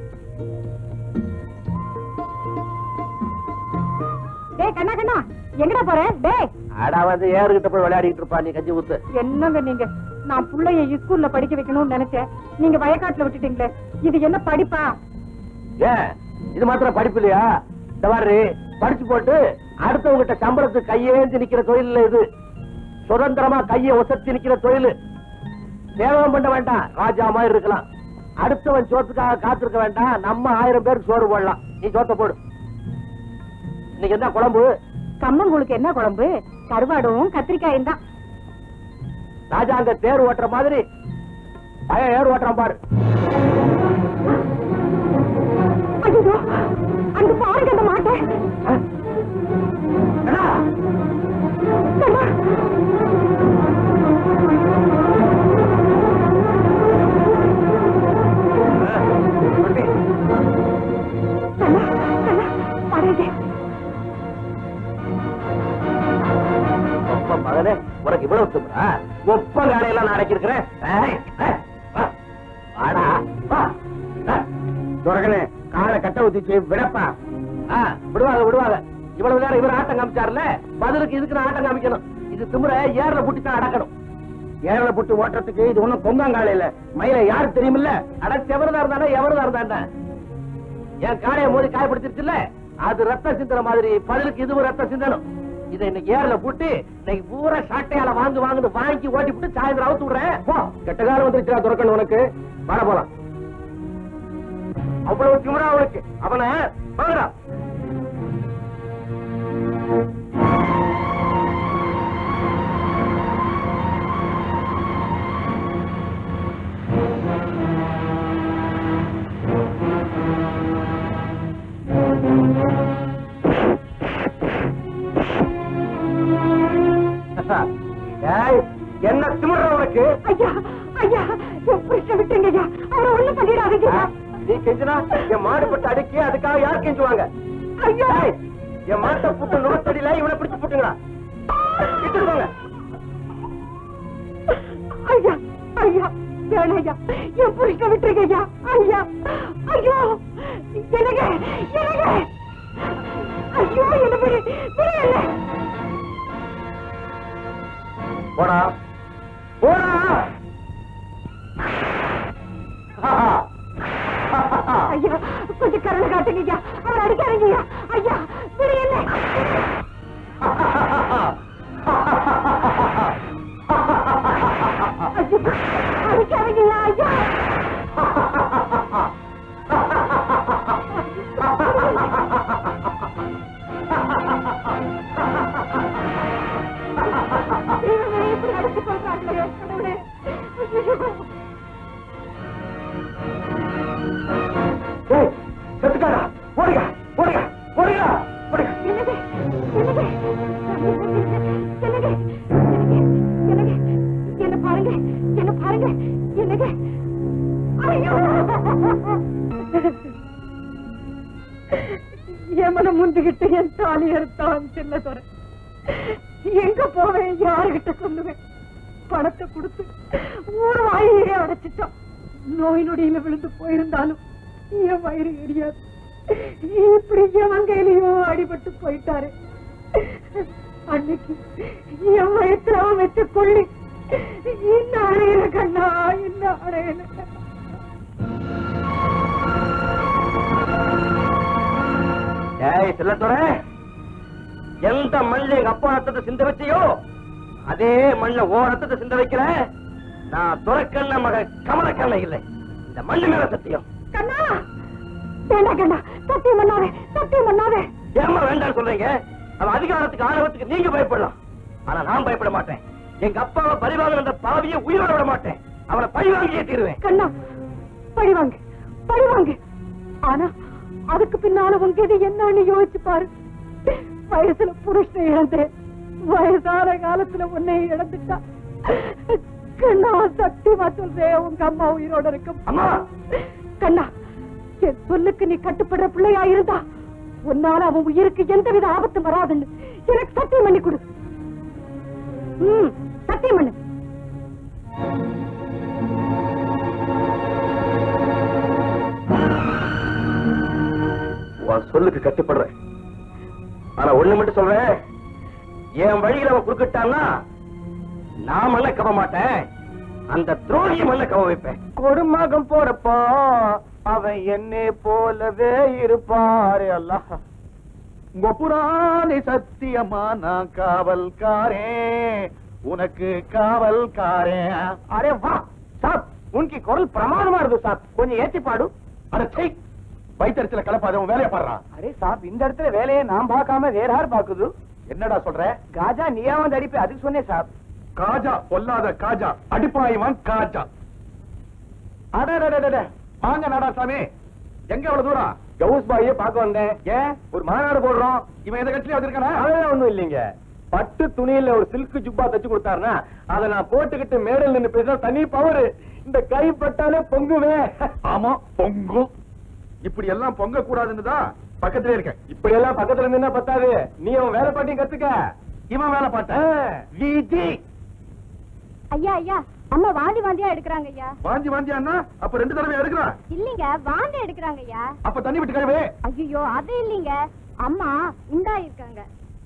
டேய் கண்ணா கண்ணா எங்கடா போற டேய் அடா வந்து ஏறுகிட்ட போய் விளையாடிட்டு இருப்பா நீ கஞ்சி ஊத்து என்னங்க நீங்க நான் புள்ளைய ஸ்கூல்ல படிக்க வைக்கணும்னு நினைச்சேன் நீங்க வயக்காட்டுல விட்டுட்டீங்களே இது என்ன படிப்பா ஏன் இது மாத்திரம் படிப்பு இல்லையா இந்த மாதிரி படிச்சு போட்டு அடுத்தவங்கிட்ட சம்பளத்துக்கு கையேந்தி நிக்கிற தொழில் இல்ல இது சுதந்திரமா கையை ஒசத்தி நிக்கிற தொழில் சேவகம் பண்ண வேண்டாம் ராஜா மாதிரி இருக்கலாம் அடுத்தவன் சோத்துக்காக காத்திருக்க வேண்டாம் நம்ம ஆயிரம் பேருக்கு சோறு போடலாம் நீ சோத்த போடு இன்னைக்கு என்ன குழம்பு கம்மங்கூழுக்கு என்ன குழம்பு கருவாடும் கத்திரிக்காயும் தான் ராஜா அங்க தேர் ஓட்டுற மாதிரி பையன் ஏர் ஓட்டுறான் பாரு ஐயோ அங்க பாருங்க அந்த மாட்டை அண்ணா, கண்ணா. குட்டி, கண்ணா, கண்ணா, பாருங்க. ஒப்ப மகனே உனக்கு இவ்வளவு தும்பா ஒப்ப வேலையெல்லாம் நான் அடக்கிருக்கிறேன் வாடா வா துறகனே காலை கட்ட ஊத்திச்சு விடப்பா ஆ, விடுவாங்க விடுவாங்க இவ்வளவு நேரம் இவர் ஆட்டம் காமிச்சார்ல பதிலுக்கு இதுக்கு நான் ஆட்டம் காமிக்கணும் இது திமுற ஏர்ல புட்டி தான் அடக்கணும் ஏர்ல புட்டி ஓட்டுறதுக்கு இது ஒண்ணும் பொங்காங்கால இல்ல மயில யாரு தெரியுமில்ல அட செவரதா இருந்தானே எவரதா இருந்தானே என் காளைய மோதி காயப்படுத்திருச்சுல்ல அது ரத்த சிந்தன மாதிரி பதிலுக்கு இதுவும் ரத்த சிந்தனம் இதை இன்னைக்கு ஏர்ல போட்டு இன்னைக்கு பூரா சாட்டையால வாங்கு வாங்குன்னு வாங்கி ஓட்டி விட்டு சாயந்தரம் அவுத்து விடுறேன் போ கெட்ட காலம் வந்துருச்சா துறக்கணும் உனக்கு வாட போலாம் அவ்வளவு திமிரா அவனுக்கு அவனை வாங்கடா ஏய், என்ன திமிர உனக்கு ஐயா ஐயா என் புருஷன் விட்டுங்க ஐயா அவரை ஒண்ணும் பண்ணிடாதீங்க ஆ, நீ கெஞ்சினா என் மாடு பட்டு அடிக்கி அதுக்காக யார் கெஞ்சுவாங்க ஐயா ஏய், என் மாட்டை புட்டு நுகத்தடியில இவனை பிடிச்சு புட்டுங்களா விட்டுருவாங்க ஐயா ஐயா வேணாம் ஐயா என் புருஷன் விட்டுருங்க ஐயா ஐயா ஐயோ எனக்கு எனக்கு ஐயோ என்ன விடு விடு என்ன போடா போடா ஐயா கொஞ்சம் கருணை காட்டுங்க ஐயா அவர் அடிக்காதீங்க ஐயா ஐயா விடு என்ன ஐயா இவனை இப்படி அடிச்சு கொள்றாங்களே, கடவுளே. ஐயோ. ஏய், செத்துக்காரா ஓடுங்க ஓடுங்க ஓடுங்க ஓடுங்க என்னங்க என்னங்க என்னங்க என்னங்க என்ன பாருங்க என்ன பாருங்க என்னங்க ஐயோ எமனை முந்திக்கிட்டு என் தாலி எடுத்தான் சின்ன துறை எங்க போவேன் யாருகிட்ட சொல்லுவேன் பணத்தை கொடுத்து ஊர் வாயிலே அடைச்சிட்டான் நோய் நொடியில விழுந்து போயிருந்தாலும் என் வயிறு எரியாது இப்படி என் கையிலயோ அடிபட்டு போயிட்டாரு அன்னைக்கு என் வயத்துல அவன் வச்ச கொள்ளி இன்னும் அடையில கண்ணா இன்னும் அடையில ஏய் செல்லத்துறை எந்த மண்ணில் எங்க அப்பா ரத்தத்தை சிந்த வச்சியோ அதே மண்ணில் ஓ ரத்தத்தை சிந்த வைக்கல நான் துறக்கண்ண மக கமலக்கண்ண இல்லை இந்த மண்ணு மேல சத்தியம் கண்ணா வேண்டாம் கண்ணா சத்தியம் பண்ணாவே சத்தியம் பண்ணாவே ஏமா வேண்டாம்னு சொல்றீங்க அவன் அதிகாரத்துக்கு ஆணவத்துக்கு நீங்க பயப்படலாம் ஆனா நான் பயப்பட மாட்டேன் எங்க அப்பாவை பரிவாங்க அந்த பாவியை உயிரோட விட மாட்டேன் அவனை பழி வாங்கியே தீருவேன் கண்ணா பழிவாங்க பழிவாங்க ஆனா அதுக்கு பின்னால உங்க இது என்னன்னு யோசிச்சு பாரு வயசுல புருஷனை இழந்தேன் வயசான காலத்துல உன்னை இழந்துட்டா கண்ணா சத்தியமா சொல்றேன் உங்க அம்மா உயிரோட இருக்கும் அம்மா! கண்ணா என் சொல்லுக்கு நீ கட்டுப்படுற பிள்ளையா இருந்தா உன்னால அவன் உயிருக்கு எந்தவித ஆபத்தும் வராதுன்னு எனக்கு சத்தியம் பண்ணி கொடு ம் சத்தியம் பண்ணு உன் சொல்லுக்கு கட்டுப்படுறேன் ஆனா ஒண்ணு மட்டும் சொல்றேன் என் வழியில அவன் குறுக்கிட்டான்னா நான் மண்ண கவ மாட்டேன் அந்த துரோகி மண்ண கவ வைப்பேன் கொடுமகம் போறப்போ அவன் என்னை போலவே இருப்பாரு அல்லாஹ் புராணி சத்தியமான காவல்காரே உனக்கு காவல்காரே அரே வா சாப் உனக்கு குரல் பிரமாதமா இருக்கு சாப் கொஞ்சம் ஏத்தி பாடு அட சை வயிற்றுல கலப்பாதவன் வேலையை பாடுறான் அரே சாப் இந்த இடத்துல வேலையை நான் பார்க்காம வேற யார் பாக்குது என்னடா சொல்ற காஜா நீயா வந்து அடிப்பே அதுக்கு சொன்னேன் சாப் காஜா பொல்லாத காஜா அடிப்பாய்வான் காஜா அடடடடட வாங்க நாடா சாமி எங்க அவ்வளவு தூரம் கவுஸ் பாயே பார்க்க வந்தேன் ஏன் ஒரு மாநாடு போடுறோம் இவன் எந்த கட்சியில வந்திருக்கானா அதெல்லாம் ஒண்ணும் இல்லைங்க பட்டு துணியில ஒரு சில்க் ஜுப்பா தச்சு கொடுத்தாருன்னா அதை நான் போட்டுக்கிட்டு மேடல் நின்னு பேசினா தனி பவரு இந்த கை பட்டாலே பொங்குவேன் ஆமா பொங்கும் இப்படி எல்லாம் பொங்க கூடாதுன்னு தான் பக்கத்திலே இருக்கேன் இப்படி எல்லாம் பக்கத்துல நின்னா பத்தாது நீ அவன் வேலை பாட்டியும் கத்துக்க இவன் வேலை பார்த்தேன் விஜி ஐயா ஐயா அம்மா வாந்தி வாந்தியா எடுக்கிறாங்க ஐயா வாஞ்சி வாஞ்சியான்னா அப்ப ரெண்டு தடவை எடுக்கிறான் இல்லீங்க வாந்தி எடுக்கிறாங்க ஐயா அப்ப தண்ணி விட்டு கழுவே ஐயோ அது இல்லீங்க அம்மா உண்டா இருக்காங்க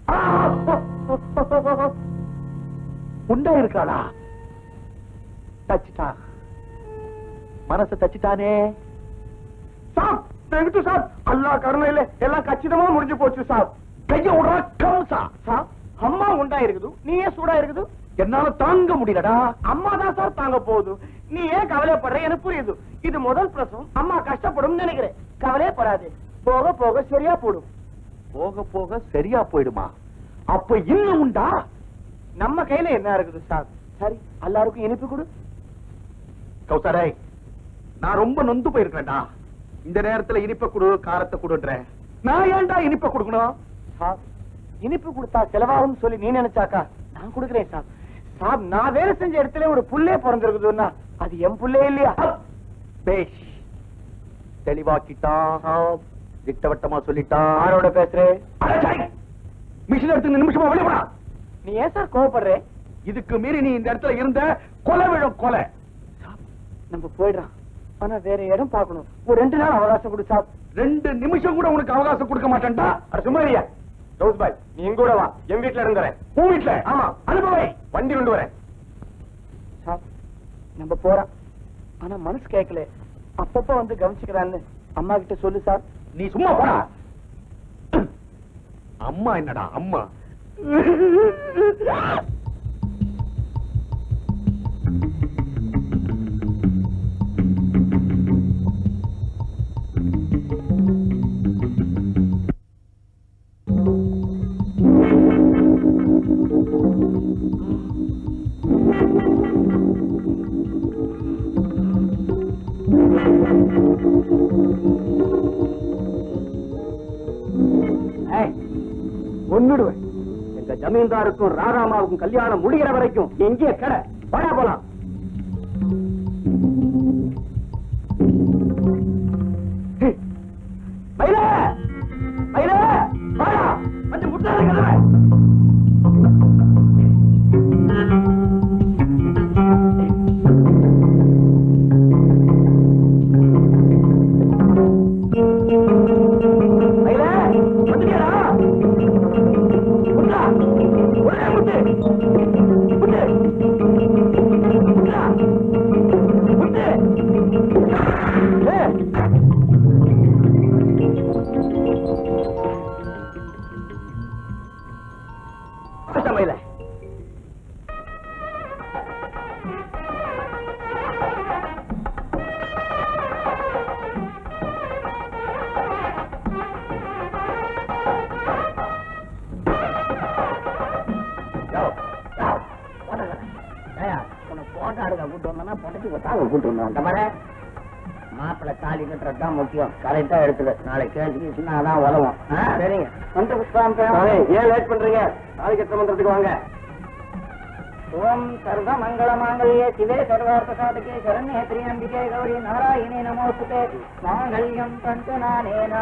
உண்டா இருக்காளா தச்சுட்டான் மனச தச்சுட்டானே சாப் வெங்கட்டு சாப் அல்லா கருணையில எல்லாம் கச்சிதமா முடிஞ்சு போச்சு சாப் கைய விடுறா கம்சா சாப் அம்மா உண்டா இருக்குது நீ ஏன் சூடா இருக்குது என்னால தாங்க முடியலடா அம்மா தான் சார் தாங்க போகுது நீ ஏன் கவலைப்படுற எனக்கு புரியுது இது முதல் பிரசவம் அம்மா கஷ்டப்படும் நினைக்கிறேன் கவலையப்படாது போக போக சரியா போடும் போக போக சரியா போயிடுமா அப்ப இன்னும் உண்டா நம்ம கையில என்ன இருக்குது சார் சரி எல்லாருக்கும் இனிப்பு கொடு கௌசாரை நான் ரொம்ப நொந்து போயிருக்கேன்டா இந்த நேரத்துல இனிப்ப குடு காரத்தை குடுன்றேன் நான் ஏன்டா இனிப்ப கொடுக்கணும் சார் இனிப்பு கொடுத்தா செலவாகும் சொல்லி நீ நினைச்சாக்கா நான் கொடுக்குறேன் சார் சார் நான் வேலை செஞ்ச இடத்துல ஒரு புள்ளே பிறந்திருக்குதுன்னா அது என் புள்ளே இல்லையா பேஷ் தெளிவாக்கிட்டான் திட்டவட்டமா சொல்லிட்டான் யாரோட பேசுறேன் மிஷின் எடுத்து இந்த நிமிஷமா வெளியே போடா நீ ஏன் சார் கோவப்படுற இதுக்கு மீறி நீ இந்த இடத்துல இருந்த கொலை விழும் கொலை நம்ம போயிடுறான் ஆனா வேற இடம் பார்க்கணும் ஒரு ரெண்டு நாள் அவகாசம் கொடு சார் ரெண்டு நிமிஷம் கூட உனக்கு அவகாசம் கொடுக்க மாட்டேன்டா அட சும்மாரியா ஜோஸ் பாய் நீ எங்க கூட வா என் வீட்டுல இருந்துறேன் உன் வீட்டுல ஆமா அனுபவை வண்டி கொண்டு வரேன் சார் நம்ம போறோம் ஆனா மனசு கேட்கல அப்பப்ப வந்து கவனிச்சுக்கிறான்னு அம்மா கிட்ட சொல்லு சார் நீ சும்மா போடா அம்மா என்னடா அம்மா கொன்னுடுவேன் எங்க ஜமீன்தாருக்கும் ராராமாவுக்கும் கல்யாணம் முடிகிற வரைக்கும் எங்கே கடை வாடா போலாம் மயில மயில வாடா வந்து முட்டாத கதவை மயில வந்துட்டியாடா முட்டா ஒரே முட்டு முட்டு முட்டா முட்டு ஏய் சமையல போட்டோ எடுக்க கூட்டு வந்தோம்னா பொட்டச்சு ஒட்டாக கூட்டு வந்தோம் அந்த மாதிரி மாப்பிள்ளை தாலி கட்டுறது தான் முக்கியம் கரெக்டா எடுத்துடு நாளைக்கு கேட்டுச்சுன்னா அதான் உதவும் ஆ, சரிங்க வந்து புஷ்பாந்தம் சாமி, ஏன் லேட் பண்றீங்க நாளைக்கு எத்தனை மந்திரத்துக்கு வாங்க ஓம் சர்வ மங்கள மாங்கல்யே சிவே சர்வார்த்த சாதகே சரண்யே திரியம்பிகே கௌரி நாராயணே நமோஸ்துதே மாங்கல்யம் தந்து நானேன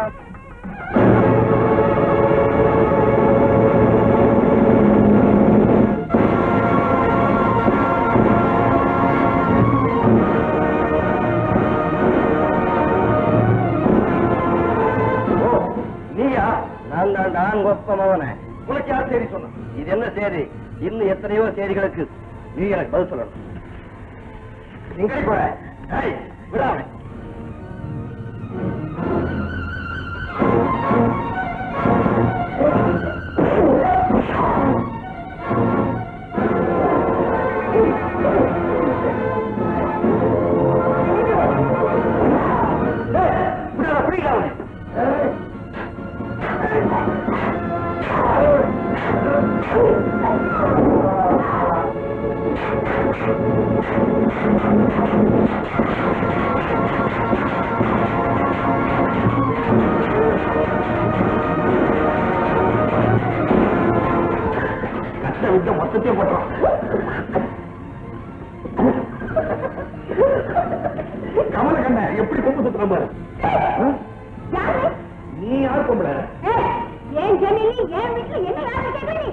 ஓ நீயா நான் தான் நான் ஒப்பமவன உனக்கு யார் செய்தி சொன்ன இது என்ன செய்தி இன்னும் எத்தனையோ செய்திகளுக்கு நீ எனக்கு பதில் சொல்லணும் எங்கே போற ஏய், விடாம ஏய், விடாத, பிடிக்கல அவனை. ஏய். கஷ்ட விட்டு மொத்தத்தையும் போட்டுறான் கமல கண்ண எப்படி கொம்பு சுத்துற பாரு யாரு நீ யார் கொம்புல ஏய், ஏன் ஜமீனி ஏன் வீட்டுல என்ன யாரு கேட்க நீ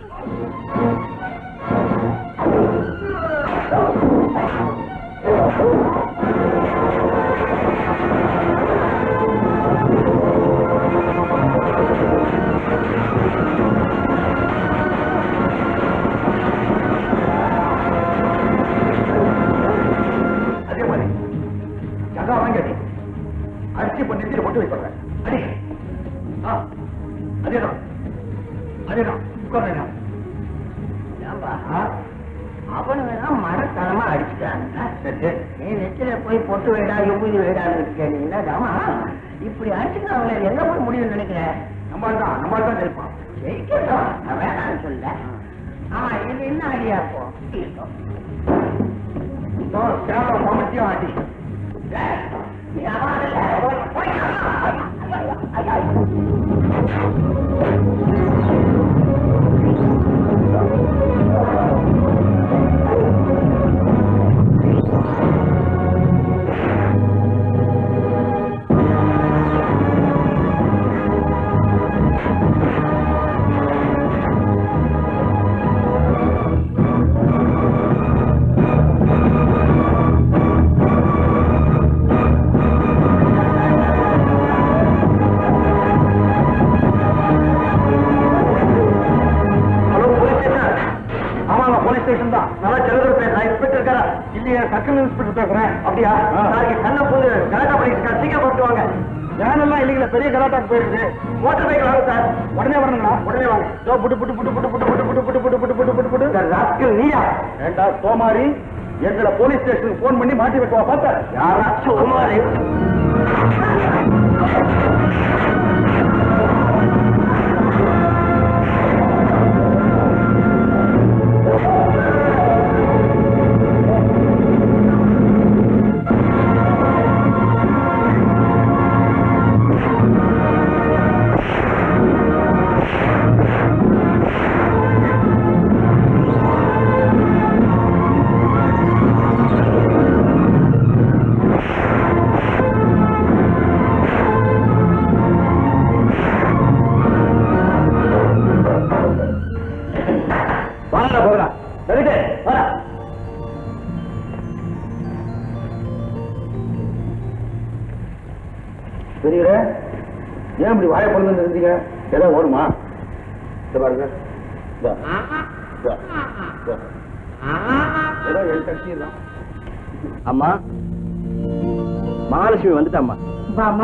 அதே மாதிரி ஜகா வாங்கி அரிசி பண்ணி நெத்தியில போட்டு வைப்பாங்க அடி ஆ, அதேதான் அதேதான் உட்கார்றேன் ஏன்பா அவனு வேணா மடத்தனமா அடிச்சுட்டான் நீ நெத்தில போய் பொட்டு வைடா எவ்வளவு வைடான்னு கேட்டீங்கன்னா ஆமா இப்படி அடிச்சுட்டு அவங்கள எங்க போய் முடியும்னு நினைக்கிறேன் நம்மால் தான் நம்மால் தான் ஜெயிப்பான் ஜெயிக்கட்டும் நான் வேணாம்னு சொல்ல ஆமா இது என்ன ஐடியா இருக்கும் இதோ சேலம் மம்மிட்டியும் ஆட்டி நீ அவன் இல்ல. போய் ஐயா, ஐயா. ஹலோ போலீஸ் ஸ்டேஷன் ஆமாங்க போலீஸ் ஸ்டேஷன் தான் நல்லா செலவு பேசுறேன் இன்ஸ்பெக்டர் இருக்காரா இல்லையா சர்க்கிள் இன்ஸ்பெக்டர் பேசுறேன் அப்படியா நாளைக்கு கண்ண போது கலாட்டா பண்ணிட்டு சீக்கிரம் போட்டு வாங்க வேனெல்லாம் இல்லைங்களா பெரிய கலாட்டாக்கு போயிருக்கு மோட்டர் பைக் வாங்க சார் உடனே வரணுங்களா உடனே வாங்க இதோ புட்டு புட்டு புட்டு புட்டு புட்டு புட்டு புட்டு புட்டு புட்டு புட்டு புட்டு புட்டு புட்டு ராஸ்கல் நீயா ஏண்டா சோமாரி எங்களை போலீஸ் ஸ்டேஷனுக்கு போன் பண்ணி மாட்டி வைக்கவா பார்த்தா யாரா சோமாரி ஏய் தெரியல ஏன் இப்படி வாய பிறந்து இருந்தீங்க ஏதாவது ஓடுமா இத பாருங்க இதோ. இதோ. இதோ. ஏதோ என் சக்தி தான் அம்மா மகாலட்சுமி வந்துட்டாம்மா வாமா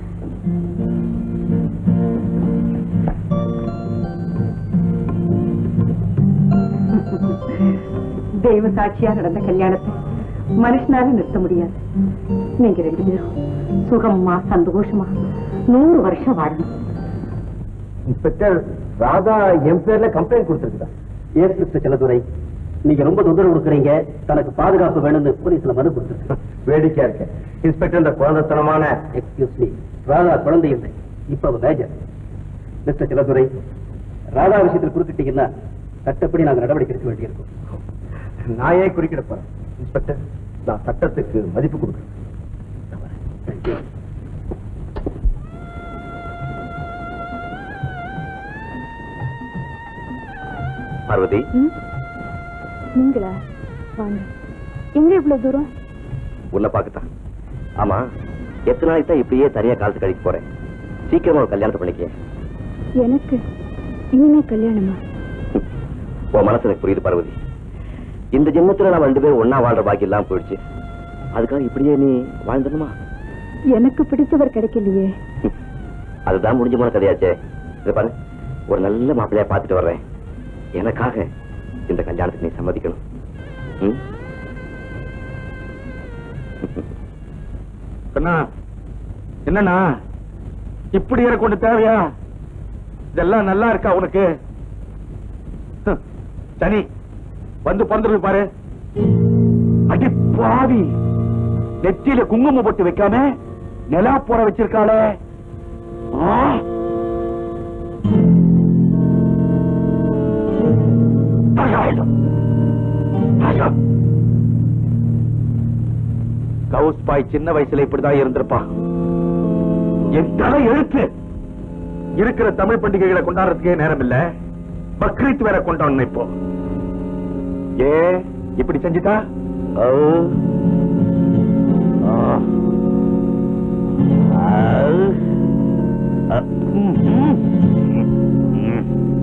தெய்வ சாட்சியா நடந்த கல்யாணத்தை மனுஷனால நிறுத்த முடியாது நீங்க ரெண்டு பேரும் சுகமா சந்தோஷமா நூறு வருஷம் வாழணும் இன்ஸ்பெக்டர் ராதா என் பேர்ல கம்ப்ளைண்ட் கொடுத்துருக்குதா ஏஸ் மிஸ்டர் செல்லதுரை நீங்க ரொம்ப தொந்தரவு கொடுக்குறீங்க தனக்கு பாதுகாப்பு வேணும்னு போலீஸ்ல மனு கொடுத்துருக்கு வேடிக்கையா இருக்கேன் இன்ஸ்பெக்டர் இந்த குழந்தைத்தனமான எக்ஸ்கியூஸ் மீ ராதா குழந்தை இல்லை இப்ப அவ மேஜர் மிஸ்டர் செல்லதுரை ராதா விஷயத்தில் குறுக்கிட்டீங்கன்னா சட்டப்படி நாங்க நடவடிக்கை எடுக்க வேண்டியிருக்கும் நான் ஏன் குறுக்கிட போறேன் இன்ஸ்பெக்டர் நான் சட்டத்துக்கு மதிப்பு கொடுக்குறேன் பார்வதி நீங்களா வாங்க எங்க இவ்வளவு தூரம் உன்னை பார்க்கத்தான் ஆமா எத்தனை நாளைக்கு தான் இப்படியே தனியா காலத்து கழிக்க போறேன் சீக்கிரமா ஒரு கல்யாணத்தை பண்ணிக்க எனக்கு இனிமே கல்யாணமா உன் மனசு எனக்கு புரியுது பார்வதி இந்த ஜென்மத்துல நம்ம ரெண்டு பேரும் ஒன்னா வாழ்ற பாக்கி இல்லாம போயிடுச்சு அதுக்காக இப்படியே நீ வாழ்ந்துடணுமா எனக்கு பிடிச்சவர் கிடைக்கலையே அதுதான் முடிஞ்ச போன கதையாச்சே இதை பாரு ஒரு நல்ல மாப்பிள்ளையா பார்த்துட்டு வர்றேன் எனக்காக இந்த கல்யாணத்துக்கு நீ சம்மதிக்கணும் ம்? கண்ணா என்னண்ணா இப்படி ஏற கொண்டு தேவையா இதெல்லாம் நல்லா இருக்கா உனக்கு ஹம், சனி வந்து பிறந்துருக்கு பாரு அடி பாவி நெத்தியில குங்குமம் போட்டு வைக்காம நிலா போற வச்சிருக்காளே ஆ! பரவாயில்லை. ஐயோ. கவுஸ் பாய் சின்ன வயசுல இப்படிதான் இருந்திருப்பான் என் தலை எழுத்து இருக்கிற தமிழ் பண்டிகைகளை கொண்டாடுறதுக்கே நேரம் இல்ல பக்ரீத் வேற கொண்டாடணும் இப்போ ஏ இப்படி செஞ்சுட்டா ஓ. ஆ. ஆ. அ. ம், ம். ம்.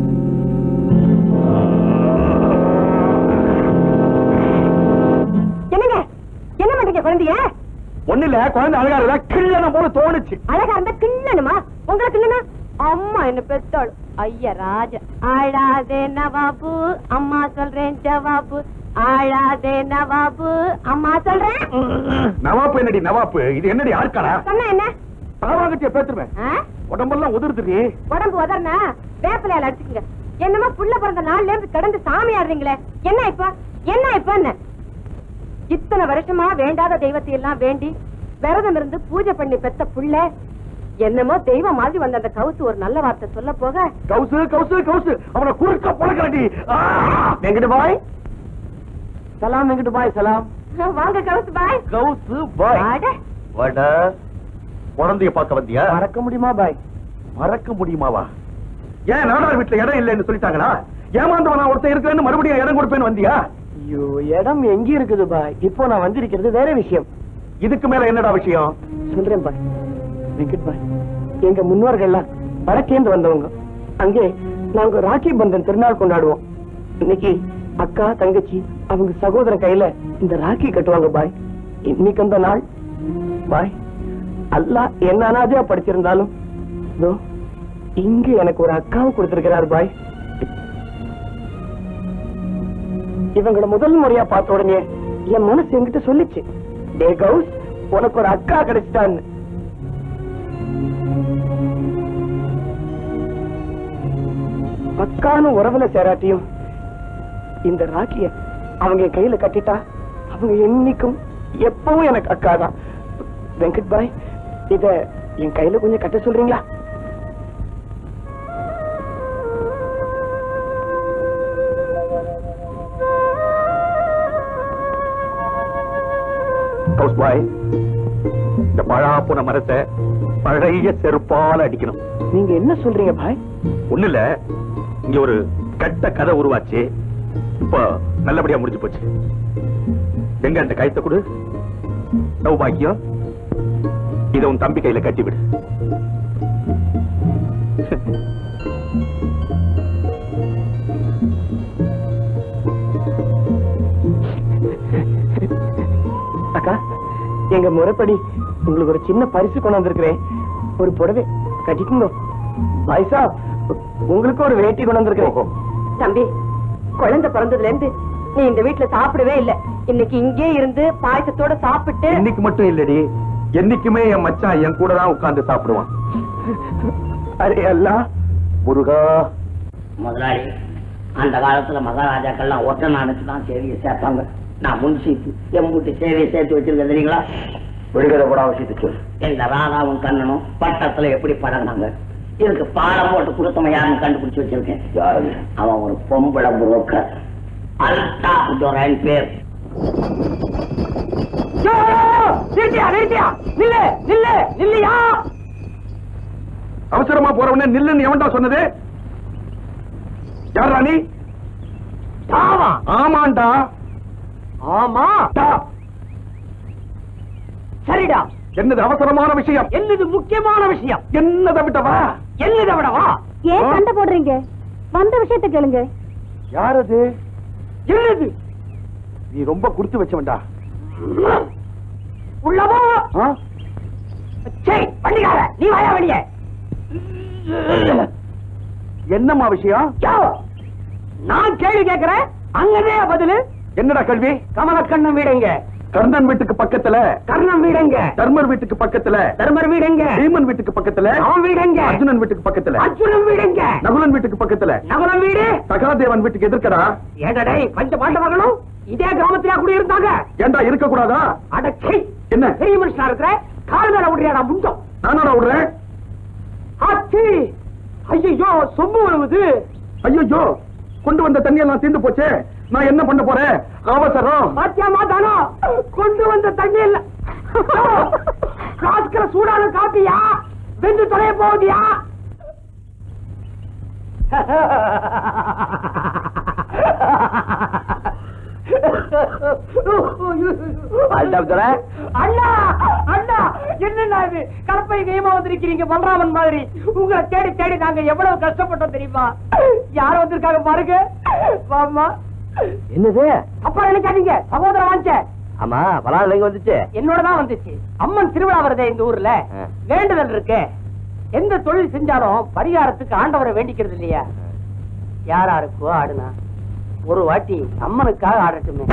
என்னங்க என்ன பண்றீங்க குழந்தைய ஒண்ணு இல்ல குழந்தை அழகா இருக்கா கிள்ளன போல தோணுச்சு அழகா இருந்தா கிள்ளணுமா உங்களை கிள்ளனா அம்மா என்ன பெத்தாள் ஐயா ராஜா ஆழாதே நவாபு அம்மா சொல்றேன் ஜவாபு ஆழாதே நவாபு அம்மா சொல்றேன் நவாப்பு என்னடி நவாப்பு இது என்னடி ஆட்களா சொன்ன என்ன தாவாங்கட்டிய பேத்துருவேன் ஆ? உடம்பெல்லாம் உதிர்த்துடி உடம்பு உதறனா வேப்பிலையால அடிச்சுக்கங்க என்னமோ புள்ள பிறந்த நாள்ல இருந்து கிடந்து சாமி ஆடுறீங்களே என்ன இப்ப என்ன இப்ப என்ன இத்தனை வருஷமா வேண்டாத தெய்வத்தை எல்லாம் வேண்டி விரதம் இருந்து பூஜை பண்ணி பெத்த புள்ள என்னமோ தெய்வம் மாதிரி வந்த அந்த கவுசு ஒரு நல்ல வார்த்தை சொல்ல போக கவுசு கவுசு கவுசு அவனை குறுக்க பழக்கிறாண்டி வெங்கட பாய் சலாம் வெங்கட பாய் சலாம் வாங்க கவுசு பாய் கவுசு பாய் அட, வாடா. குழந்தைய பார்க்க வந்தியா மறக்க முடியுமா பாய் மறக்க முடியுமாவா ஏன் நாடார் வீட்டுல இடம் இல்லைன்னு சொல்லிட்டாங்களா ஏமாந்தவனா ஒருத்தன் இருக்கிறேன்னு மறுபடியும் இடம் கொடுப்பேன்னு வந்தியா ஐயோ இடம் எங்க இருக்குது பாய் இப்போ நான் வந்திருக்கிறது வேற விஷயம் இதுக்கு மேல என்னடா விஷயம் சொல்றேன் பாய் வெங்கட் பாய் எங்க முன்னோர்கள்லாம் வடக்கேந்து வந்தவங்க அங்கே நாங்க ராக்கி பந்தன் திருநாள் கொண்டாடுவோம் இன்னைக்கு அக்கா தங்கச்சி அவங்க சகோதரன் கையில இந்த ராக்கி கட்டுவாங்க பாய் இன்னைக்கு அந்த நாள் பாய் அல்லாஹ் என்ன அனாதையா படிச்சிருந்தாலும் இதோ இங்க எனக்கு ஒரு அக்காவை கொடுத்திருக்கிறார் பாய் இவங்கள முதல் முறையா பார்த்த உடனே என் மனசு என்கிட்ட சொல்லிச்சு டே கவுஸ் உனக்கு ஒரு அக்கா கிடைச்சிட்டான்னு அக்கான்னு உறவுல சேராட்டியும் இந்த ராக்கிய அவங்க என் கையில கட்டிட்டா அவங்க என்னைக்கும் எப்பவும் எனக்கு அக்கா தான் வெங்கட் பாய் இத என் கையில கொஞ்சம் கட்ட சொல்றீங்களா ஹவுஸ் பாய் இந்த பழா போன மரத்தை பழைய செருப்பால அடிக்கணும் நீங்க என்ன சொல்றீங்க பாய் ஒண்ணு இல்ல இங்க ஒரு கட்ட கதை உருவாச்சு இப்போ நல்லபடியா முடிஞ்சு போச்சு எங்க அந்த கைத்த கொடு சௌபாக்கியம் இதை உன் தம்பி கையில கட்டிவிடு அக்கா எங்க முறைப்படி உங்களுக்கு ஒரு சின்ன பரிசு கொண்டு வந்திருக்கிறேன் ஒரு புடவை கட்டிக்குங்க பைசா உங்களுக்கு ஒரு வேட்டி கொண்டு வந்திருக்கிறேன் தம்பி குழந்தை பிறந்ததுல இருந்து நீ இந்த வீட்டுல சாப்பிடவே இல்ல இன்னைக்கு இங்கே இருந்து பாயசத்தோட சாப்பிட்டு இன்னைக்கு மட்டும் இல்லடி என்னைக்குமே என் மச்சான் என் கூட தான் உட்கார்ந்து சாப்பிடுவான் அரே அல்லா முருகா முதலாளி அந்த காலத்துல மகாராஜாக்கள்லாம் ஒற்றை நாடுக்கு தான் சேவையை சேர்ப்பாங்க நான் முன்சீப்பு என் வீட்டு சேவையை சேர்த்து வச்சிருக்கேன் தெரியுங்களா விடுதலை கூட அவசியத்தை சொல்லு இந்த ராதாவும் கண்ணனும் பட்டத்துல எப்படி பழகினாங்க இதுக்கு பாலம் போட்டு கொடுத்தவன் யாருன்னு கண்டுபிடிச்சு வச்சிருக்கேன் யாரு அவன் ஒரு பொம்பளை புரோக்கர் அல்தாப் ஜொரன் பேர் நிறுத்தியா நிறுத்தியா நில்லு நில்லு நில்லையா அவசரமா போறவனே நில்லுன்னு எவன்டா சொன்னது யாரா நீ தாவா ஆமாண்டா ஆமா டா. சரிடா என்னது அவசரமான விஷயம் என்னது முக்கியமான விஷயம் என்னதை விட்டவா என்னதை விடவா ஏன் சண்டை போடுறீங்க வந்த விஷயத்த கேளுங்க யார் அது என்னது நீ ரொம்ப குடுத்து வச்சவன்டா உள்ளவா ஆ? சரி பண்ணிக்காத நீ வாயா வெளியே என்னம்மா விஷயம் யோ, நான் கேள்வி கேட்கிறேன் அங்கதே பதிலு என்னடா கல்வி கமலக்கண்ணன் வீடுங்க கர்ணன் வீட்டுக்கு பக்கத்துல கர்ணன் வீடுங்க தர்மர் வீட்டுக்கு பக்கத்துல தர்மர் வீடுங்க பீமன் வீட்டுக்கு பக்கத்துல அவன் வீடுங்க அர்ஜுனன் வீட்டுக்கு பக்கத்துல அர்ஜுனன் வீடுங்க நகுலன் வீட்டுக்கு பக்கத்துல நகுலம் வீடு சகாதேவன் வீட்டுக்கு எதிர்க்கடா ஏடடே பஞ்ச பாண்டவர்களும் இதே கிராமத்திலே குடி இருந்தாங்க ஏன்டா இருக்க கூடாதா அடச்சை என்ன பெரிய மனுஷனா இருக்கிற கால் மேல விடுறியாடா முண்டம் நானாடா விடுறேன் ஆச்சி ஐயோ சொம்பு விழுவுது ஐயோ கொண்டு வந்த தண்ணி எல்லாம் தீர்ந்து போச்சே நான் என்ன பண்ண போறேன் அவசரம் பாத்தியா மாதானோ கொண்டு வந்த தண்ணி இல்ல காசுக்கிற சூடான காப்பியா வெந்து தொலைய போகுதியா அண்ணா அண்ணா என்னண்ணா இது கலப்பை கையமா வந்திருக்கிறீங்க பலராமன் மாதிரி உங்களை தேடி தேடி நாங்க எவ்வளவு கஷ்டப்பட்டோம் தெரியுமா யார் வந்திருக்காங்க பாருங்க வாமா என்னது அப்புறம் நினைக்காதீங்க சகோதரன் வாங்க ஆமா பலால் எங்க வந்துச்சு என்னோட தான் வந்துச்சு அம்மன் திருவிழா வருதே இந்த ஊர்ல ஆ. வேண்டுதல் இருக்கு எந்த தொழில் செஞ்சாலும் பரிகாரத்துக்கு ஆண்டவரை வேண்டிக்கிறது இல்லையா யாராருக்கோ ஆடுனா ஒரு வாட்டி அம்மனுக்காக ஆடட்டுமே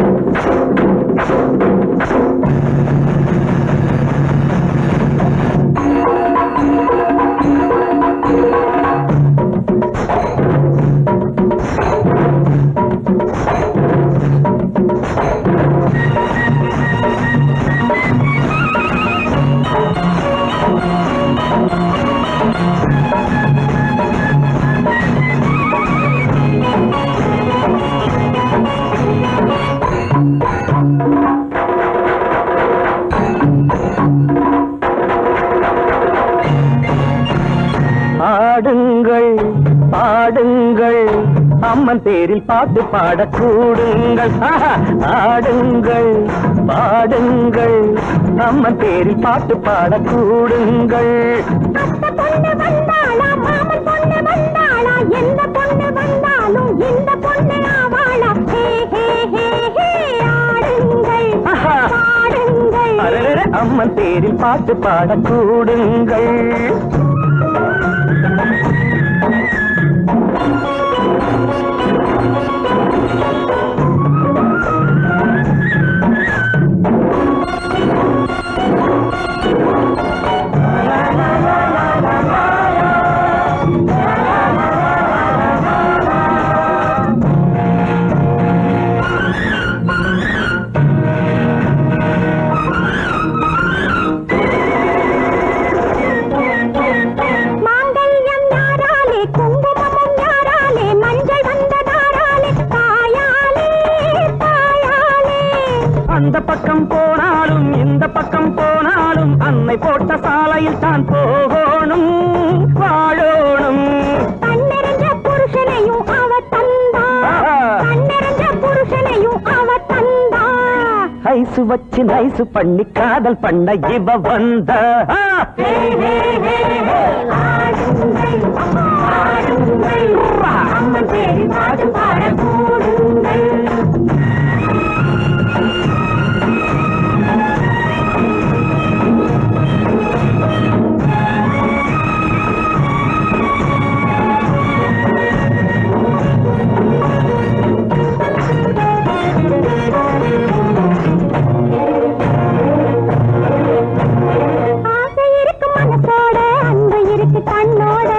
ஆடுங்கள் பாடுங்கள் அம்மன் பேரில் பாட்டு பாடக் கூடுங்கள் ஆஹா! ஆடுங்கள் பாடுங்கள் அம்மன் பேரில் பாட்டு பாடக் கூடுங்கள் பொண்ணு வந்தாளா மாமன் பொண்ணு வந்தாளா எந்த பொண்ணு வந்தாலும் இந்த பொண்ணு ஆவாளா ஹே ஹே ஹே ஹே ஆடுங்கள் ஆஹா! பாடுங்கள் அரரர, அம்மன் பேரில் பாட்டு பாடக் கூடுங்கள் மாங்கல்யம் யாராலே குங்குமமும் யாராலே மஞ்சள் வந்ததாராலே தாயாலே தாயாலே அந்த பக்கம் போனாலும் இந்த பக்கம் போனாலும் அன்னை போட்ட சாலையில் தான் போகணும் வாழணும் கண்ணெறிஞ்ச புருஷனையும் அவ தந்தா ஆஹா. கண்ணெறிஞ்ச புருஷனையும் அவ தந்தா ஹை ஐசு வச்சு நைசு பண்ணி காதல் பண்ண இவ வந்த ஆசை இருக்கு மனசோட அன்பு இருக்கு கண்ணோட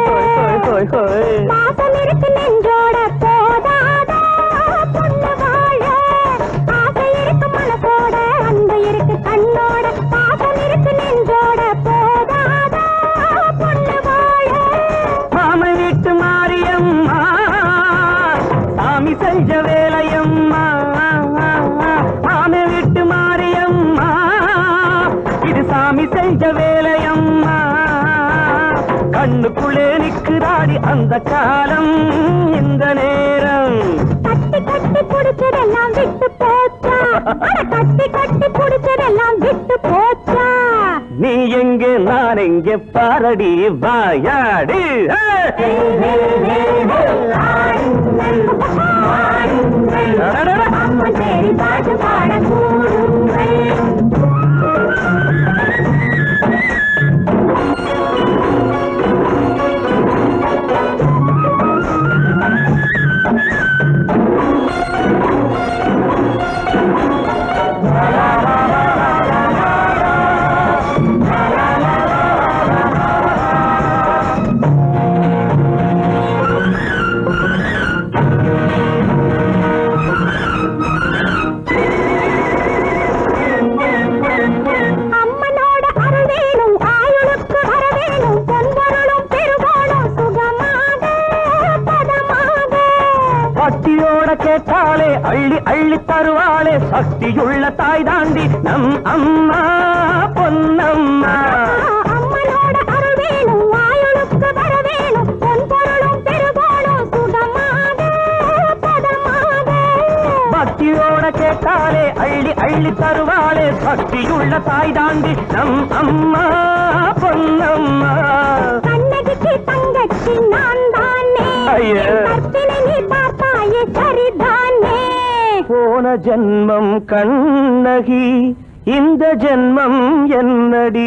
பாசம் இருக்கு நெஞ்சோட போதாதா பொண்ணு வாழ ஆசை இருக்கு மனசோட அன்பு இருக்கு கண்ணோட பாசம் இருக்கு நெஞ்சோட போதாதா பொண்ணு வாழ மாம வீட்டு மாரியம்மா சாமி செஞ்ச வேலையம்மா மாம வீட்டு மாரியம்மா இது சாமி செஞ்ச வேலையம்மா கண்ணுக்குள்ளே நிற்கிறாடி அந்த காலம் இந்த நேரம் கட்டி கட்டி புடிச்சதெல்லாம் விட்டு போச்சா அட கட்டி கட்டி புடிச்சதெல்லாம் விட்டு போச்சா நீ எங்கே நான் எங்கே பாரடி வாயாடி அம்மா சரி பாட்டு பாட கூடுங்கள் அம்மனோட அருள் வேணும் ஆயுளுக்கு வர வேணும் பொன்பொருளும் பெருகோணும் சுகமாக பதமாக பட்டியோட கேட்டாலே அள்ளி அள்ளி தருவாளே சக்தியுள்ள தாய் தாண்டி நம் அம்மா பொன்னம்மா அம்மனோட அருள் வேணும் ஆயுளுக்கு வர வேணும் பொன்பொருளும் பெருகோணும் சுகமாக பதமாக பக்தியோட கேட்டாலே அள்ளி அள்ளி தருவாளே சக்தியுள்ள தாய் தாண்டி நம் அம்மா பொன்னம்மா கண்ணகிக்கு தங்கச்சி நான் தானே ஐயே. கற்பினை நீ பார்த்தாயே சரிதானே போன ஜென்மம் கண்ணகி இந்த ஜென்மம் என்னடி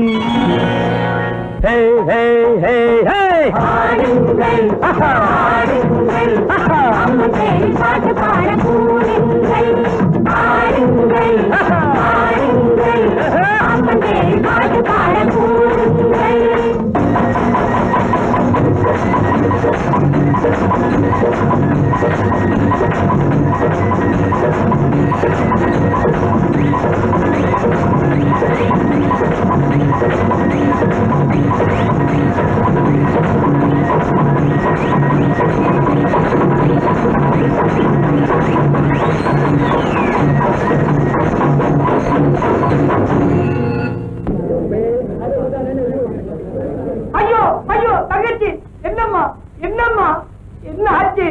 ஹே ஹே ஹே ஹே ஆஹா. ஆஹா. பாட்டு பாட கூடுங்கள் ஆடுங்கள் ஆடுங்கள் அம்மன் பேரை பாட்டு பாட கூடுங்கள் ஐயோ ஐயோ தங்கச்சி என்னம்மா என்னம்மா என்ன ஆச்சு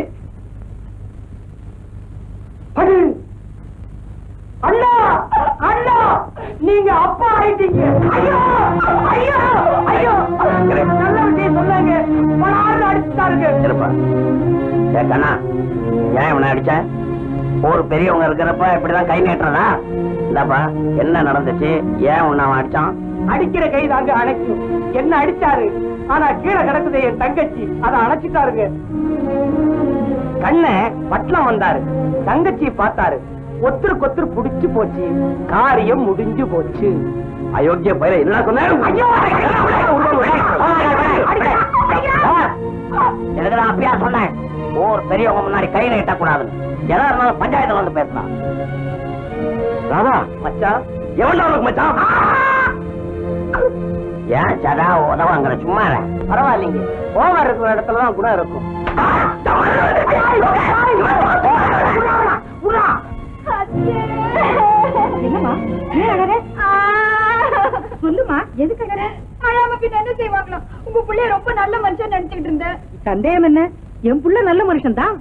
அது அண்ணா அண்ணா நீங்க அப்பா ஆயிட்டீங்க ஐயோ ஐயோ ஐயோ நல்ல விஷயம் சொன்னாங்க பலாறு அடிச்சுட்டாருங்க இருப்பா ஏ கண்ணா ஏன் இவனை அடிச்ச ஒரு பெரியவங்க இருக்கிறப்ப இப்படிதான் கை நீட்டுறதா இந்தாப்பா என்ன நடந்துச்சு ஏன் உன்னை அவன் அடிச்சான் அடிக்கிற கை தாங்க அணைக்கும் என்ன அடிச்சாரு ஆனா கீழே கிடக்குது என் தங்கச்சி அதை அணைச்சிட்டாருங்க கண்ண பட்லம் வந்தாரு தங்கச்சி பார்த்தாரு ஒத்துருக்கு ஒத்துரு புடிச்சு போச்சு காரியம் முடிஞ்சு போச்சு அயோக்கிய பயிர என்ன சொன்ன எனக்கு நான் அப்பயா சொன்னேன் ஒரு பெரியவங்க முன்னாடி கை நீட்ட கூடாது எதா இருந்தாலும் பஞ்சாயத்துல வந்து பேசலாம் ராதா மச்சான் எவன்டா உனக்கு மச்சான் ஏன் சதா உதவாங்கிற சும்மா இரு. பரவாயில்லைங்க கோவம் இருக்கிற இடத்துல தான் குணம் இருக்கும் என்னம்மா ஏன் அழற சொல்லுமா எதுக்கு அழற அழாம பின்ன என்ன செய்வாங்களோ உங்க பிள்ளைய ரொம்ப நல்ல மனுஷன் நினைச்சுக்கிட்டு இருந்தேன் சந்தேகம் என்ன என் புள்ள நல்ல மனுஷன் தான்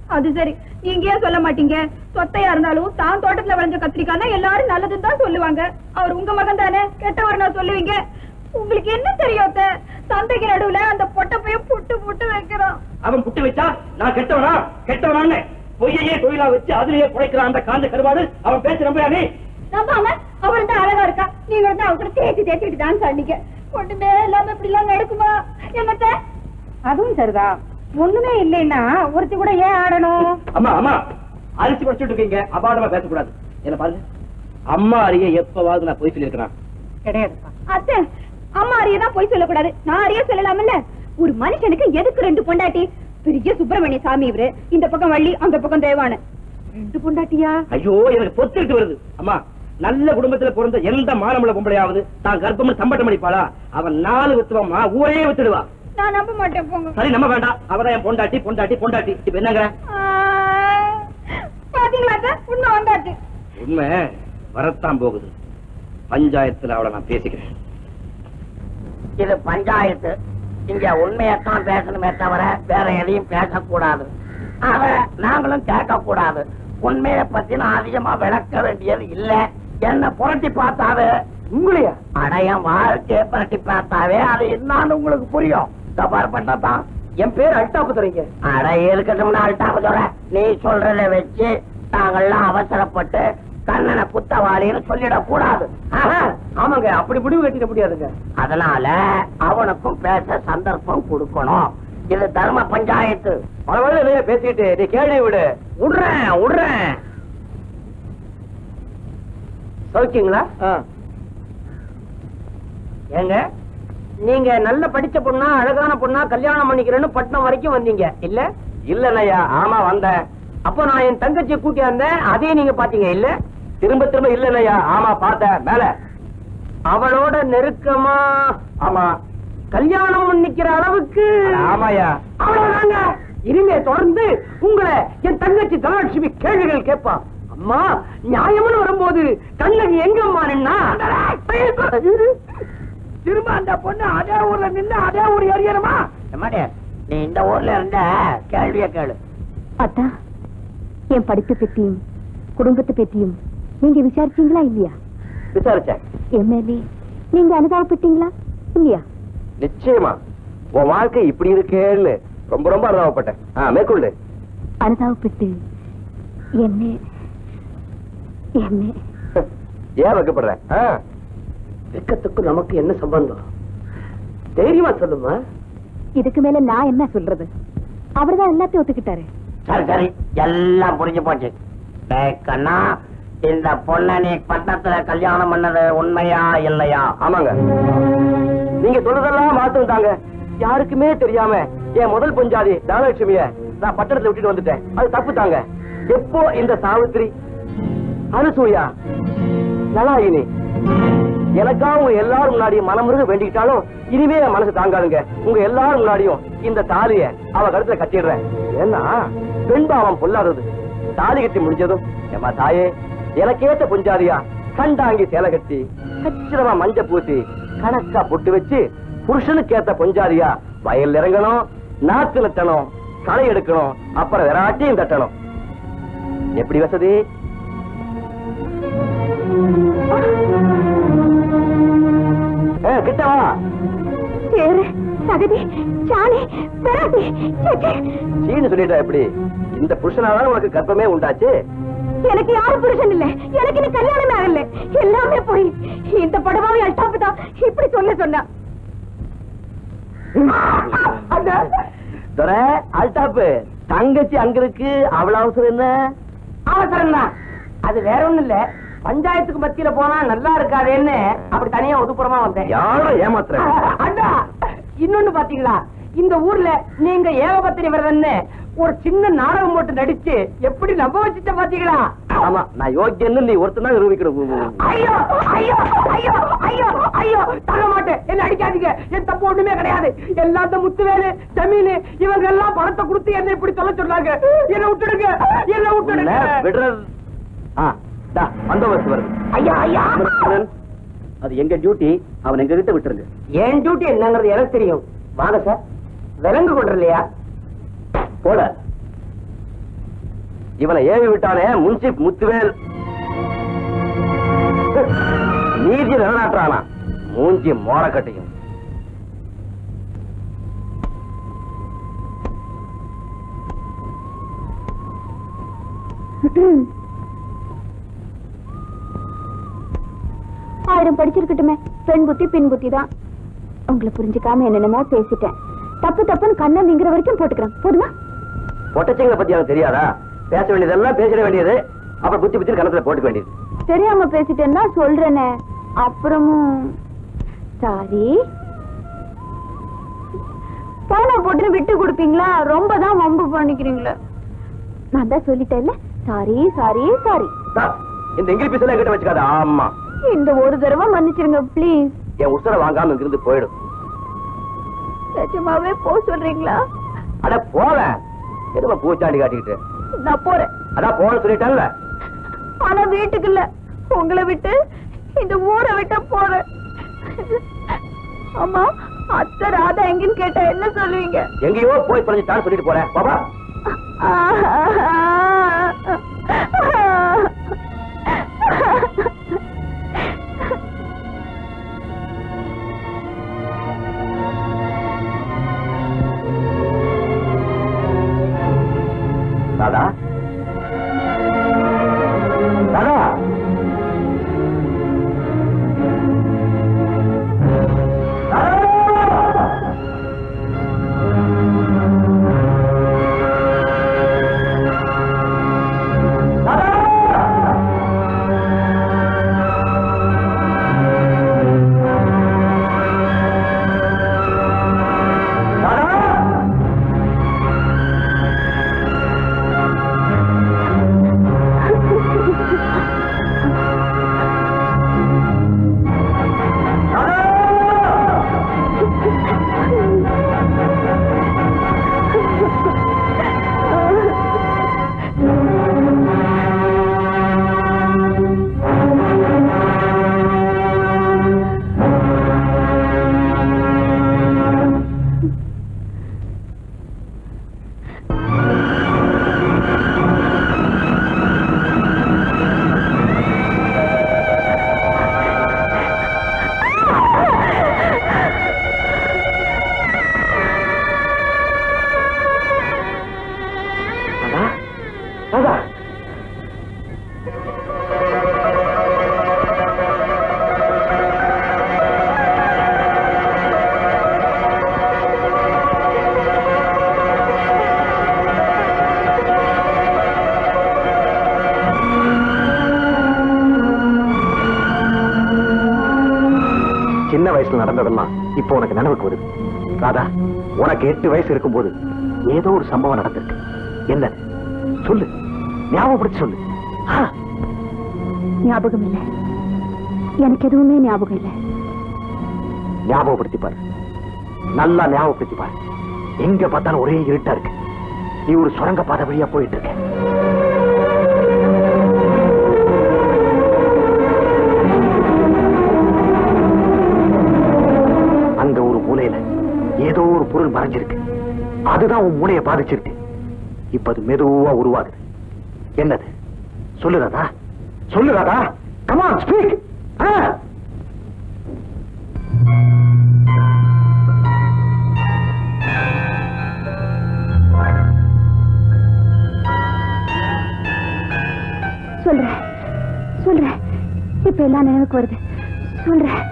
அது சரி நீங்க ஏன் சொல்ல மாட்டீங்க சொத்தையா இருந்தாலும் தான் தோட்டத்துல விளைஞ்ச கத்திரிக்காய்னா எல்லாரும் நல்லதுன்னு தான் சொல்லுவாங்க அவர் உங்க மகன் தானே கெட்டவர் நான் சொல்லுவீங்க உங்களுக்கு என்ன தெரியும் அத்தை? சந்தைக்கு நடுவுல அந்த பொட்டப்பைய புட்டு புட்டு வைக்கிறோம் அவன் புட்டு வச்சா நான் கெட்டவனா கெட்டவனான்னு பொய்யையே தொழிலா வச்சு அதுலயே குழைக்கிறான் அந்த காந்த கருவாடு அவன் பேச்சு நம்புறானே நம்பாம அவர் தான் அழகா இருக்கா நீங்க வந்து அவர் கூட தேய்ச்சி தேய்ச்சிட்டு டான்ஸ் ஆடினீங்க ஒண்ணுமே இல்லாம இப்படி எல்லாம் நடக்குமா என்னத்த அதுவும் சரிதான் ஒண்ணுமே இல்லைன்னா ஒருத்தி கூட ஏன் ஆடணும் அம்மா அம்மா அரிசி படிச்சுட்டு இருக்கீங்க அபாடமா பேசக்கூடாது என்ன பாருங்க அம்மா அறிய எப்பவாவது நான் போய் சொல்லியிருக்கிறேன் கிடையாதுப்பா அத்தை அம்மா அரியதான் போய் சொல்லக்கூடாது நான் அரிய சொல்லலாம்ல ஒரு மனுஷனுக்கு எதுக்கு ரெண்டு பொண்டாட்டி பெரிய சுப்பிரமணிய சாமி இவரு இந்த பக்கம் வள்ளி அந்த பக்கம் தேவானு ரெண்டு பொண்டாட்டியா ஐயோ எனக்கு பொத்துக்கிட்டு வருது அம்மா நல்ல குடும்பத்துல பிறந்த எந்த மானமுள்ள பொம்பளையாவது தான் கர்ப்பம் சம்பட்டம் அடிப்பாளா அவன் நாலு வித்துவம்மா ஊரே வித்துடுவா நான் நம்ப மாட்டேன் போங்க சரி நம்ப வேண்டாம் அவதான் என் பொண்டாட்டி பொண்டாட்டி பொண்டாட்டி இப்ப என்னங்கிற ஆ, பாத்தீங்களா அத்தை? உண்மை வந்தாச்சு உண்மை வரத்தான் போகுது பஞ்சாயத்துல அவளை நான் பேசிக்கிறேன் இது பஞ்சாயத்து இங்க உண்மையத்தான் பேசணுமே தவிர வேற எதையும் பேசக்கூடாது அத நாங்களும் கேட்க கூடாது உண்மையை பத்தி நான் அதிகமா விளக்க வேண்டியது இல்ல என்ன புரட்டி பார்த்தாவே உங்களையா அடையன் வாழ்க்கையை புரட்டி பார்த்தாவே அது என்னன்னு உங்களுக்கு புரியும் தபார் பண்ணதான் என் பேர் அல்டாப்பு தரீங்க அட இருக்கட்டும் அல்டாக சொல்ற நீ சொல்றத வச்சு நாங்கெல்லாம் அவசரப்பட்டு கண்ணனை குத்தவாளின்னு சொல்லிடக் கூடாது ஆஹா. ஆமாங்க அப்படி முடிவு கட்டிட முடியாதுங்க அதனால அவனுக்கும் பேச சந்தர்ப்பம் கொடுக்கணும் இது தர்ம பஞ்சாயத்து பரவாயில்ல இல்லையா பேசிட்டு நீ கேள்வி விடு விடுறேன் விடுறேன் சௌக்கியங்களா ஏங்க நீங்க நல்ல படிச்ச பொண்ணா அழகான பொண்ணா கல்யாணம் பண்ணிக்கிறேன்னு பட்னம் வரைக்கும் வந்தீங்க இல்ல இல்லையா ஆமா வந்தேன் அப்போ நான் என் தங்கச்சியை கூட்டி வந்தேன் அதையும் நீங்க பாத்தீங்க இல்ல திரும்ப திரும்ப இல்லையா ஆமா பார்த்தேன் மேல அவளோட நெருக்கமா ஆமா கல்யாணம் பண்ணிக்கிற அளவுக்கு ஆமாயா அவ்வளவுதாங்க இனிமே தொடர்ந்து உங்களை என் தங்கச்சி தனலட்சுமி கேள்விகள் கேட்பா அம்மா நியாயம்னு வரும்போது கண்ணகி எங்கம்மா நின்னா திரும்ப அந்த பொண்ணு அதே ஊர்ல நின்னு அதே ஊர் ஏறியணுமா நீ இந்த ஊர்ல இருந்த கேள்விய கேளு அத்தா என் படிப்பு பத்தியும் குடும்பத்தை பத்தியும் நீங்க விசாரிச்சீங்களா இல்லையா விசாரிச்சேன் எம்எல்ஏ நீங்க அனுதாபப்பட்டீங்களா இல்லையா நிச்சயமா உன் வாழ்க்கை இப்படி இருக்கேன்னு ரொம்ப ரொம்ப அனுபவப்பட்டேன் ஆ மேற்கொள்ளு அனுதாபப்பட்டு என்ன என்ன ஏன் வைக்கப்படுற ஆ வெக்கத்துக்கும் நமக்கு என்ன சம்பந்தம் தைரியமா சொல்லுமா இதுக்கு மேல நான் என்ன சொல்றது அவர்தான் எல்லாத்தையும் ஒத்துக்கிட்டாரு சரி சரி எல்லாம் புரிஞ்சு போச்சு டேய் கண்ணா இந்த பொண்ண நீ பட்டத்துல கல்யாணம் பண்ணது உண்மையா இல்லையா ஆமாங்க நீங்க சொல்றதெல்லாம் மாத்துட்டாங்க யாருக்குமே தெரியாம என் முதல் பஞ்சாதி தனலட்சுமிய நான் பட்டணத்துல விட்டுட்டு வந்துட்டேன் அது தப்பு தாங்க எப்போ இந்த சாவித்திரி அனுசூயா நலாயினி எனக்கா உங்க எல்லாரும் முன்னாடியும் மனமுருக வேண்டிக்கிட்டாலும் இனிமே என் மனசு தாங்காதுங்க உங்க எல்லாரும் முன்னாடியும் இந்த தாலிய அவ கழுத்துல கட்டிடுறேன் ஏன்னா பெண் பாவம் பொல்லாதது தாலி கட்டி முடிஞ்சதும் ஏமா தாயே எனக்கேத்த புஞ்சாதியா கண்டாங்கி சேலை கட்டி கச்சிரமா மஞ்ச பூசி கணக்கா பொட்டு வச்சு புருஷனுக்கு ஏத்த பொஞ்சாதியா வயல் இறங்கணும் நாத்து நட்டணும் களை எடுக்கணும் அப்புறம் விராட்டியும் தட்டணும் எப்படி வசதி ஏ, கிட்ட வா சேரு சகதி சாணி பெராட்டி சீனு சொல்லிட்டா எப்படி இந்த புருஷனால உனக்கு கர்ப்பமே உண்டாச்சு எனக்கு யாரும் புருஷன் இல்ல எனக்கு இன்னும் கல்யாணமே ஆகல எல்லாமே போய் இந்த படமாவே அல்டாப்பு தான் இப்படி சொல்ல சொன்னா துரை அல்டாப்பு தங்கச்சி அங்க இருக்கு அவ்வளவு அவசரம் என்ன அவசரம் தான் அது வேற ஒண்ணும் இல்ல பஞ்சாயத்துக்கு மத்தியில போனா நல்லா இருக்காதேன்னு அப்படி தனியா ஒதுப்புறமா வந்தேன் யாரும் ஏமாத்துற அண்ணா இன்னொன்னு பாத்தீங்களா இந்த ஊர்ல நீங்க ஏகபத்திரி விரதன்னு ஒரு சின்ன நாடகம் போட்டு நடிச்சு எப்படி நம்ப வச்சுட்ட பாத்தீங்களா ஆமா நான் யோக்கியன்னு நீ ஒருத்தன் தான் நிரூபிக்கணும் ஐயோ ஐயோ ஐயோ ஐயோ ஐயோ தர மாட்டேன் என்ன அடிக்காதீங்க என் தப்பு ஒண்ணுமே கிடையாது எல்லாத்த முத்துவேலு ஜமீனு இவங்க எல்லாம் பணத்தை கொடுத்து என்ன இப்படி சொல்ல சொன்னாங்க என்ன விட்டுடுங்க என்ன விட்டுடுங்க உன்னை விடுறது ஆ, தா, பந்தோபஸ்து வருது ஐயா ஐயா அது எங்க டியூட்டி அவன் எங்க கிட்ட விட்டுருங்க என் டியூட்டி என்னங்கிறது எனக்கு தெரியும் வாங்க சார் விலங்கு கொண்டு இல்லையா போட இவனை ஏவி விட்டானே முன்சி முத்துவேல் நீதி நிலநாட்டுறானா மூஞ்சி மோரக்கட்டையும் ஆயிரம் படிச்சிருக்கட்டுமே பெண் புத்தி பின் புத்தி தான் உங்களை புரிஞ்சுக்காம என்னென்னமோ பேசிட்டேன் தப்பு தப்புன்னு கண்ணை நீங்கிற வரைக்கும் போட்டுக்கிறேன் போதுமா பொட்டச்சிங்களை பத்தி அவனுக்கு தெரியாதா பேச வேண்டியதெல்லாம் பேசிட வேண்டியது அப்புறம் புத்தி புத்தி கணத்துல போட்டுக்க வேண்டியது தெரியாம பேசிட்டேன்னா சொல்றேனே அப்புறமும் சாரி போன போட்டு விட்டு கொடுப்பீங்களா ரொம்ப தான் வம்பு பண்ணிக்கிறீங்களே நான் தான் சொல்லிட்டேன்ல சாரி சாரி சாரி தா, இந்த இங்கிலீஷ் பீஸ் எல்லாம் கிட்ட வச்சுக்காத ஆமா இந்த ஒரு தடவை மன்னிச்சிருங்க ப்ளீஸ் என் உத்தர வாங்காம இங்கிருந்து போயிடும் நிஜமாவே போ சொல்றீங்களா அட போவேன் எதுமா பூச்சாண்டி காட்டிக்கிட்டு நான் போறேன் அதான் போன சொல்லிட்டேன்ல ஆனா வீட்டுக்கு இல்ல உங்களை விட்டு இந்த ஊரை விட்டு போறேன் ஆமா அத்தை ராதா எங்கன்னு கேட்டா என்ன சொல்லுவீங்க எங்கேயோ போய் தொலைஞ்சிட்டான்னு சொல்லிட்டு போறேன் பாபா தாதா தாதா தாதா சின்ன வயசுல நடந்ததெல்லாம் இப்போ உனக்கு நினைவுக்கு வருது ராதா உனக்கு எட்டு வயசு இருக்கும்போது ஏதோ ஒரு சம்பவம் நடந்திருக்கு என்ன சொல்லு ஞாபகப்படுத்தி சொல்லு ஆ, ஞாபகம் இல்ல எனக்கு எதுவுமே ஞாபகம் இல்ல ஞாபகப்படுத்தி பாரு நல்லா ஞாபகப்படுத்தி பாரு எங்க பார்த்தாலும் ஒரே இருட்டா இருக்கு நீ ஒரு சுரங்க பாதை வழியா போயிட்டு இருக்க அங்க ஒரு மூலையில ஏதோ ஒரு பொருள் மறைஞ்சிருக்கு அதுதான் உன் மூளையை பாதிச்சிருக்கு இப்ப அது மெதுவா உருவாகுது என்னது சொல்லுறாதா சொல்லுறாதா கமான் ஸ்பீக் சொல்றேன் சொல்றேன் இப்ப எல்லாம் நினைவுக்கு வருது சொல்றேன்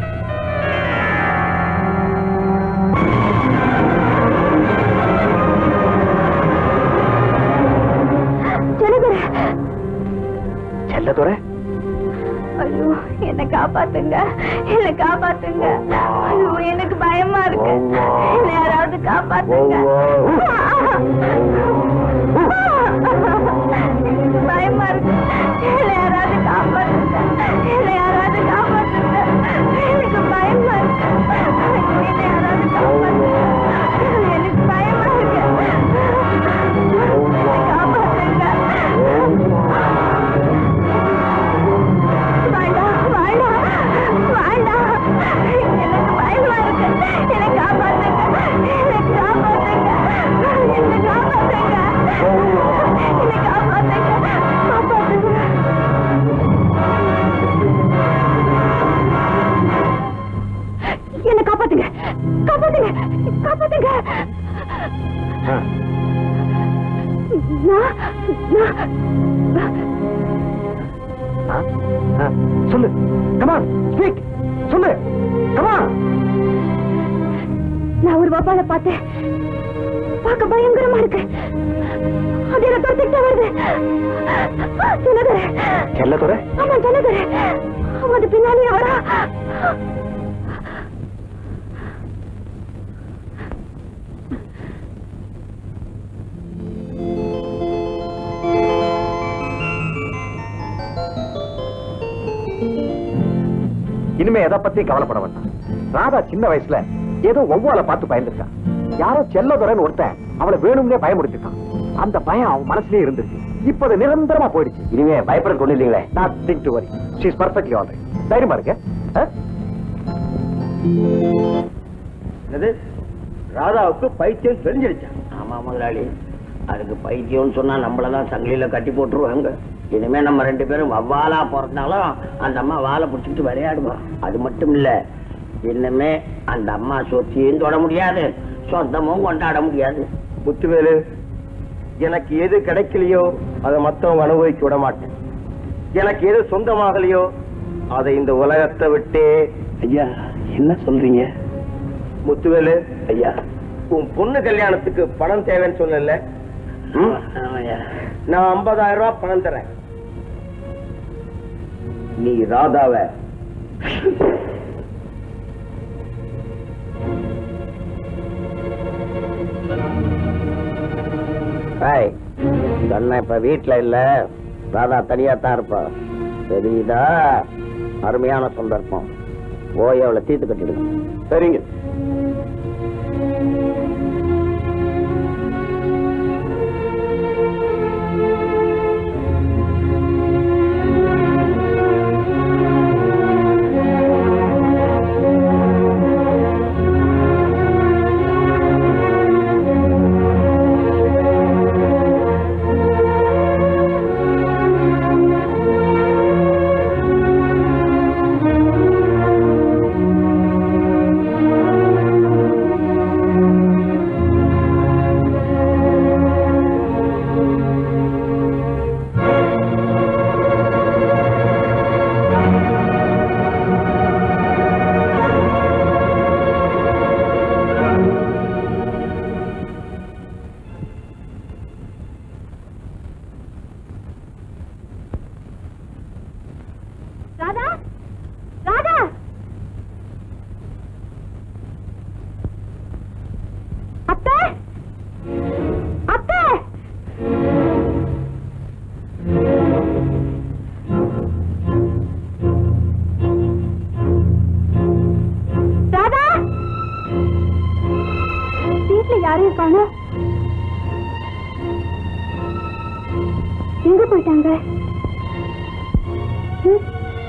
சொல்லுகிறேன் செல்லதுரை ஐயோ என்ன காப்பாத்துங்க என்ன காப்பாத்துங்க ஐயோ எனக்கு பயமா இருக்கு என்ன யாராவது காப்பாத்துங்க எனக்கு பயமா இருக்கு என்ன யாராவது காப்பாத்துங்க என்ன யாராவது காப்பாத்துங்க எனக்கு பயமா இருக்கு என்ன யாராவது காப்பாத்துங்க எனக்கு பயமா இருக்கு என்னை காப்பாத்துங்க வேண்டாம் வேண்டாம் வேண்டாம் எனக்கு பயமா இருக்கு என்னை காப்பாத்துங்க என்னை காப்பாத்துங்க காப்பாத்துங்க ஆ. நான் நான் ஆ? ஆ. சொல்லு கமான் ஸ்பீக் சொல்லு கமான் நான் ஒரு வவ்வால பார்த்தேன் பார்க்க பயங்கரமா இருக்கு அது என்ன துரத்திக்கிட்டே வருது ஜனகரே செல்லதுரை ஆமா ஜனகரே அவன் அது பின்னாடியே வரா இனிமே எதை பத்தி கவலைப்பட வேண்டாம் ராதா சின்ன வயசுல ஏதோ ஒவ்வால பார்த்து பயந்துருக்கான் யாரோ செல்லதுரைன்னு ஒருத்தன் அவளை வேணும்னே பயமுடுத்திட்டான் அந்த பயம் அவன் மனசுலயே இருந்துச்சு இப்ப அது நிரந்தரமா போயிடுச்சு இனிமே பயப்பட கொண்டு இல்லீங்களே not think to worry she is perfectly all right தைரியமா இருக்க ராதாவுக்கு பைத்தியம் தெரிஞ்சிருச்சா ஆமா முதலாளி அதுக்கு பைத்தியம்னு சொன்னா நம்மளதான் சங்கிலியில கட்டி போட்டுருவாங்க இனிமே நம்ம ரெண்டு பேரும் வவ்வாலா பிறந்தாலும் அந்த அம்மா வாழை பிடிச்சிட்டு விளையாடுவோம் அது மட்டும் இல்ல இனிமே அந்த அம்மா சொத்தியும் தொட முடியாது சொந்தமும் கொண்டாட முடியாது முத்துவேலு எனக்கு எது கிடைக்கலையோ அதை மத்தவங்க அனுபவிக்க விட மாட்டேன் எனக்கு எது சொந்தமாகலையோ அதை இந்த உலகத்தை விட்டே ஐயா என்ன சொல்றீங்க முத்துவேலு ஐயா உன் பொண்ணு கல்யாணத்துக்கு பணம் தேவைன்னு சொல்லல ம்? நான் 50000 ரூபாய் பணம் தரேன் நீ ராதாவ ஹாய் அண்ணன் இப்ப வீட்டுல இல்ல ராதா தனியா தான் இருப்பா தெரியுதா அருமையான சந்தர்ப்பம் போய் அவளை தீர்த்து கட்டிடுங்க சரிங்க ராதா ராதா அத்தை அத்தை ராதா வீட்டுல யாரும் இருக்காங்க எங்க போயிட்டாங்க ம்?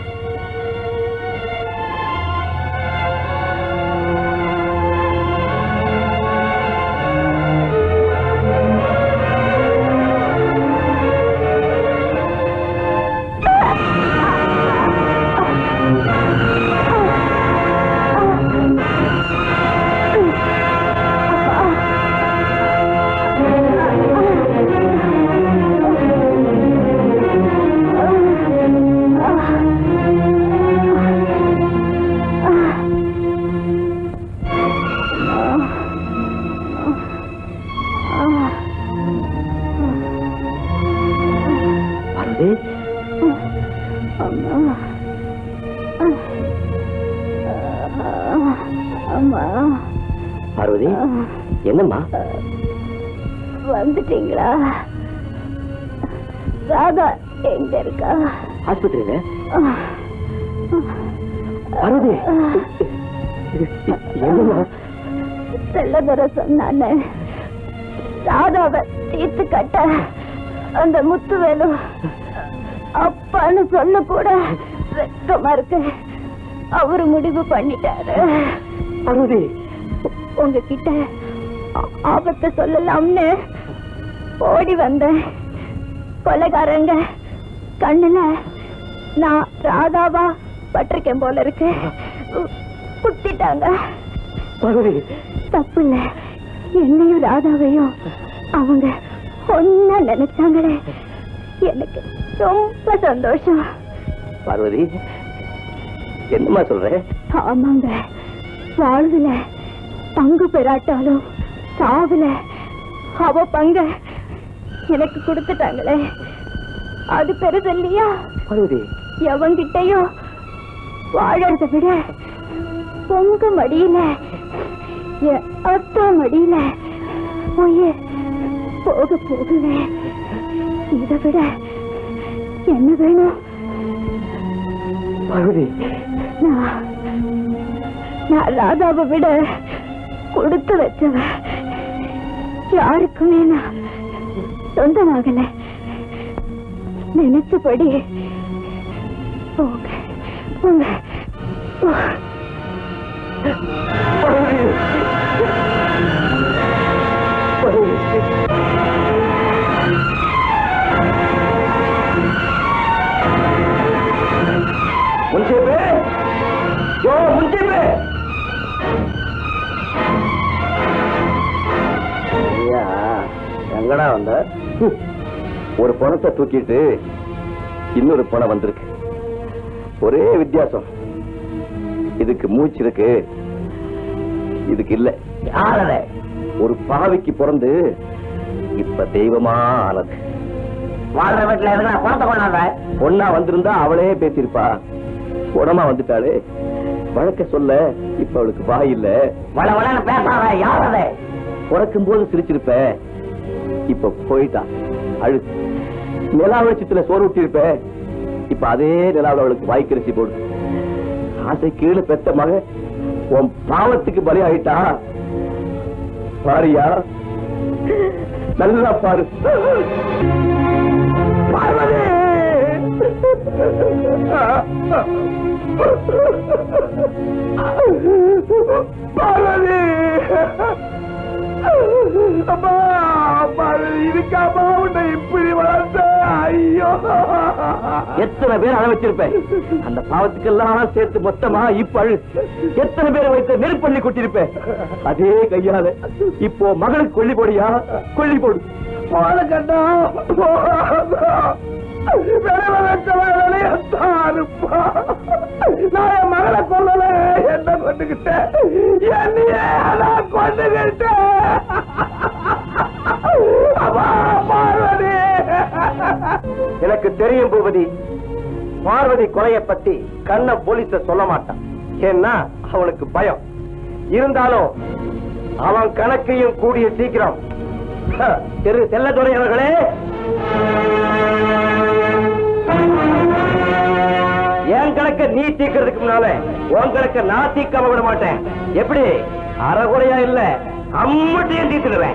பார்வதி பார்வதி என்னம்மா வந்துட்டீங்களா ராதா எங்க இருக்கா ஆஸ்பத்திரியில பார்வதி என்னம்மா செல்லதுர சொன்னானே ராதாவை தீர்த்து கட்ட அந்த முத்துவேலு அப்பான்னு சொல்ல கூட வெக்கமா இருக்கு அவரு முடிவு பண்ணிட்டாரு பார்வதி உங்ககிட்ட ஆ- ஆபத்தை சொல்லலாம்னு ஓடி வந்தேன் கொலைகாரங்க கண்ணுல நான் ராதாவா பட்டிருக்கேன் போல இருக்கு கு- குத்திட்டாங்க பார்வதி தப்பு இல்ல என்னையும் ராதாவையும் அவங்க ஒன்னா நினைச்சாங்களே எனக்கு ரொம்ப சந்தோஷம் பார்வதி என்னம்மா சொல்ற ஆமாங்க வாழ்வுல பங்கு பெறாட்டாலும் சாவுல அவ பங்க எனக்கு கொடுத்துட்டாங்களே அது பெருது இல்லையா பார்வதி எவங்கிட்டயும் வாழறத விட உங்க மடியில என் அத்தா மடியில உயிர் போக போகுவேன் இதை விட என்ன வேணும் பார்வதி நான் நான் ராதாவை விட கொடுத்து வச்சவன் யாருக்குமே நான் சொந்தமாகல நினைச்சபடி போங்க போங்க போ. முன்சீப்பு யோ முன்சீப்பு ஐயா எங்கடா வந்த ஹம். ஒரு பணத்தை தூக்கிட்டு இன்னொரு பணம் வந்திருக்கு ஒரே வித்தியாசம் இதுக்கு மூச்சு இருக்கு இதுக்கு இல்ல யாரது ஒரு பாவிக்கு பிறந்து இப்ப தெய்வமா ஆனது வாழ்ற வீட்டுல இருக்கிற பணத்தை கொண்டாடுற பொண்ணா வந்திருந்தா அவளே பேசியிருப்பா குணமா வந்துட்டாளே வழக்க சொல்ல இப்ப அவளுக்கு வாய் இல்ல வள வளன்னு பேசாத யாரது பிறக்கும் போது சிரிச்சிருப்ப இப்ப போயிட்டா அழு நிலா வெளிச்சத்துல சோறு விட்டிருப்ப இப்ப அதே நிலாவில் அவளுக்கு வாய்க்கரிசி போடு ஆசை கீழே பெத்த மக உன் பாவத்துக்கு பலியாயிட்டா பாரியா நல்லா பாரு பார்வதி பார்வதி அம்மா பார்வதி இதுக்காமா உன்னை இப்படி வளர்த்த ஐயோ எத்தனை பேர் அழ வச்சிருப்பேன் அந்த பாவத்துக்கெல்லாம் சேர்த்து மொத்தமா இப்ப அழு எத்தனை பேரை வைத்து நெருப்பள்ளி கொட்டிருப்பேன் அதே கையால இப்போ மகளுக்கு கொல்லி போடியா கொல்லி போடு போல கண்டா நான் என் மகளை கொல்லல என்ன கொண்டுகிட்டேன் என்னையே நான் கொண்டுகிட்டேன் அம்மா, பார்வதி எனக்கு தெரியும் பூபதி பார்வதி கொலைய பத்தி கண்ண போலீஸ சொல்ல மாட்டான் ஏன்னா அவனுக்கு பயம் இருந்தாலும் அவன் கணக்கையும் கூடிய சீக்கிரம் ஹ, திரு செல்லதுரை அவர்களே என் கணக்க நீ தீக்கிறதுக்கு முன்னால உன் கணக்க நான் தீக்காம விட மாட்டேன் எப்படி அறகுறையா இல்ல அம்மட்டையும் தீர்த்துடுவேன்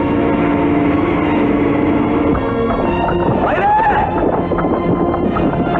வயிறு!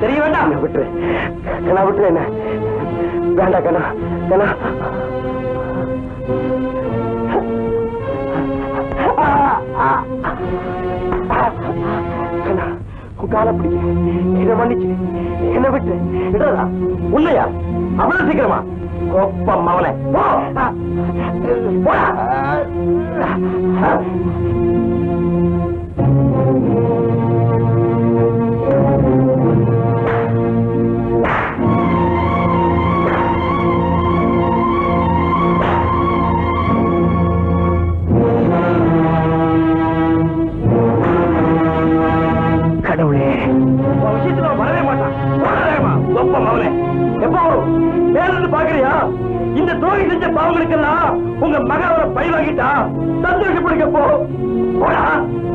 தெரிய வேண்டாம் விட்டுரு கண்ணா விட்டுரு என்ன வேண்டாம் கண்ணா கண்ணா கண்ணா உன் காலை பிடிக்க இதை மன்னிச்சு என்ன விட்டு விடுறதா உண்மையா அவ்வளவு சீக்கிரமா கோப்பம் மவனே போ போடா கடவுளே உன் விஷயத்துல அவன் வரவே மாட்டான் வரவேமா கோப்பம் மவனே எப்போ வரும் மேல இருந்து பாக்குறியா இந்த துரோகி செஞ்ச பாவங்களுக்கெல்லாம் உங்க மக அவரை பை வாங்கிட்டா சந்தோஷப்படுங்க போ போடா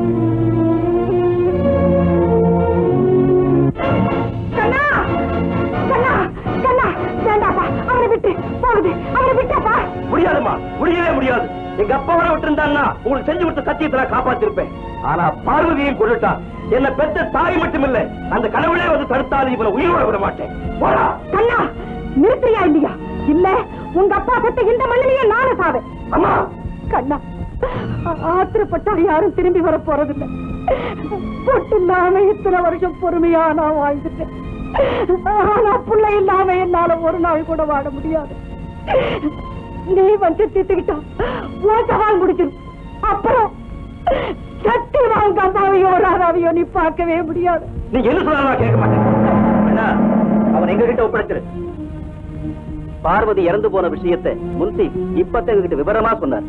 கண்ணா கண்ணா கண்ணா வேண்டாப்பா அவரை விட்டு போகுது அவரை விட்டாப்பா முடியாதுமா முடியவே முடியாது எங்க அப்பா வர விட்டுருந்தான்னா உங்களுக்கு செஞ்சு கொடுத்த சத்தியத்தை நான் காப்பாத்திருப்பேன் ஆனா பார்வதியையும் கொண்டுட்டான் என்ன பெத்த தாய் மட்டும் இல்ல அந்த கடவுளே வந்து தடுத்தாலும் இவனை உயிரோட விட மாட்டேன் போடா கண்ணா நிறுத்துறியா இல்லையா இல்ல உங்க அப்பா செத்த இந்த மண்ணிலேயே நானும் சாவேன் அம்மா கண்ணா ஆ- ஆத்திரப்பட்டா யாரும் திரும்பி வர போறதில்ல பொட்டு இல்லாம இத்தனை வருஷம் பொறுமையா நான் வாழ்ந்துட்டேன் ஆனா புள்ள இல்லாம என்னால ஒரு நாள் கூட வாழ முடியாது நீ வந்து தீத்துக்கிட்டா உன் சவால் முடிச்சிடும் அப்புறம் சத்தியமா உங்க அம்மாவையோ ராதாவையோ நீ பார்க்கவே முடியாது நீங்க என்ன சொன்னாலும் நான் கேட்க மாட்டேன் வேணா, அவன் எங்க கிட்ட ஒப்படைச்சிரு பார்வதி இறந்து போன விஷயத்தை முன்சி இப்பத்த எங்ககிட்ட விவரமா சொன்னார்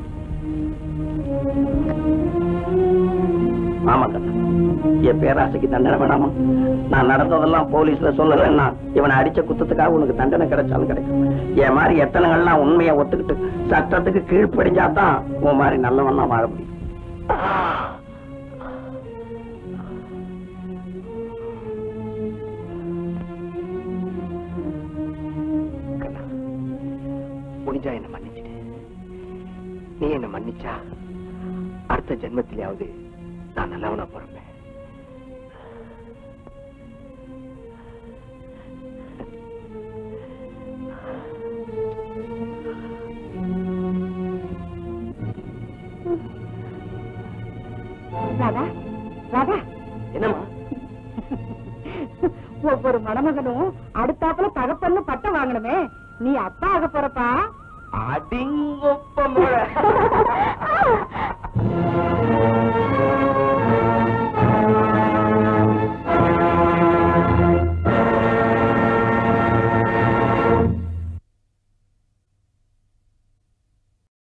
ஆமா கண்ணா என் பேராசைக்கு தண்டனை வேணாமா நான் நடந்ததெல்லாம் போலீஸ்ல சொல்லலைன்னா இவனை அடிச்ச குத்தத்துக்காக உனக்கு தண்டனை கிடைச்சாலும் கிடைக்கும் என் மாதிரி எத்தனைகள்லாம் உண்மையை ஒத்துக்கிட்டு சட்டத்துக்கு கீழ்ப்படிஞ்சாதான் உன் மாதிரி நல்லவன்னா வாழ முடியும் முடிஞ்சா என்ன மன்னிச்சிடு நீ என்ன மன்னிச்சா அடுத்த ஜென்மத்திலேயாவது நான் நல்லவனா பிறப்பேன் ராதா ராதா என்னம்மா ஒவ்வொரு மணமகனும் அடுத்தாப்புல தகப்பன்னு பட்டம் வாங்கணுமே நீ அப்பா ஆக போறப்பா அடிங்கொப்ப